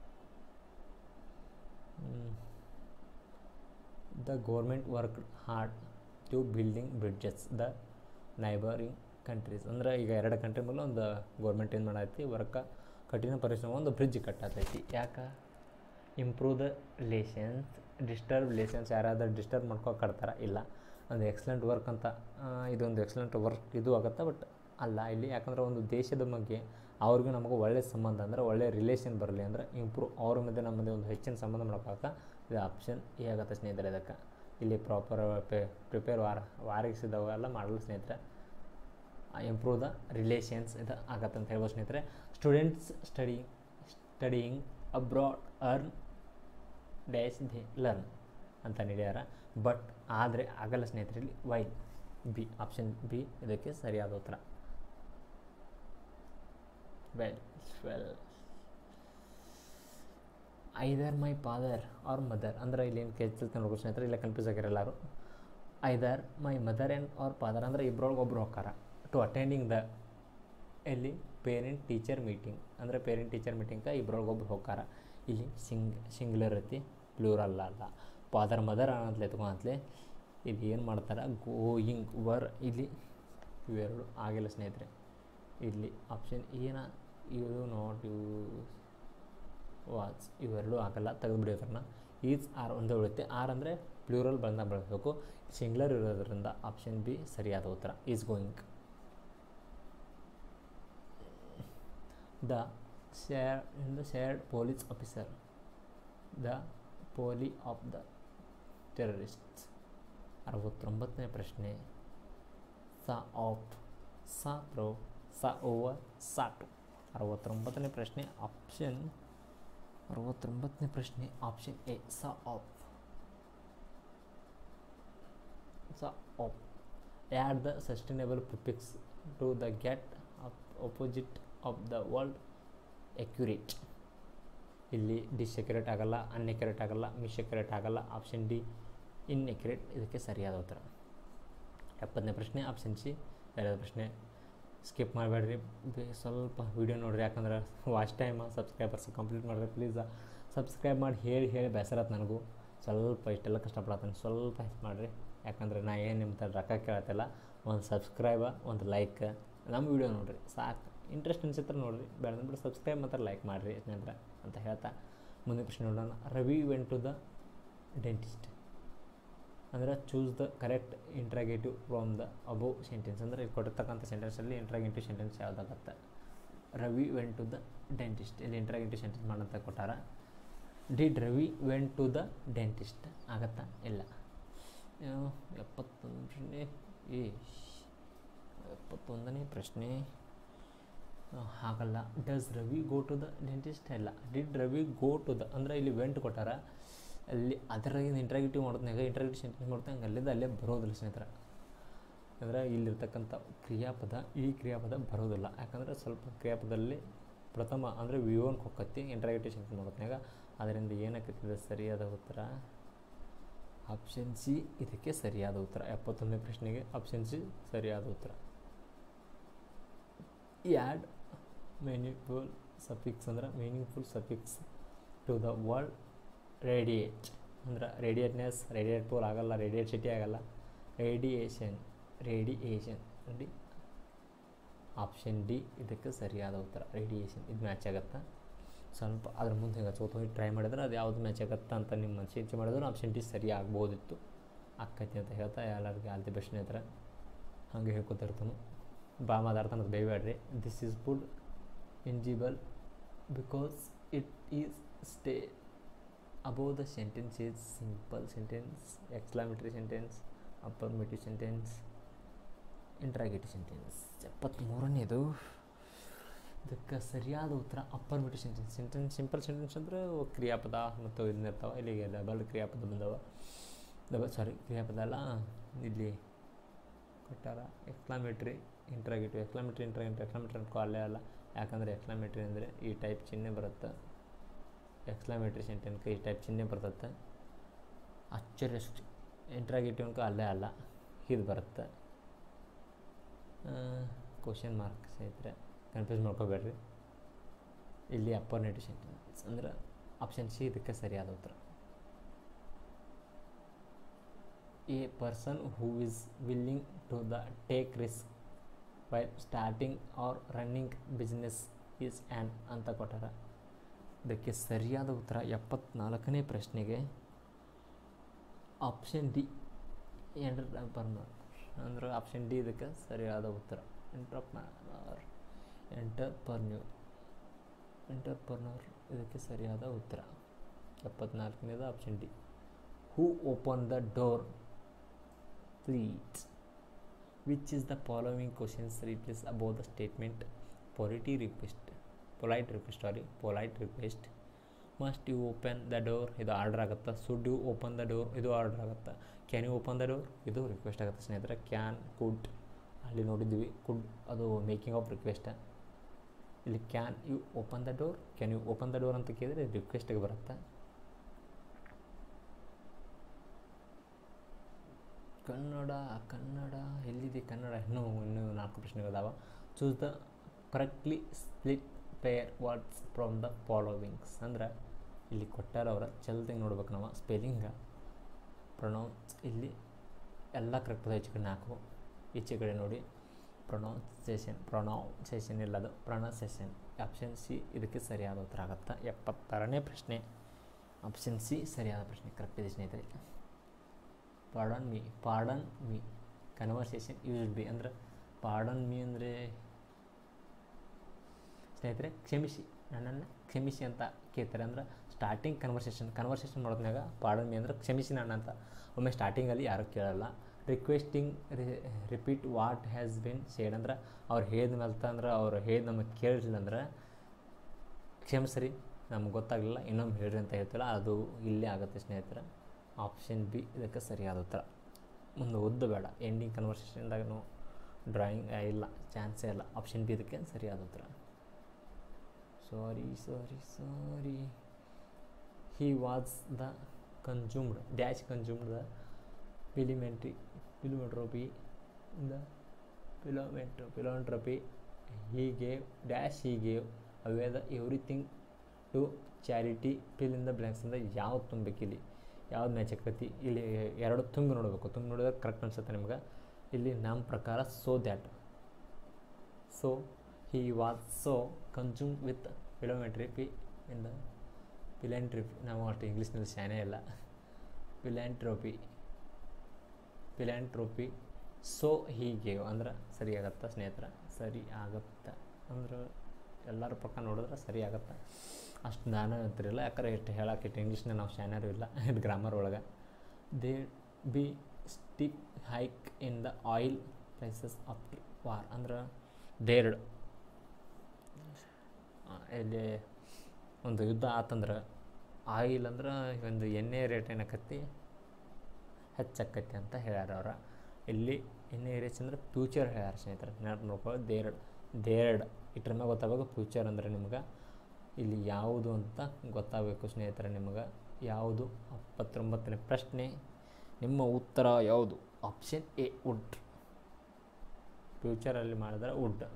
the government work hard to building bridges the neighbouring countries ಅಂದ್ರೆ ಈಗ ಎರಡು ಕಂಟ್ರಿ ಮೇಲೆ ಒಂದು ಗೌರ್ಮೆಂಟ್ ಏನು ಮಾಡೈತಿ ವರ್ಕ ಕಠಿಣ ಪರಿಶ್ರಮ ಒಂದು ಬ್ರಿಡ್ಜ್ ಕಟ್ಟತೈತಿ ಯಾಕೆ improve the relations disturb relations ಯಾರಾದ್ರೂ ಡಿಸ್ಟರ್ಬ್ ಮಾಡ್ಕೊ ಕಟ್ತಾರ ಇಲ್ಲ ಒಂದು ಎಕ್ಸಲೆಂಟ್ ವರ್ಕ್ ಅಂತ ಆ, ಇದೊಂದು ಎಕ್ಸಲೆಂಟ್ ವರ್ಕ್ ಇದು ಆಗುತ್ತೆ ಬಟ್ ಅಲ್ಲ ಇಲ್ಲಿ ಯಾಕಂದ್ರೆ ಒಂದು ದೇಶದ ಬಗ್ಗೆ ಅವ್ರಿಗೂ ನಮಗೂ ಒಳ್ಳೆಯ ಸಂಬಂಧ ಅಂದರೆ ಒಳ್ಳೆಯ ರಿಲೇಷನ್ ಬರಲಿ ಅಂದರೆ ಇಂಪ್ರೂವ್ ಅವ್ರ ಮಧ್ಯೆ ನಮ್ಮ ಮಧ್ಯೆ ಒಂದು ಹೆಚ್ಚಿನ ಸಂಬಂಧ ಮಾಡೋಕ್ಕಾಗ ಇದು ಆಪ್ಷನ್ ಎ ಆಗುತ್ತೆ ಸ್ನೇಹಿತರೆ ಇದಕ್ಕೆ ಇಲ್ಲಿ ಪ್ರಾಪರ್ ಪೇ ಪ್ರಿಪೇರ್ ವಾರ ವಾರಿಸಿದವೆಲ್ಲ ಮಾಡಲು ಸ್ನೇಹಿತರೆ ಇಂಪ್ರೂವ್ ದ ರಿಲೇಷನ್ಸ್ ಇದು ಆಗತ್ತೆ ಅಂತ ಹೇಳ್ಬೋದು ಸ್ನೇಹಿತರೆ students study studying abroad earn dash the learn ಅಂತ ನೀಡ್ಯಾರ ಬಟ್ ಆದರೆ ಆಗಲ್ಲ ಸ್ನೇಹಿತರೆ ಇಲ್ಲಿ ವೈ ಬಿ ಆಪ್ಷನ್ ಬಿ ಇದಕ್ಕೆ ಸರಿಯಾದ ಉತ್ತರ well well either my father or mother ಅಂದ್ರೆ ಇಲ್ಲಿ ಏನು ಕೇಳ್ತಿರ್ತಾನೆ ನೋಡ್ಕೊ ಸ್ನೇಹಿತರೆ ಇಲ್ಲ ಕನ್ಫ್ಯೂಸ್ ಆಗಿರೋ ಎಲ್ಲರೂ either my mother and or father ಅಂದ್ರೆ ಇಬ್ಬರೊಳಗೆ ಒಬ್ರು ಹೋಗ್ತಾರ ಟು ಅಟೆಂಡಿಂಗ್ ದ ಎಲ್ಲಿ ಪೇರೆಂಟ್ ಟೀಚರ್ ಮೀಟಿಂಗ್ ಅಂದರೆ ಪೇರೆಂಟ್ ಟೀಚರ್ ಮೀಟಿಂಗ್ಗೆ ಇಬ್ಬರೊಳಗೆ ಒಬ್ರು ಹೋಗ್ತಾರ ಇಲ್ಲಿ ಸಿಂಗ್ ಸಿಂಗ್ಯುಲರ್ ಐತಿ ಪ್ಲೂರಲ್ ಅಲ್ಲ ಫಾದರ್ ಮದರ್ ಅನ್ನತ್ಲೆ ಎತ್ಕೊಂತಲೇ ಇಲ್ಲಿ ಏನು ಮಾಡ್ತಾರೆ ಗೋಯಿಂಗ್ ವರ್ ಇಲ್ಲಿ ಇವೆರಡು ಆಗಿಲ್ಲ ಸ್ನೇಹಿತರೆ ಇಲ್ಲಿ ಆಪ್ಷನ್ ಏನ ಇದು ನಾಟ್ ಯೂಸ್ ವಾಚ್ ಇವೆರಡೂ ಆಗಲ್ಲ ತೆಗೆದುಬಿಡಿ ಅದನ್ನು ಈಸ್ ಆರ್ ಒಂದೇ ಉಳಿಯುತ್ತೆ ಆರ್ ಅಂದರೆ ಪ್ಲೂರಲ್ ಬಂದ ಬಳಸಬೇಕು ಸಿಂಗ್ಲರ್ ಇರೋದ್ರಿಂದ ಆಪ್ಷನ್ ಬಿ ಸರಿಯಾದ ಉತ್ತರ is going the share in the shared police officer the ಪೋಲಿ ಆಫ್ ದ ಟೆರರಿಸ್ಟ್ ಅರವತ್ತೊಂಬತ್ತನೇ ಪ್ರಶ್ನೆ ಸ ಆಫ್ ಸ ಪ್ರೋ ಸ ಓವರ್ ಸ ಟು ಅರವತ್ತೊಂಬತ್ತನೇ ಪ್ರಶ್ನೆ ಆಪ್ಷನ್ ಅರವತ್ತೊಂಬತ್ತನೇ ಪ್ರಶ್ನೆ ಆಪ್ಷನ್ ಎ ಸ ಆಫ್ ಸ of add the sustainable prefix to the get opposite of the world accurate ಇಲ್ಲಿ ಡಿಸ್ಎಕ್ಯುರೇಟ್ ಆಗಲ್ಲ ಅನ್ಎಕ್ಯುರೇಟ್ ಆಗಲ್ಲ ಮಿಸ್ಎಕ್ಯುರೇಟ್ ಆಗಲ್ಲ ಆಪ್ಷನ್ ಡಿ ಇನ್ಎಕ್ಯುರೇಟ್ ಇದಕ್ಕೆ ಸರಿಯಾದ ಉತ್ತರ ಎಪ್ಪತ್ತನೇ ಪ್ರಶ್ನೆ ಆಪ್ಷನ್ ಸಿ ಸರಿಯಾದ ಪ್ರಶ್ನೆ ಸ್ಕಿಪ್ ಮಾಡಬೇಡ್ರಿ ಸ್ವಲ್ಪ ವೀಡಿಯೋ ನೋಡ್ರಿ ಯಾಕಂದ್ರೆ ವಾಚ್ ಟೈಮ್ ಸಬ್ಸ್ಕ್ರೈಬರ್ಸ್ ಕಂಪ್ಲೀಟ್ ಮಾಡಿದ್ರೆ ಪ್ಲೀಸ್ ಸಬ್ಸ್ಕ್ರೈಬ್ ಮಾಡಿ ಹೇಳಿ ಹೇಳಿ ಬೇಸರತ್ ನನಗೂ ಸ್ವಲ್ಪ ಇಷ್ಟೆಲ್ಲ ಕಷ್ಟಪಡತ್ತೀನಿ ಸ್ವಲ್ಪ ಹೆಲ್ಪ್ ಮಾಡಿರಿ ಯಾಕಂದ್ರೆ ನಾ ಏನು ನಿಮ್ಮ ಥರ ರೊಕ್ಕ ಕೇಳತ್ತಿಲ್ಲ ಒಂದು ಸಬ್ಸ್ಕ್ರೈಬ ಒಂದು ಲೈಕ್ ನಮ್ಮ ವೀಡಿಯೋ ನೋಡಿರಿ ಸಾಕು ಇಂಟ್ರೆಸ್ಟ್ ಅನ್ಸಿದ್ರೆ ನೋಡಿರಿ ಬೇಡ ಬಿಟ್ಟು ಸಬ್ಸ್ಕ್ರೈಬ್ ಮಾತ್ರ ಲೈಕ್ ಮಾಡಿರಿ ಸ್ನೇಹಿತರೆ ಅಂತ ಹೇಳ್ತಾ ಮುಂದಿನ ಪ್ರಶ್ನೆ ನೋಡೋಣ Ravi went to the dentist ಅಂದರೆ choose the correct interrogative from the above sentence ಅಂದರೆ ಇಲ್ಲಿ ಕೊಟ್ಟಿರ್ತಕ್ಕಂಥ ಸೆಂಟೆನ್ಸಲ್ಲಿ ಇಂಟ್ರಾಗೇಟಿವ್ ಸೆಂಟೆನ್ಸ್ ಯಾವುದಾಗತ್ತೆ Ravi went to the dentist ಇಲ್ಲಿ ಇಂಟ್ರಾಗೇಟಿವ್ ಸೆಂಟೆನ್ಸ್ ಮಾಡಂತ ಕೊಟ್ಟಾರ did Ravi went to the dentist ಆಗತ್ತಾ ಇಲ್ಲ ಆ, ಎಪ್ಪತ್ತೊಂದು ಪ್ರಶ್ನೆ ಏ ಎಪ್ಪತ್ತೊಂದನೇ ಪ್ರಶ್ನೆ ಆ, ಹಾಗಲ್ಲ does Ravi go to the dentist ಇಲ್ಲ did Ravi go to the ಅಂದರೆ ಇಲ್ಲಿ ವೆಂಟ್ ಕೊಟ್ಟಾರ ಅಲ್ಲಿ ಅದರಾಗಿಂದ ಇಂಟ್ರಾಗೇಟಿವ್ ಮಾಡೋದ್ನಾಗ ಇಂಟ್ರಾಗೇಟಿವ್ ಸೆಂಟೆನ್ಸ್ ಮಾಡ್ತಾ ಹಂಗೆ ಅಲ್ಲಿಂದ ಅಲ್ಲೇ ಬರೋದಿಲ್ಲ ಸ್ನೇಹಿತರೆ ಅಂದರೆ ಇಲ್ಲಿರ್ತಕ್ಕಂಥ ಕ್ರಿಯಾಪದ ಈ ಕ್ರಿಯಾಪದ ಬರೋದಿಲ್ಲ ಯಾಕಂದರೆ ಸ್ವಲ್ಪ ಕ್ರಿಯಾಪದಲ್ಲಿ ಪ್ರಥಮ ಅಂದರೆ ವಿವೋನ್ ಹೊಕ್ಕತ್ತಿ ಇಂಟ್ರಾಗೇಟಿವ್ ಸೆಂಟೆನ್ಸ್ ಮಾಡೋದ್ನಾಗ ಅದರಿಂದ ಏನಾಗ್ತದೆ ಸರಿಯಾದ ಉತ್ತರ ಆಪ್ಷನ್ ಸಿ ಇದಕ್ಕೆ ಸರಿಯಾದ ಉತ್ತರ ಎಪ್ಪತ್ತೊಂದನೇ ಪ್ರಶ್ನೆಗೆ ಆಪ್ಷನ್ ಸಿ ಸರಿಯಾದ ಉತ್ತರ ಆ್ಯಡ್ ಮೀನಿಂಗ್ಫುಲ್ ಸಫಿಕ್ಸ್ ಅಂದ್ರೆ meaningful suffix to the world radiate ಅಂದ್ರೆ ರೇಡಿಯೇಟ್ನೆಸ್ ರೇಡಿಯೇಟ್ ಪೋಲ್ ಆಗಲ್ಲ ರೇಡಿಯೇಟ್ ಸಿಟಿ ಆಗಲ್ಲ ರೇಡಿಯೇಷನ್ ರೇಡಿಯೇಷನ್ ನೋಡಿ ಆಪ್ಷನ್ ಡಿ ಇದಕ್ಕೆ ಸರಿಯಾದ ಉತ್ತರ ರೇಡಿಯೇಷನ್ ಇದು ಮ್ಯಾಚ್ ಆಗುತ್ತಾ ಸ್ವಲ್ಪ ಅದ್ರ ಮುಂದೆ ಹಿಂಗೆ ಸೋತು ಹೋಗಿ ಟ್ರೈ ಮಾಡಿದ್ರೆ ಅದು ಯಾವ್ದು ಮ್ಯಾಚ್ ಆಗುತ್ತಾ ಅಂತ ನಿಮ್ಮ ಮನಸ್ಸು ಇಚ್ಛೆ ಮಾಡಿದ್ರೆ ಆಪ್ಷನ್ ಡಿ ಸರಿ ಆಗ್ಬೋದಿತ್ತು ಆಕ್ಕೈತಿ ಅಂತ ಹೇಳ್ತಾ ಎಲ್ಲರಿಗೆ ಆಲ್ ದಿ ಬೆಸ್ಟ್ ಸ್ನೇಹಿತರೆ ಹಾಗೆ ಹೇಳ್ಕೊತಿರ್ತಾನು ಬಾ ಮಾತಾಡ್ತಾನೆ ಅದು ಬೇಯಬೇಡ್ರಿ this is food inedible because it is stale above the sentence is simple sentence exclamatory sentence affirmative sentence interrogative sentence ಎಪ್ಪತ್ತ್ಮೂರನೇದು ಇದಕ್ಕೆ ಸರಿಯಾದ ಉತ್ತರ affirmative sentence sentence simple sentence ಅಂದರೆ ಕ್ರಿಯಾಪದ ಮತ್ತು ಇದನ್ನ ಇರ್ತಾವೆ ಇಲ್ಲಿಗೆ ಡಬಲ್ ಕ್ರಿಯಾಪದ ಬಂದವ ಡಬಲ್ ಸಾರಿ ಕ್ರಿಯಾಪದ ಅಲ್ಲ ಇಲ್ಲಿ ಕೊಟ್ಟಾರ exclamatory interrogative exclamatory interrogative exclamatory ಅನ್ಕೋ ಅಲ್ಲೇ ಅಲ್ಲ ಯಾಕಂದರೆ ಎಕ್ಸ್ಲಾಮೇಟ್ರಿ ಅಂದರೆ ಈ ಟೈಪ್ ಚಿಹ್ನೆ ಬರುತ್ತೆ ಎಕ್ಸ್ಲಾಮೇಟ್ರಿ ಸೆಂಟೆನ್ಸ್ಗೆ ಈ ಟೈಪ್ ಚಿಹ್ನೆ ಬರ್ತತ್ತೆ ಆಶ್ಚರ್ಯ ಇಂಟ್ರಾಗೇಟಿವ್ ಅನ್ಕೋ ಅಲ್ಲೇ ಅಲ್ಲ ಇದು ಬರುತ್ತೆ ಕ್ವಶನ್ ಮಾರ್ಕ್ ಸ್ನೇಹಿತರೆ ಕನ್ಫ್ಯೂಸ್ ಮಾಡ್ಕೋಬೇಡ್ರಿ ಇಲ್ಲಿ ಅಪರ್ನೇಟಿವ್ ಸೆಂಟೆನ್ಸ್ ಅಂದ್ರೆ ಆಪ್ಷನ್ ಸಿ ಇದಕ್ಕೆ ಸರಿಯಾದ ಉತ್ತರ a person who is willing to the take risk while starting or running business is an ಅಂತ ಕೊಟ್ಟಾರ ಇದಕ್ಕೆ ಸರಿಯಾದ ಉತ್ತರ ಎಪ್ಪತ್ನಾಲ್ಕನೇ ಪ್ರಶ್ನೆಗೆ ಆಪ್ಷನ್ ಡಿ ಎಂಟರ್ಪ್ರನರ್ ಅಂದ್ರೆ ಆಪ್ಷನ್ ಡಿ ಇದಕ್ಕೆ ಸರಿಯಾದ ಉತ್ತರ ಎಂಟರ್ಪ್ರನರ್ ಎಂಟರ್ಪರ್ನ್ಯೂರ್ ಎಂಟರ್ಪರ್ನರ್ ಇದಕ್ಕೆ ಸರಿಯಾದ ಉತ್ತರ ಎಪ್ಪತ್ನಾಲ್ಕನೇದು option D who open the door please which is the following questions replace above the statement polite request polite request sorry polite request must you open the door ಇದು order ಆಗುತ್ತೆ should you open the door ಇದು order ಆಗುತ್ತೆ can you open the door ಇದು request ಆಗುತ್ತೆ ಸ್ನೇಹಿತರೆ can could ಅಲ್ಲಿ ನೋಡಿದ್ವಿ could ಅದು ಮೇಕಿಂಗ್ ಆಫ್ ರಿಕ್ವೆಸ್ಟ್ ಇಲ್ಲಿ can you open the door can you open the door ಅಂತ ಕೇಳಿದ್ರೆ ರಿಕ್ವೆಸ್ಟಿಗೆ ಬರುತ್ತೆ ಕನ್ನಡ ಕನ್ನಡ ಎಲ್ಲಿದೆ ಕನ್ನಡ ಇನ್ನೂ ಇನ್ನೂ ನಾಲ್ಕು ಪ್ರಶ್ನೆಗಳಿದಾವೆ choose the correctly split pair words from the followings ಅಂದ್ರೆ ಇಲ್ಲಿ ಕೊಟ್ಟಾರ ಅವರ ಚಲ್ದಂಗೆ ನೋಡ್ಬೇಕು ನಾವು ಸ್ಪೆಲ್ಲಿಂಗ ಪ್ರೊನೌನ್ಸ್ ಇಲ್ಲಿ ಎಲ್ಲ ಕರೆಕ್ಟ್ ಅದ ಈಚೆ ಕಡೆ ನಾಲ್ಕು ಈಚೆ ಕಡೆ ನೋಡಿ ಪ್ರೊನೌನ್ಸೇಷನ್ ಪ್ರೊನೌನ್ಸೇಷನ್ ಇಲ್ಲದು ಪ್ರೊನೌನ್ಸೇಷನ್ ಆಪ್ಷನ್ ಸಿ ಇದಕ್ಕೆ ಸರಿಯಾದ ಉತ್ತರ ಆಗುತ್ತೆ ಎಪ್ಪತ್ತಾರನೇ ಪ್ರಶ್ನೆ ಆಪ್ಷನ್ ಸಿ ಸರಿಯಾದ ಪ್ರಶ್ನೆ ಕರೆಕ್ಟ್ ಇದೆ ಸ್ನೇಹಿತರೆ pardon me pardon me conversation use B ಅಂದ್ರೆ ಪಾರ್ಡನ್ ಮೀ ಅಂದರೆ ಸ್ನೇಹಿತರೆ ಕ್ಷಮಿಸಿ ನನ್ನನ್ನು ಕ್ಷಮಿಸಿ ಅಂತ ಕೇಳ್ತಾರೆ ಅಂದ್ರೆ ಸ್ಟಾರ್ಟಿಂಗ್ ಕನ್ವರ್ಸೇಷನ್ ಕನ್ವರ್ಸೇಷನ್ ಮಾಡೋದ್ನಾಗ ಪಾರ್ಡನ್ ಮೀ ಅಂದ್ರೆ ಕ್ಷಮಿಸಿ ನನ್ನ ಅಂತ ಒಮ್ಮೆ ಸ್ಟಾರ್ಟಿಂಗಲ್ಲಿ ಯಾರೂ ಕೇಳಲ್ಲ requesting repeat what has been said ಅಂದ್ರೆ ಅವ್ರು ಹೇಳಿದ ಮೇಲೆ ಅಂದ್ರೆ ಅವ್ರು ಹೇಳಿದ ನಮಗೆ ಕೇಳಿಲ್ಲ ಅಂದ್ರೆ ಕ್ಷಮಿಸ್ರಿ ನಮ್ಗೆ ಗೊತ್ತಾಗಲಿಲ್ಲ ಇನ್ನೊಮ್ಮೆ ಹೇಳ್ರಿ ಅಂತ ಹೇಳ್ತಿಲ್ಲ ಅದು ಇಲ್ಲೇ ಆಗುತ್ತೆ ಸ್ನೇಹಿತರೆ ಆಪ್ಷನ್ ಬಿ ಇದಕ್ಕೆ ಸರಿಯಾದ ಉತ್ತರ ಮುಂದೆ ಓದ್ದು ಬೇಡ ಎಂಡಿಂಗ್ ಕನ್ವರ್ಸೇಷನ್ದಾಗೂ ಡ್ರಾಯಿಂಗ್ ಇಲ್ಲ ಚಾನ್ಸೇ ಇಲ್ಲ ಆಪ್ಷನ್ ಬಿ ಇದಕ್ಕೆ ಸರಿಯಾದ ಉತ್ತರ sorry sorry sorry he was the consumed dash consumed the philanthropy philanthropy the philanthropy philanthropy he gave dash he gave away the everything to charity fill in the blanks ಅಂದರೆ ಯಾವ್ದು ತುಂಬಬೇಕಿಲ್ಲಿ ಯಾವ್ದು match ಆಕೈತಿ ಇಲ್ಲಿ ಎರಡು ತುಂಬ ನೋಡಬೇಕು ತುಂಬ ನೋಡಿದ್ರೆ ಕರೆಕ್ಟ್ ಅನ್ಸುತ್ತೆ ನಿಮ್ಗೆ ಇಲ್ಲಿ ನಮ್ಮ ಪ್ರಕಾರ so that so he was so consume with philanthropy in the philanthropy ನಾವು ಅಷ್ಟು ಇಂಗ್ಲೀಷ್ನಲ್ಲಿ ಶಾನೇ ಇಲ್ಲ ಫಿಲ್ಯಾಂಟ್ರೋಪಿ ಫಿಲ್ಯಾಂಟ್ರೋಪಿ ಸೊ ಹೀಗೆ ಅಂದ್ರೆ ಸರಿ ಆಗತ್ತಾ ಸ್ನೇಹಿತರ ಸರಿ ಆಗತ್ತೆ ಅಂದ್ರೆ ಎಲ್ಲರ ಪಕ್ಕ ನೋಡಿದ್ರೆ ಸರಿ ಆಗತ್ತೆ ಅಷ್ಟು ಜ್ಞಾನ ಇರ್ತಿರಲಿಲ್ಲ ಯಾಕಂದ್ರೆ ಇಷ್ಟು ಹೇಳಕ್ಕೆ ಇಟ್ಟು ಇಂಗ್ಲೀಷ್ನ ನಾವು ಶಾನ್ಯರು ಇಲ್ಲ ಇದು ಗ್ರಾಮರ್ ಒಳಗೆ they be steep hike in the oil prices after war ಅಂದ್ರೆ ದೇರ್ಡ್ ಇಲ್ಲಿ ಒಂದು ಯುದ್ಧ ಆತಂದ್ರೆ ಆಯಿಲ್ ಅಂದ್ರೆ ಒಂದು ಎಣ್ಣೆ ರೇಟ್ ಏನಾಕತ್ತಿ ಹೆಚ್ಚಾಕತಿ ಅಂತ ಹೇಳ್ಯಾರ ಅವ್ರ ಇಲ್ಲಿ ಎಣ್ಣೆ ರೇಟ್ಸ್ ಅಂದ್ರೆ ಫ್ಯೂಚರ್ ಹೇಳ್ಯಾರ ಸ್ನೇಹಿತರೆ ನೆನಪು ನೋಡ್ಕೊಳ್ಳಿ ದೇರ್ಡ್ ದೇರ್ಡ್ ಇಟ್ರ ಮೇಲೆ ಗೊತ್ತಾಗಬೇಕು ಫ್ಯೂಚರ್ ಅಂದರೆ ನಿಮ್ಗೆ ಇಲ್ಲಿ ಯಾವುದು ಅಂತ ಗೊತ್ತಾಗಬೇಕು ಸ್ನೇಹಿತರೆ ನಿಮ್ಗೆ ಯಾವುದು ಎಪ್ಪತ್ತೊಂಬತ್ತನೇ ಪ್ರಶ್ನೆ ನಿಮ್ಮ ಉತ್ತರ ಯಾವುದು ಆಪ್ಷನ್ ಎ ವುಡ್ ಫ್ಯೂಚರಲ್ಲಿ ಮಾಡಿದ್ರೆ would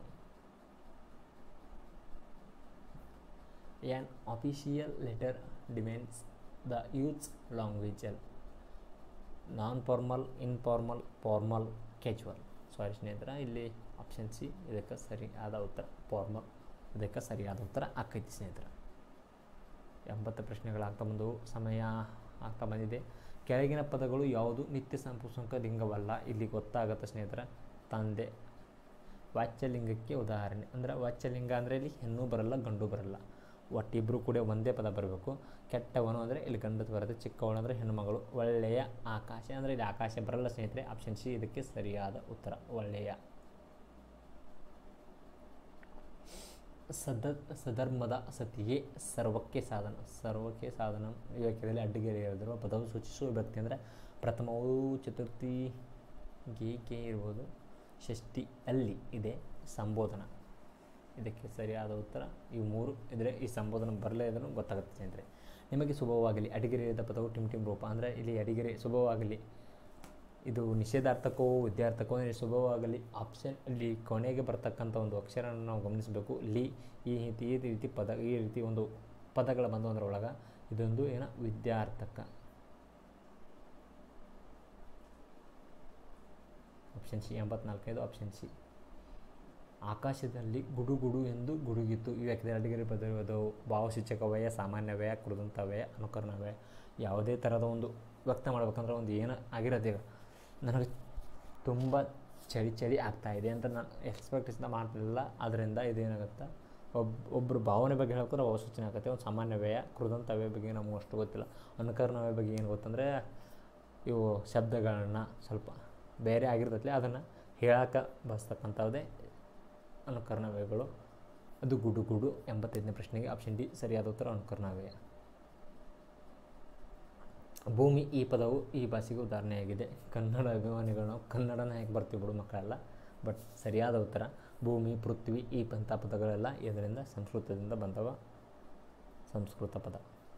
An official letter demands the use language non formal informal formal casual sorry ಸ್ನೇಹಿತರ ಇಲ್ಲಿ ಆಪ್ಷನ್ ಸಿ ಇದಕ್ಕೆ ಸರಿಯಾದ ಉತ್ತರ ಫಾರ್ಮಲ್ ಇದಕ್ಕೆ ಸರಿಯಾದ ಉತ್ತರ ಆಕೈತಿ ಸ್ನೇಹಿತರ ಎಂಬತ್ತು ಪ್ರಶ್ನೆಗಳಾಗ್ತಾ ಬಂದವು ಸಮಯ ಆಗ್ತಾ ಬಂದಿದೆ ಕೆಳಗಿನ ಪದಗಳು ಯಾವುದು ನಿತ್ಯ ಸಂಪುಸಂಕ ಲಿಂಗವಲ್ಲ ಇಲ್ಲಿ ಗೊತ್ತಾಗತ್ತೆ ಸ್ನೇಹಿತರ ತಂದೆ ವಾಚ್ಯಲಿಂಗಕ್ಕೆ ಉದಾಹರಣೆ ಅಂದರೆ ವಾಚ್ಯಲಿಂಗ ಅಂದರೆ ಇಲ್ಲಿ ಹೆಣ್ಣು ಬರಲ್ಲ ಗಂಡು ಬರಲ್ಲ ಒಟ್ಟಿಬ್ಬರು ಕೂಡ ಒಂದೇ ಪದ ಬರಬೇಕು ಕೆಟ್ಟವನು ಅಂದರೆ ಇಲ್ಲಿ ಗಂಡದು ಬರುತ್ತೆ ಚಿಕ್ಕವಳು ಅಂದರೆ ಹೆಣ್ಣುಮಗಳು ಒಳ್ಳೆಯ ಆಕಾಶ ಅಂದರೆ ಇಲ್ಲಿ ಆಕಾಶ ಬರಲ್ಲ ಸ್ನೇಹಿತರೆ ಆಪ್ಷನ್ ಸಿ ಇದಕ್ಕೆ ಸರಿಯಾದ ಉತ್ತರ ಒಳ್ಳೆಯ ಸದ ಸಧರ್ಮದ ಸತಿಯೇ ಸರ್ವಕ್ಕೆ ಸಾಧನ ಸರ್ವಕ್ಕೆ ಸಾಧನ ಈ ವಾಕ್ಯದಲ್ಲಿ ಅಡ್ಡಿಗೆರೆ ಹೇಳಿದ್ರು ಪದವು ಸೂಚಿಸುವ ವ್ಯಕ್ತಿ ಅಂದರೆ ಪ್ರಥಮವು ಚತುರ್ಥಿ ಗೆ ಕೆ ಇರ್ಬೋದು ಷಷ್ಠಿ ಅಲ್ಲಿ ಇದೆ ಸಂಬೋಧನ ಇದಕ್ಕೆ ಸರಿಯಾದ ಉತ್ತರ ಈ ಮೂರು ಇದ್ದರೆ ಈ ಸಂಬೋಧನೆ ಬರಲೇ ಇದನ್ನು ಗೊತ್ತಾಗುತ್ತೆ ಸ್ನೇಹಿತರೆ ನಿಮಗೆ ಶುಭವಾಗಲಿ ಅಡಿಗೆರೆಯದ ಪದವು ಟಿಮ್ ಟಿಮ್ ರೂಪ ಅಂದರೆ ಇಲ್ಲಿ ಅಡಿಗೆರೆ ಶುಭವಾಗಲಿ ಇದು ನಿಷೇಧಾರ್ಥಕೋ ವಿದ್ಯಾರ್ಥಕೋ ಅಂದರೆ ಶುಭವಾಗಲಿ ಆಪ್ಷನ್ ಇಲ್ಲಿ ಕೊನೆಗೆ ಬರ್ತಕ್ಕಂಥ ಒಂದು ಅಕ್ಷರವನ್ನು ನಾವು ಗಮನಿಸಬೇಕು ಲಿ ಈ ರೀತಿ ಈ ರೀತಿ ಪದ ಈ ರೀತಿ ಒಂದು ಪದಗಳ ಬಂದು ಅದರೊಳಗೆ ಇದೊಂದು ಏನ ವಿದ್ಯಾರ್ಥಕ ಆಪ್ಷನ್ ಸಿ ಎಂಬತ್ನಾಲ್ಕೈದು ಆಪ್ಷನ್ ಸಿ ಆಕಾಶದಲ್ಲಿ ಗುಡುಗುಡು ಎಂದು ಗುಡುಗಿತು ಈ ವ್ಯಕ್ತಿ ಅಡಿಗೆರೆ ಪದವಿದು ಭಾವಸೂಚಕ ವ್ಯಯ ಸಾಮಾನ್ಯ ವ್ಯಯ ಕೃದಂತ ವ್ಯಯ ಅನುಕರಣ ವ್ಯಯ ಯಾವುದೇ ಥರದ ಒಂದು ವ್ಯಕ್ತ ಮಾಡ್ಬೇಕಂದ್ರೆ ಒಂದು ಏನು ಆಗಿರೋದು ಈಗ ನನಗೆ ತುಂಬ ಚಳಿ ಚಳಿ ಆಗ್ತಾ ಇದೆ ಅಂತ ನಾನು ಎಕ್ಸ್ಪೆಕ್ಟೇಷನ್ ಮಾಡ್ತಿರಲಿಲ್ಲ ಅದರಿಂದ ಇದೇನಾಗುತ್ತೆ ಒಬ್ಬ ಒಬ್ಬರು ಭಾವನೆ ಬಗ್ಗೆ ಹೇಳ್ತಾರೆ ಭಾವಸೂಚನೆ ಆಗುತ್ತೆ ಒಂದು ಸಾಮಾನ್ಯ ವ್ಯಯ ಕೃದಂತ ವ್ಯಯ ಬಗ್ಗೆ ನಮಗೆ ಅಷ್ಟು ಗೊತ್ತಿಲ್ಲ ಅನುಕರಣ ವ್ಯಯ ಬಗ್ಗೆ ಏನು ಗೊತ್ತಂದರೆ ಇವು ಶಬ್ದಗಳನ್ನ ಸ್ವಲ್ಪ ಬೇರೆ ಆಗಿರ್ತೈತಿ ಅದನ್ನು ಹೇಳಕ್ಕೆ ಬಯಸ್ತಕ್ಕಂಥದ್ದೇ ಅನುಕರಣವ್ಯಗಳು ಅದು ಗುಡು ಗುಡು ಎಂಬತ್ತೈದನೇ ಪ್ರಶ್ನೆಗೆ ಆಪ್ಷನ್ ಡಿ ಸರಿಯಾದ ಉತ್ತರ ಅನುಕರಣವ್ಯಯ ಭೂಮಿ ಈ ಪದವು ಈ ಭಾಷೆಗೆ ಉದಾಹರಣೆಯಾಗಿದೆ ಕನ್ನಡ ಅಭಿಮಾನಿಗಳು ನಾವು ಕನ್ನಡನ ಹೇಗೆ ಬರ್ತೀವಿ ಬಿಡು ಮಕ್ಕಳೆಲ್ಲ ಬಟ್ ಸರಿಯಾದ ಉತ್ತರ ಭೂಮಿ ಪೃಥ್ವಿ ಈ ಪಂಥ ಪದಗಳೆಲ್ಲ ಇದರಿಂದ ಸಂಸ್ಕೃತದಿಂದ ಬಂದವ ಸಂಸ್ಕೃತ ಪದ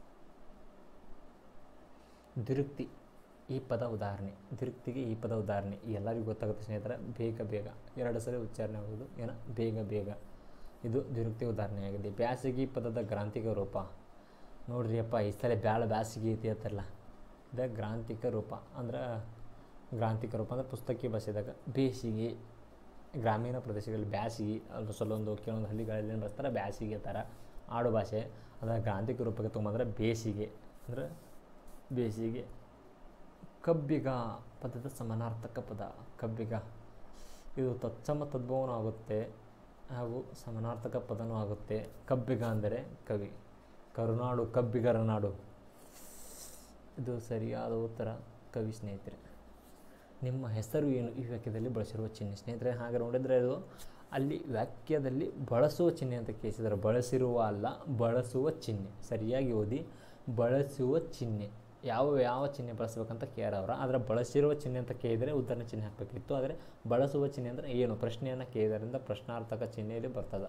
ದ್ವಿರುಕ್ತಿ ಈ ಪದ ಉದಾಹರಣೆ ದ್ವಿರುಕ್ತಿಗೆ ಈ ಪದ ಉದಾಹರಣೆ ಎಲ್ಲರಿಗೂ ಗೊತ್ತಾಗುತ್ತೆ ಸ್ನೇಹಿತರೆ ಬೇಗ ಬೇಗ ಎರಡು ಸಲ ಉಚ್ಚಾರಣೆ ಆಗೋದು ಏನ ಬೇಗ ಬೇಗ ಇದು ದ್ವಿರುಕ್ತಿ ಉದಾಹರಣೆಯಾಗಿದೆ ಬ್ಯಾಸಗಿ ಪದದ ಗ್ರಾಂಥಿಕ ರೂಪ ನೋಡ್ರಿ ಅಪ್ಪ ಈ ಸಲ ಬ್ಯಾಳ ಬ್ಯಾಸಗಿ ಐತಿ ಅಂತಲ್ಲ ಇದು ಗ್ರಾಂಥಿಕ ರೂಪ ಅಂದ್ರೆ ಗ್ರಾಂಥಿಕ ರೂಪ ಅಂದರೆ ಪುಸ್ತಕಿ ಭಾಷೆದಾಗ ಬೇಸಿಗೆ ಗ್ರಾಮೀಣ ಪ್ರದೇಶಗಳಲ್ಲಿ ಬ್ಯಾಸಿಗೆ ಅದ್ರ ಸಲೊಂದು ಕೆಲವೊಂದು ಹಳ್ಳಿಗಳಲ್ಲಿ ಏನು ಬಳಸ್ತಾರೆ ಬ್ಯಾಸಿಗೆ ಥರ ಆಡು ಭಾಷೆ ಅದರ ಗ್ರಾಂಥಿಕ ರೂಪಕ್ಕೆ ತೊಗೊಂಬಂದ್ರೆ ಬೇಸಿಗೆ ಅಂದರೆ ಬೇಸಿಗೆ ಕಬ್ಬಿಗ ಪದದ ಸಮಾನಾರ್ಥಕ ಪದ ಕಬ್ಬಿಗ ಇದು ತತ್ಸಮ ತದ್ಭವನೂ ಆಗುತ್ತೆ ಹಾಗೂ ಸಮಾನಾರ್ಥಕ ಪದನೂ ಆಗುತ್ತೆ ಕಬ್ಬಿಗ ಅಂದರೆ ಕವಿ ಕರುನಾಡು ಕಬ್ಬಿಗರ ನಾಡು ಇದು ಸರಿಯಾದ ಉತ್ತರ ಕವಿ ಸ್ನೇಹಿತರೆ ನಿಮ್ಮ ಹೆಸರು ಏನು ಈ ವಾಕ್ಯದಲ್ಲಿ ಬಳಸಿರುವ ಚಿಹ್ನೆ ಸ್ನೇಹಿತರೆ ಹಾಗೆ ನೋಡಿದರೆ ಅದು ಅಲ್ಲಿ ವಾಕ್ಯದಲ್ಲಿ ಬಳಸುವ ಚಿಹ್ನೆ ಅಂತ ಕೇಳಿಸಿದ್ದಾರೆ ಬಳಸಿರುವ ಅಲ್ಲ ಬಳಸುವ ಚಿಹ್ನೆ ಸರಿಯಾಗಿ ಓದಿ ಬಳಸುವ ಚಿಹ್ನೆ ಯಾವ ಯಾವ ಚಿಹ್ನೆ ಬಳಸ್ಬೇಕಂತ ಕೇರ್ ಅವರ ಆದರೆ ಬಳಸಿರುವ ಚಿಹ್ನೆ ಅಂತ ಕೇಳಿದರೆ ಉದಾಹರಣೆ ಚಿಹ್ನೆ ಹಾಕಬೇಕಿತ್ತು ಆದರೆ ಬಳಸುವ ಚಿಹ್ನೆ ಅಂದರೆ ಏನು ಪ್ರಶ್ನೆಯನ್ನು ಕೇಳಿದ್ರಿಂದ ಪ್ರಶ್ನಾರ್ಥಕ ಚಿಹ್ನೆಯಲ್ಲಿ ಬರ್ತದೆ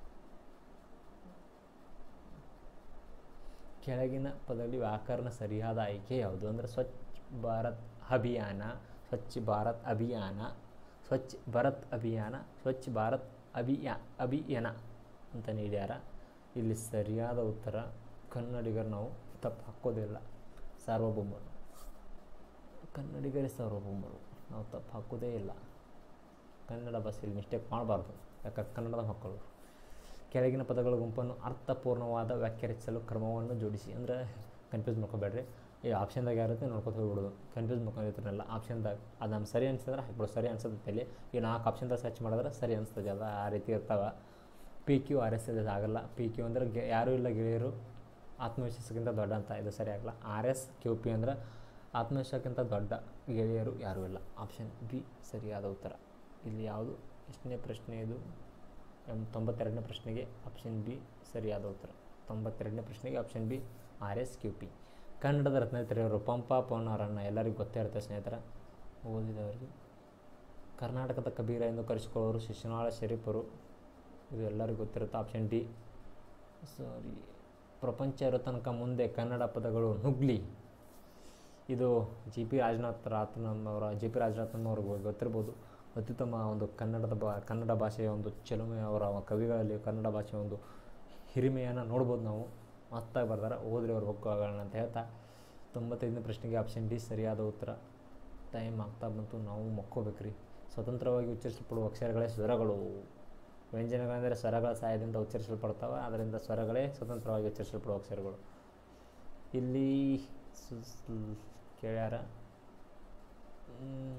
ಕೆಳಗಿನ ಪದದಲ್ಲಿ ವ್ಯಾಕರಣ ಸರಿಯಾದ ಆಯ್ಕೆ ಯಾವುದು ಅಂದರೆ ಸ್ವಚ್ಛ ಭಾರತ್ ಅಭಿಯಾನ ಸ್ವಚ್ಛ ಭಾರತ್ ಅಭಿಯಾನ ಸ್ವಚ್ಛ ಭಾರತ್ ಅಭಿಯಾನ ಸ್ವಚ್ಛ ಭಾರತ್ ಅಭಿಯಾ ಅಭಿಯಾನ ಅಂತ ನೀಡ್ಯಾರ ಇಲ್ಲಿ ಸರಿಯಾದ ಉತ್ತರ ಕನ್ನಡಿಗರು ನಾವು ತಪ್ಪು ಹಾಕೋದಿಲ್ಲ ಸಾರ್ವಭೌಮರು ಕನ್ನಡಿಗರೇ ಸಾರ್ವಭೌಮರು ನಾವು ತಪ್ಪು ಹಾಕೋದೇ ಇಲ್ಲ ಕನ್ನಡ ಭಾಷೆಯಲ್ಲಿ ಮಿಸ್ಟೇಕ್ ಮಾಡಬಾರ್ದು ಯಾಕಂದ್ರೆ ಕನ್ನಡದ ಮಕ್ಕಳು ಕೆಳಗಿನ ಪದಗಳ ಗುಂಪನ್ನು ಅರ್ಥಪೂರ್ಣವಾದ ವ್ಯಾಖ್ಯಾನಿಸಲು ಕ್ರಮವನ್ನು ಜೋಡಿಸಿ ಅಂದರೆ ಕನ್ಫ್ಯೂಸ್ ಮಾಡ್ಕೋಬೇಡ್ರಿ ಈ ಆಪ್ಷನ್ದಾಗ ಯಾರುತ್ತೆ ನೋಡ್ಕೊತ ಹೋಗ್ಬಿಡೋದು ಕನ್ಫ್ಯೂಸ್ ಮಾಡ್ಕೊಂಡಿರ್ತಾರಲ್ಲ ಆಪ್ಷನ್ದಾಗ ಅದು ನಮ್ಗೆ ಸರಿ ಅನ್ಸಿದ್ರೆ ಹಾಕ್ಬಿಡು ಸರಿ ಅನ್ಸತ್ತೆ ಈ ನಾಲ್ಕು ಆಪ್ಷನ್ದಾಗ ಸರ್ಚ್ ಮಾಡಿದ್ರೆ ಸರಿ ಅನಿಸ್ತದೆ ಅದು ಆ ರೀತಿ ಇರ್ತಾವೆ ಪಿ ಕ್ಯೂ ಆರ್ ಎಸ್ ಇದು ಆಗಲ್ಲ ಪಿ ಕ್ಯೂ ಅಂದರೆ ಗೆ ಯಾರೂ ಇಲ್ಲ ಗೆಳೆಯರು ಆತ್ಮವಿಶ್ವಾಸಕ್ಕಿಂತ ದೊಡ್ಡ ಅಂತ ಇದು ಸರಿ ಆಗಲ್ಲ ಆರ್ ಎಸ್ ಕ್ಯೂ ಪಿ ಅಂದರೆ ಆತ್ಮವಿಶ್ವಾಸಕ್ಕಿಂತ ದೊಡ್ಡ ಗೆಳೆಯರು ಯಾರೂ ಇಲ್ಲ ಆಪ್ಷನ್ ಬಿ ಸರಿಯಾದ ಉತ್ತರ ಇಲ್ಲಿ ಯಾವುದು ಎಷ್ಟನೇ ಪ್ರಶ್ನೆ ಇದು ಎಂ ತೊಂಬತ್ತೆರಡನೇ ಪ್ರಶ್ನೆಗೆ ಆಪ್ಷನ್ ಬಿ ಸರಿಯಾದ ಉತ್ತರ ತೊಂಬತ್ತೆರಡನೇ ಪ್ರಶ್ನೆಗೆ option B R S Q P ಕನ್ನಡದ ರತ್ನತ್ರಯವರು ಪಂಪ ಪೌನವರನ್ನು ಎಲ್ಲರಿಗೂ ಗೊತ್ತೇ ಇರುತ್ತೆ ಸ್ನೇಹಿತರ ಓದಿದವರಿಗೆ ಕರ್ನಾಟಕದ ಕಬೀರ ಎಂದು ಕರೆಸಿಕೊಳ್ಳೋರು ಶಿಶುನಾಳ ಶರೀಫರು ಇದು ಎಲ್ಲರಿಗೂ ಗೊತ್ತಿರುತ್ತೆ ಆಪ್ಷನ್ ಡಿ ಸಾರಿ ಪ್ರಪಂಚ ಇರೋ ತನಕ ಮುಂದೆ ಕನ್ನಡ ಪದಗಳು ನುಗ್ಲಿ ಇದು ಜಿ ಪಿ ರಾಜನಾಥ್ ರಾತ್ನಮ್ಮವರ ಜಿ ಪಿ ರಾಜನಾಥನ್ ಅವ್ರಿಗೆ ಗೊತ್ತಿರ್ಬೋದು ಅತ್ಯುತ್ತಮ ಒಂದು ಕನ್ನಡದ ಬಾ ಕನ್ನಡ ಭಾಷೆಯ ಒಂದು ಚೆಲುಮೆ ಅವರ ಕವಿಗಳಲ್ಲಿ ಕನ್ನಡ ಭಾಷೆಯ ಒಂದು ಹಿರಿಮೆಯನ್ನು ನೋಡ್ಬೋದು ನಾವು ಮತ್ತಾಗಿ ಬರ್ತಾರೆ ಓದ್ರಿ ಅವ್ರ ಹೋಗೋಣ ಅಂತ ಹೇಳ್ತಾ ತೊಂಬತ್ತೈದನೇ ಪ್ರಶ್ನೆಗೆ ಆಪ್ಷನ್ ಡಿ ಸರಿಯಾದ ಉತ್ತರ ಟೈಮ್ ಆಗ್ತಾ ಬಂತು ನಾವು ಮಕ್ಕೋಬೇಕ್ರಿ ಸ್ವತಂತ್ರವಾಗಿ ಉಚ್ಚರಿಸಲ್ಪಡುವ ಅಕ್ಷರಗಳೇ ಸ್ವರಗಳು ವ್ಯಂಜನಗಳೆಂದರೆ ಸ್ವರಗಳ ಸಹಾಯದಿಂದ ಉಚ್ಚರಿಸಲ್ಪಡ್ತವೆ ಅದರಿಂದ ಸ್ವರಗಳೇ ಸ್ವತಂತ್ರವಾಗಿ ಉಚ್ಚರಿಸಲ್ಪಡುವ ಅಕ್ಷರಗಳು ಇಲ್ಲಿ ಸು- ಸು- ಕೇಳ್ಯಾರ ಮ್,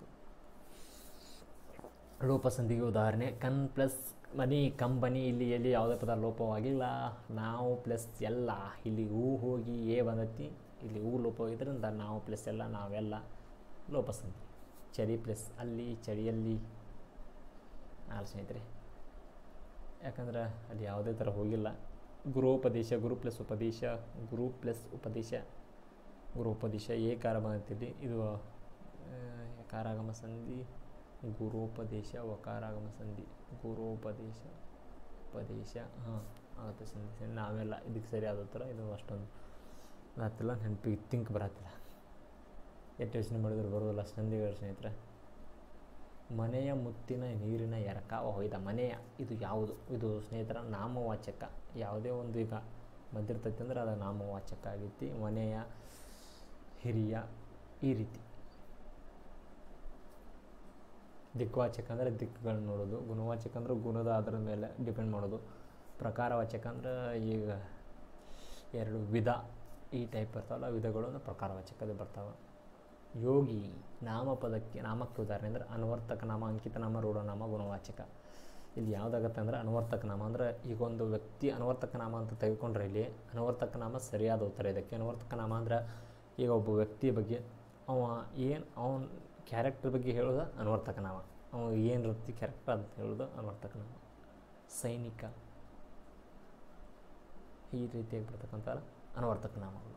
ಲೋಪಸಂಧಿಗೆ ಉದಾಹರಣೆ ಕನ್ ಪ್ಲಸ್ ಮನಿ ಕಂಬನಿ ಇಲ್ಲಿ ಎಲ್ಲಿ ಯಾವುದೇ ಪದ ಲೋಪವಾಗಿಲ್ಲ ನಾವು ಪ್ಲಸ್ ಎಲ್ಲ ಇಲ್ಲಿ ಹೂ ಹೋಗಿ ಎ ಬಂದೈತಿ ಇಲ್ಲಿ ಹೂ ಲೋಪವಾಗಿದ್ದರಿಂದ ನಾವು ಪ್ಲಸ್ ಎಲ್ಲ ನಾವೆಲ್ಲ ಲೋಪಸಂಧಿ ಚಳಿ ಪ್ಲಸ್ ಅಲ್ಲಿ ಚಳಿಯಲ್ಲಿ ನಾಲ್ಕು ಸ್ನೇಹಿತರೆ ಯಾಕಂದ್ರೆ ಅಲ್ಲಿ ಯಾವುದೇ ಥರ ಹೋಗಿಲ್ಲ ಗುರುಪದೇಶ ಗುರು ಪ್ಲಸ್ ಉಪದೇಶ ಗುರು ಪ್ಲಸ್ ಉಪದೇಶ ಗುರುಪದೇಶ ಏಕಾರ ಬಂದಿಲ್ಲಿ ಇದು ಆ, ಯಕಾರಾಗಮ ಸಂಧಿ ಗುರುಪದೇಶ ವಕಾರಾಗಮ ಸಂಧಿ ಗುರುಪದೇಶ ಉಪದೇಶ ಹಾಂ ಆಗುತ್ತೆ ಸಂಧಿ ಸಂಧಿ ನಾವೆಲ್ಲ ಇದಕ್ಕೆ ಸರಿಯಾದ ಉತ್ತರ ಇದು ಅಷ್ಟೊಂದು ಬರತ್ತಿಲ್ಲ ನೆನಪಿಗೆ ತಿಂಕ್ ಬರತ್ತಿಲ್ಲ ಎಷ್ಟು ಯೋಚನೆ ಮಾಡಿದ್ರು ಬರೋದಿಲ್ಲ ಸಂಧಿಗಳು ಸ್ನೇಹಿತರೆ ಮನೆಯ ಮುತ್ತಿನ ನೀರಿನ ಎರಕಾವ ಹೊಯ್ದ ಮನೆಯ ಇದು ಯಾವುದು ಇದು ಸ್ನೇಹಿತರ ನಾಮವಾಚಕ ಯಾವುದೇ ಒಂದು ಈಗ ಬಂದಿರ್ತೈತೆ ಅಂದ್ರೆ ಅದು ನಾಮವಾಚಕ ಆಗೈತಿ ಮನೆಯ ಹಿರಿಯ ಈ ರೀತಿ ದಿಕ್ವಾಚಕ ಅಂದರೆ ದಿಕ್ಕುಗಳನ್ನ ನೋಡೋದು ಗುಣವಾಚಕ ಅಂದ್ರೆ ಗುಣದ ಅದರ ಮೇಲೆ ಡಿಪೆಂಡ್ ಮಾಡೋದು ಪ್ರಕಾರವಾಚಕ ಅಂದ್ರೆ ಈಗ ಎರಡು ವಿಧ ಈ ಟೈಪ್ ಬರ್ತಾವಲ್ಲ ವಿಧಗಳು ಅಂದ್ರೆ ಪ್ರಕಾರವಾಚಕದ ಬರ್ತಾವೆ ಯೋಗಿ ನಾಮಪದಕ್ಕೆ ನಾಮಕ್ಕೆ ಉದಾಹರಣೆ ಅಂದರೆ ಅನ್ವರ್ತಕ ನಾಮ ಅಂಕಿತ ನಾಮ ರೂಢನಾಮ ಗುಣವಾಚಕ ಇಲ್ಲಿ ಯಾವುದಾಗತ್ತೆ ಅಂದರೆ ಅನ್ವರ್ತಕ ನಾಮ ಅಂದರೆ ಈಗ ಒಂದು ವ್ಯಕ್ತಿ ಅನ್ವರ್ತಕ ನಾಮ ಅಂತ ತೆಗೆದುಕೊಂಡ್ರೆ ಇಲ್ಲಿ ಅನ್ವರ್ತಕ ನಾಮ ಸರಿಯಾದ ಉತ್ತರ ಇದಕ್ಕೆ ಅನ್ವರ್ತಕ ನಾಮ ಅಂದ್ರೆ ಈಗ ಒಬ್ಬ ವ್ಯಕ್ತಿಯ ಬಗ್ಗೆ ಅವ ಏನು ಅವನ ಕ್ಯಾರೆಕ್ಟರ್ ಬಗ್ಗೆ ಹೇಳೋದು ಅನ್ವರ್ತಕ ನಾಮ ಅವ ಏನು ರೀತಿ ಕ್ಯಾರೆಕ್ಟರ್ ಅಂತ ಹೇಳೋದು ಅನ್ವರ್ತಕ ನಾಮ ಸೈನಿಕ ಈ ರೀತಿಯಾಗಿ ಬರ್ತಕ್ಕಂಥ ಅನ್ವರ್ತಕ ನಾಮಗಳು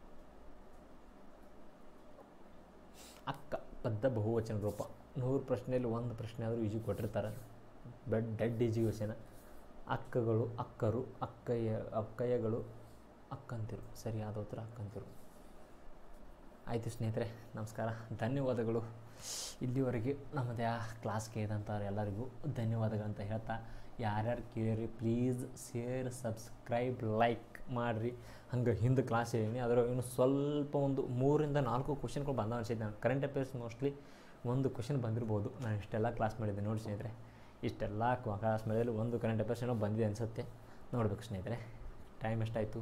ಅಕ್ಕ ಪದ್ದ ಬಹುವಚನ ರೂಪ ನೂರು ಪ್ರಶ್ನೆಯಲ್ಲಿ ಒಂದು ಪ್ರಶ್ನೆ ಆದರೂ ಈಜಿ ಕೊಟ್ಟಿರ್ತಾರೆ ಬೆಡ್ ಡೆಡ್ ಎಜುಕೇಷನ್ ಅಕ್ಕಗಳು ಅಕ್ಕರು ಅಕ್ಕಯ್ಯ ಅಕ್ಕಯ್ಯಗಳು ಅಕ್ಕಂತಿರು ಸರಿಯಾದ ಉತ್ತರ ಅಕ್ಕಂತಿರು ಆಯಿತು ಸ್ನೇಹಿತರೆ ನಮಸ್ಕಾರ ಧನ್ಯವಾದಗಳು ಇಲ್ಲಿವರೆಗೆ ನಮ್ಮದೇ ಆ ಕ್ಲಾಸ್ ಕೇಳಿದಂಥವ್ರು ಎಲ್ಲರಿಗೂ ಧನ್ಯವಾದಗಳಂತ ಹೇಳ್ತಾ ಯಾರ್ಯಾರು ಕೇಳಿರಿ ಪ್ಲೀಸ್ ಶೇರ್ ಸಬ್ಸ್ಕ್ರೈಬ್ ಲೈಕ್ ಮಾಡಿರಿ ಹಂಗೆ ಹಿಂದೆ ಕ್ಲಾಸ್ ಹೇಳೀನಿ ಅದರ ಇನ್ನು ಸ್ವಲ್ಪ ಒಂದು ಮೂರಿಂದ ನಾಲ್ಕು ಕ್ವಶನ್ಗಳು ಬಂದ ಅನ್ಸಿದ್ದು ನಾನು ಕರೆಂಟ್ ಅಫೇರ್ಸ್ ಮೋಸ್ಟ್ಲಿ ಒಂದು ಕ್ವಶನ್ ಬಂದಿರ್ಬೋದು ನಾನು ಇಷ್ಟೆಲ್ಲ ಕ್ಲಾಸ್ ಮಾಡಿದ್ದೆ ನೋಡಿ ಸ್ನೇಹಿತರೆ ಇಷ್ಟೆಲ್ಲ ಕ್ಲಾಸ್ ಮಾಡಿದಲ್ಲಿ ಒಂದು ಕರೆಂಟ್ ಅಫೇರ್ಸ್ ಏನೋ ಬಂದಿದೆ ಅನಿಸುತ್ತೆ ನೋಡ್ಬೇಕು ಸ್ನೇಹಿತರೆ ಟೈಮ್ ಎಷ್ಟಾಯಿತು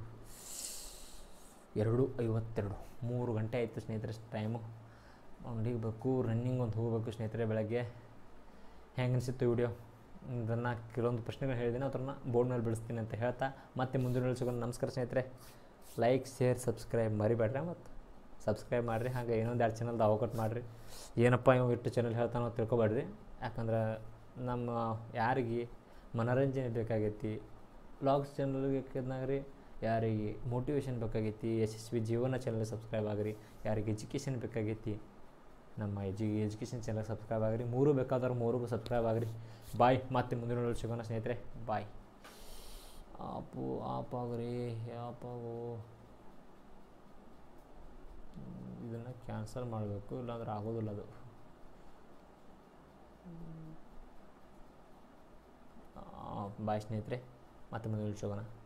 ಎರಡು ಐವತ್ತೆರಡು ಮೂರು ಗಂಟೆ ಆಯಿತು ಸ್ನೇಹಿತರೆ ಟೈಮು ಅಂಗಡಿಗೆ ಬೇಕು ರನ್ನಿಂಗ್ ಒಂದು ಹೋಗಬೇಕು ಸ್ನೇಹಿತರೆ ಬೆಳಗ್ಗೆ ಹೆಂಗೆ ಅನಿಸಿತ್ತು ವಿಡಿಯೋ ಇದನ್ನು ಕೆಲವೊಂದು ಪ್ರಶ್ನೆಗಳು ಹೇಳಿದ್ದೀನಿ ಅದನ್ನು ಬೋರ್ಡ್ ಮೇಲೆ ಬಿಡಿಸ್ತೀನಿ ಅಂತ ಹೇಳ್ತಾ ಮತ್ತೆ ಮುಂದಿನ ಸಿಗೋಣ ನಮಸ್ಕಾರ ಸ್ನೇಹಿತರೆ ಲೈಕ್ ಶೇರ್ ಸಬ್ಸ್ಕ್ರೈಬ್ ಮರಿಬೇಡ್ರಿ ಮತ್ತು ಸಬ್ಸ್ಕ್ರೈಬ್ ಮಾಡಿರಿ ಹಾಗೆ ಇನ್ನೊಂದು ಎರಡು ಚಾನಲ್ದು ಅವಕಟ್ ಮಾಡಿರಿ ಏನಪ್ಪ ಇವ್ ಇಟ್ಟು ಚಾನಲ್ ಹೇಳ್ತಾನೋ ತಿಳ್ಕೊಬೇಡ್ರಿ ಯಾಕಂದ್ರೆ ನಮ್ಮ ಯಾರಿಗೆ ಮನೋರಂಜನೆ ಬೇಕಾಗೈತಿ ವ್ಲಾಗ್ಸ್ ಚಾನಲ್ಗೆ ರೀ ಯಾರಿಗೆ ಮೋಟಿವೇಶನ್ ಬೇಕಾಗೈತಿ ಯಶಸ್ವಿ ಜೀವನ ಚಾನಲ್ ಸಬ್ಸ್ಕ್ರೈಬ್ ಆಗಿರಿ ಯಾರಿಗೆ ಎಜುಕೇಷನ್ ಬೇಕಾಗೈತಿ ನಮ್ಮ ಎಜು ಎಜುಕೇಷನ್ ಚಾನಲ್ ಸಬ್ಸ್ಕ್ರೈಬ್ ಆಗಿರಿ ಮೂರು ಬೇಕಾದವ್ರು ಮೂರಿಗೂ ಸಬ್ಸ್ಕ್ರೈಬ್ ಆಗಿರಿ ಬಾಯ್ ಮತ್ತೆ ಮುಂದಿನ ನೋಡಲು ಸಿಗೋಣ ಸ್ನೇಹಿತರೆ ಬಾಯ್ ಆಪು ಆಪ್ ಆಗ್ರಿ ಆಪಾಗು ಇದನ್ನು ಕ್ಯಾನ್ಸಲ್ ಮಾಡಬೇಕು ಇಲ್ಲಾಂದ್ರೆ ಆಗೋದಿಲ್ಲ ಅದು ಬಾಯ್ ಸ್ನೇಹಿತರೆ ಮತ್ತೆ ಮುಂದಿನ ಸಿಗೋಣ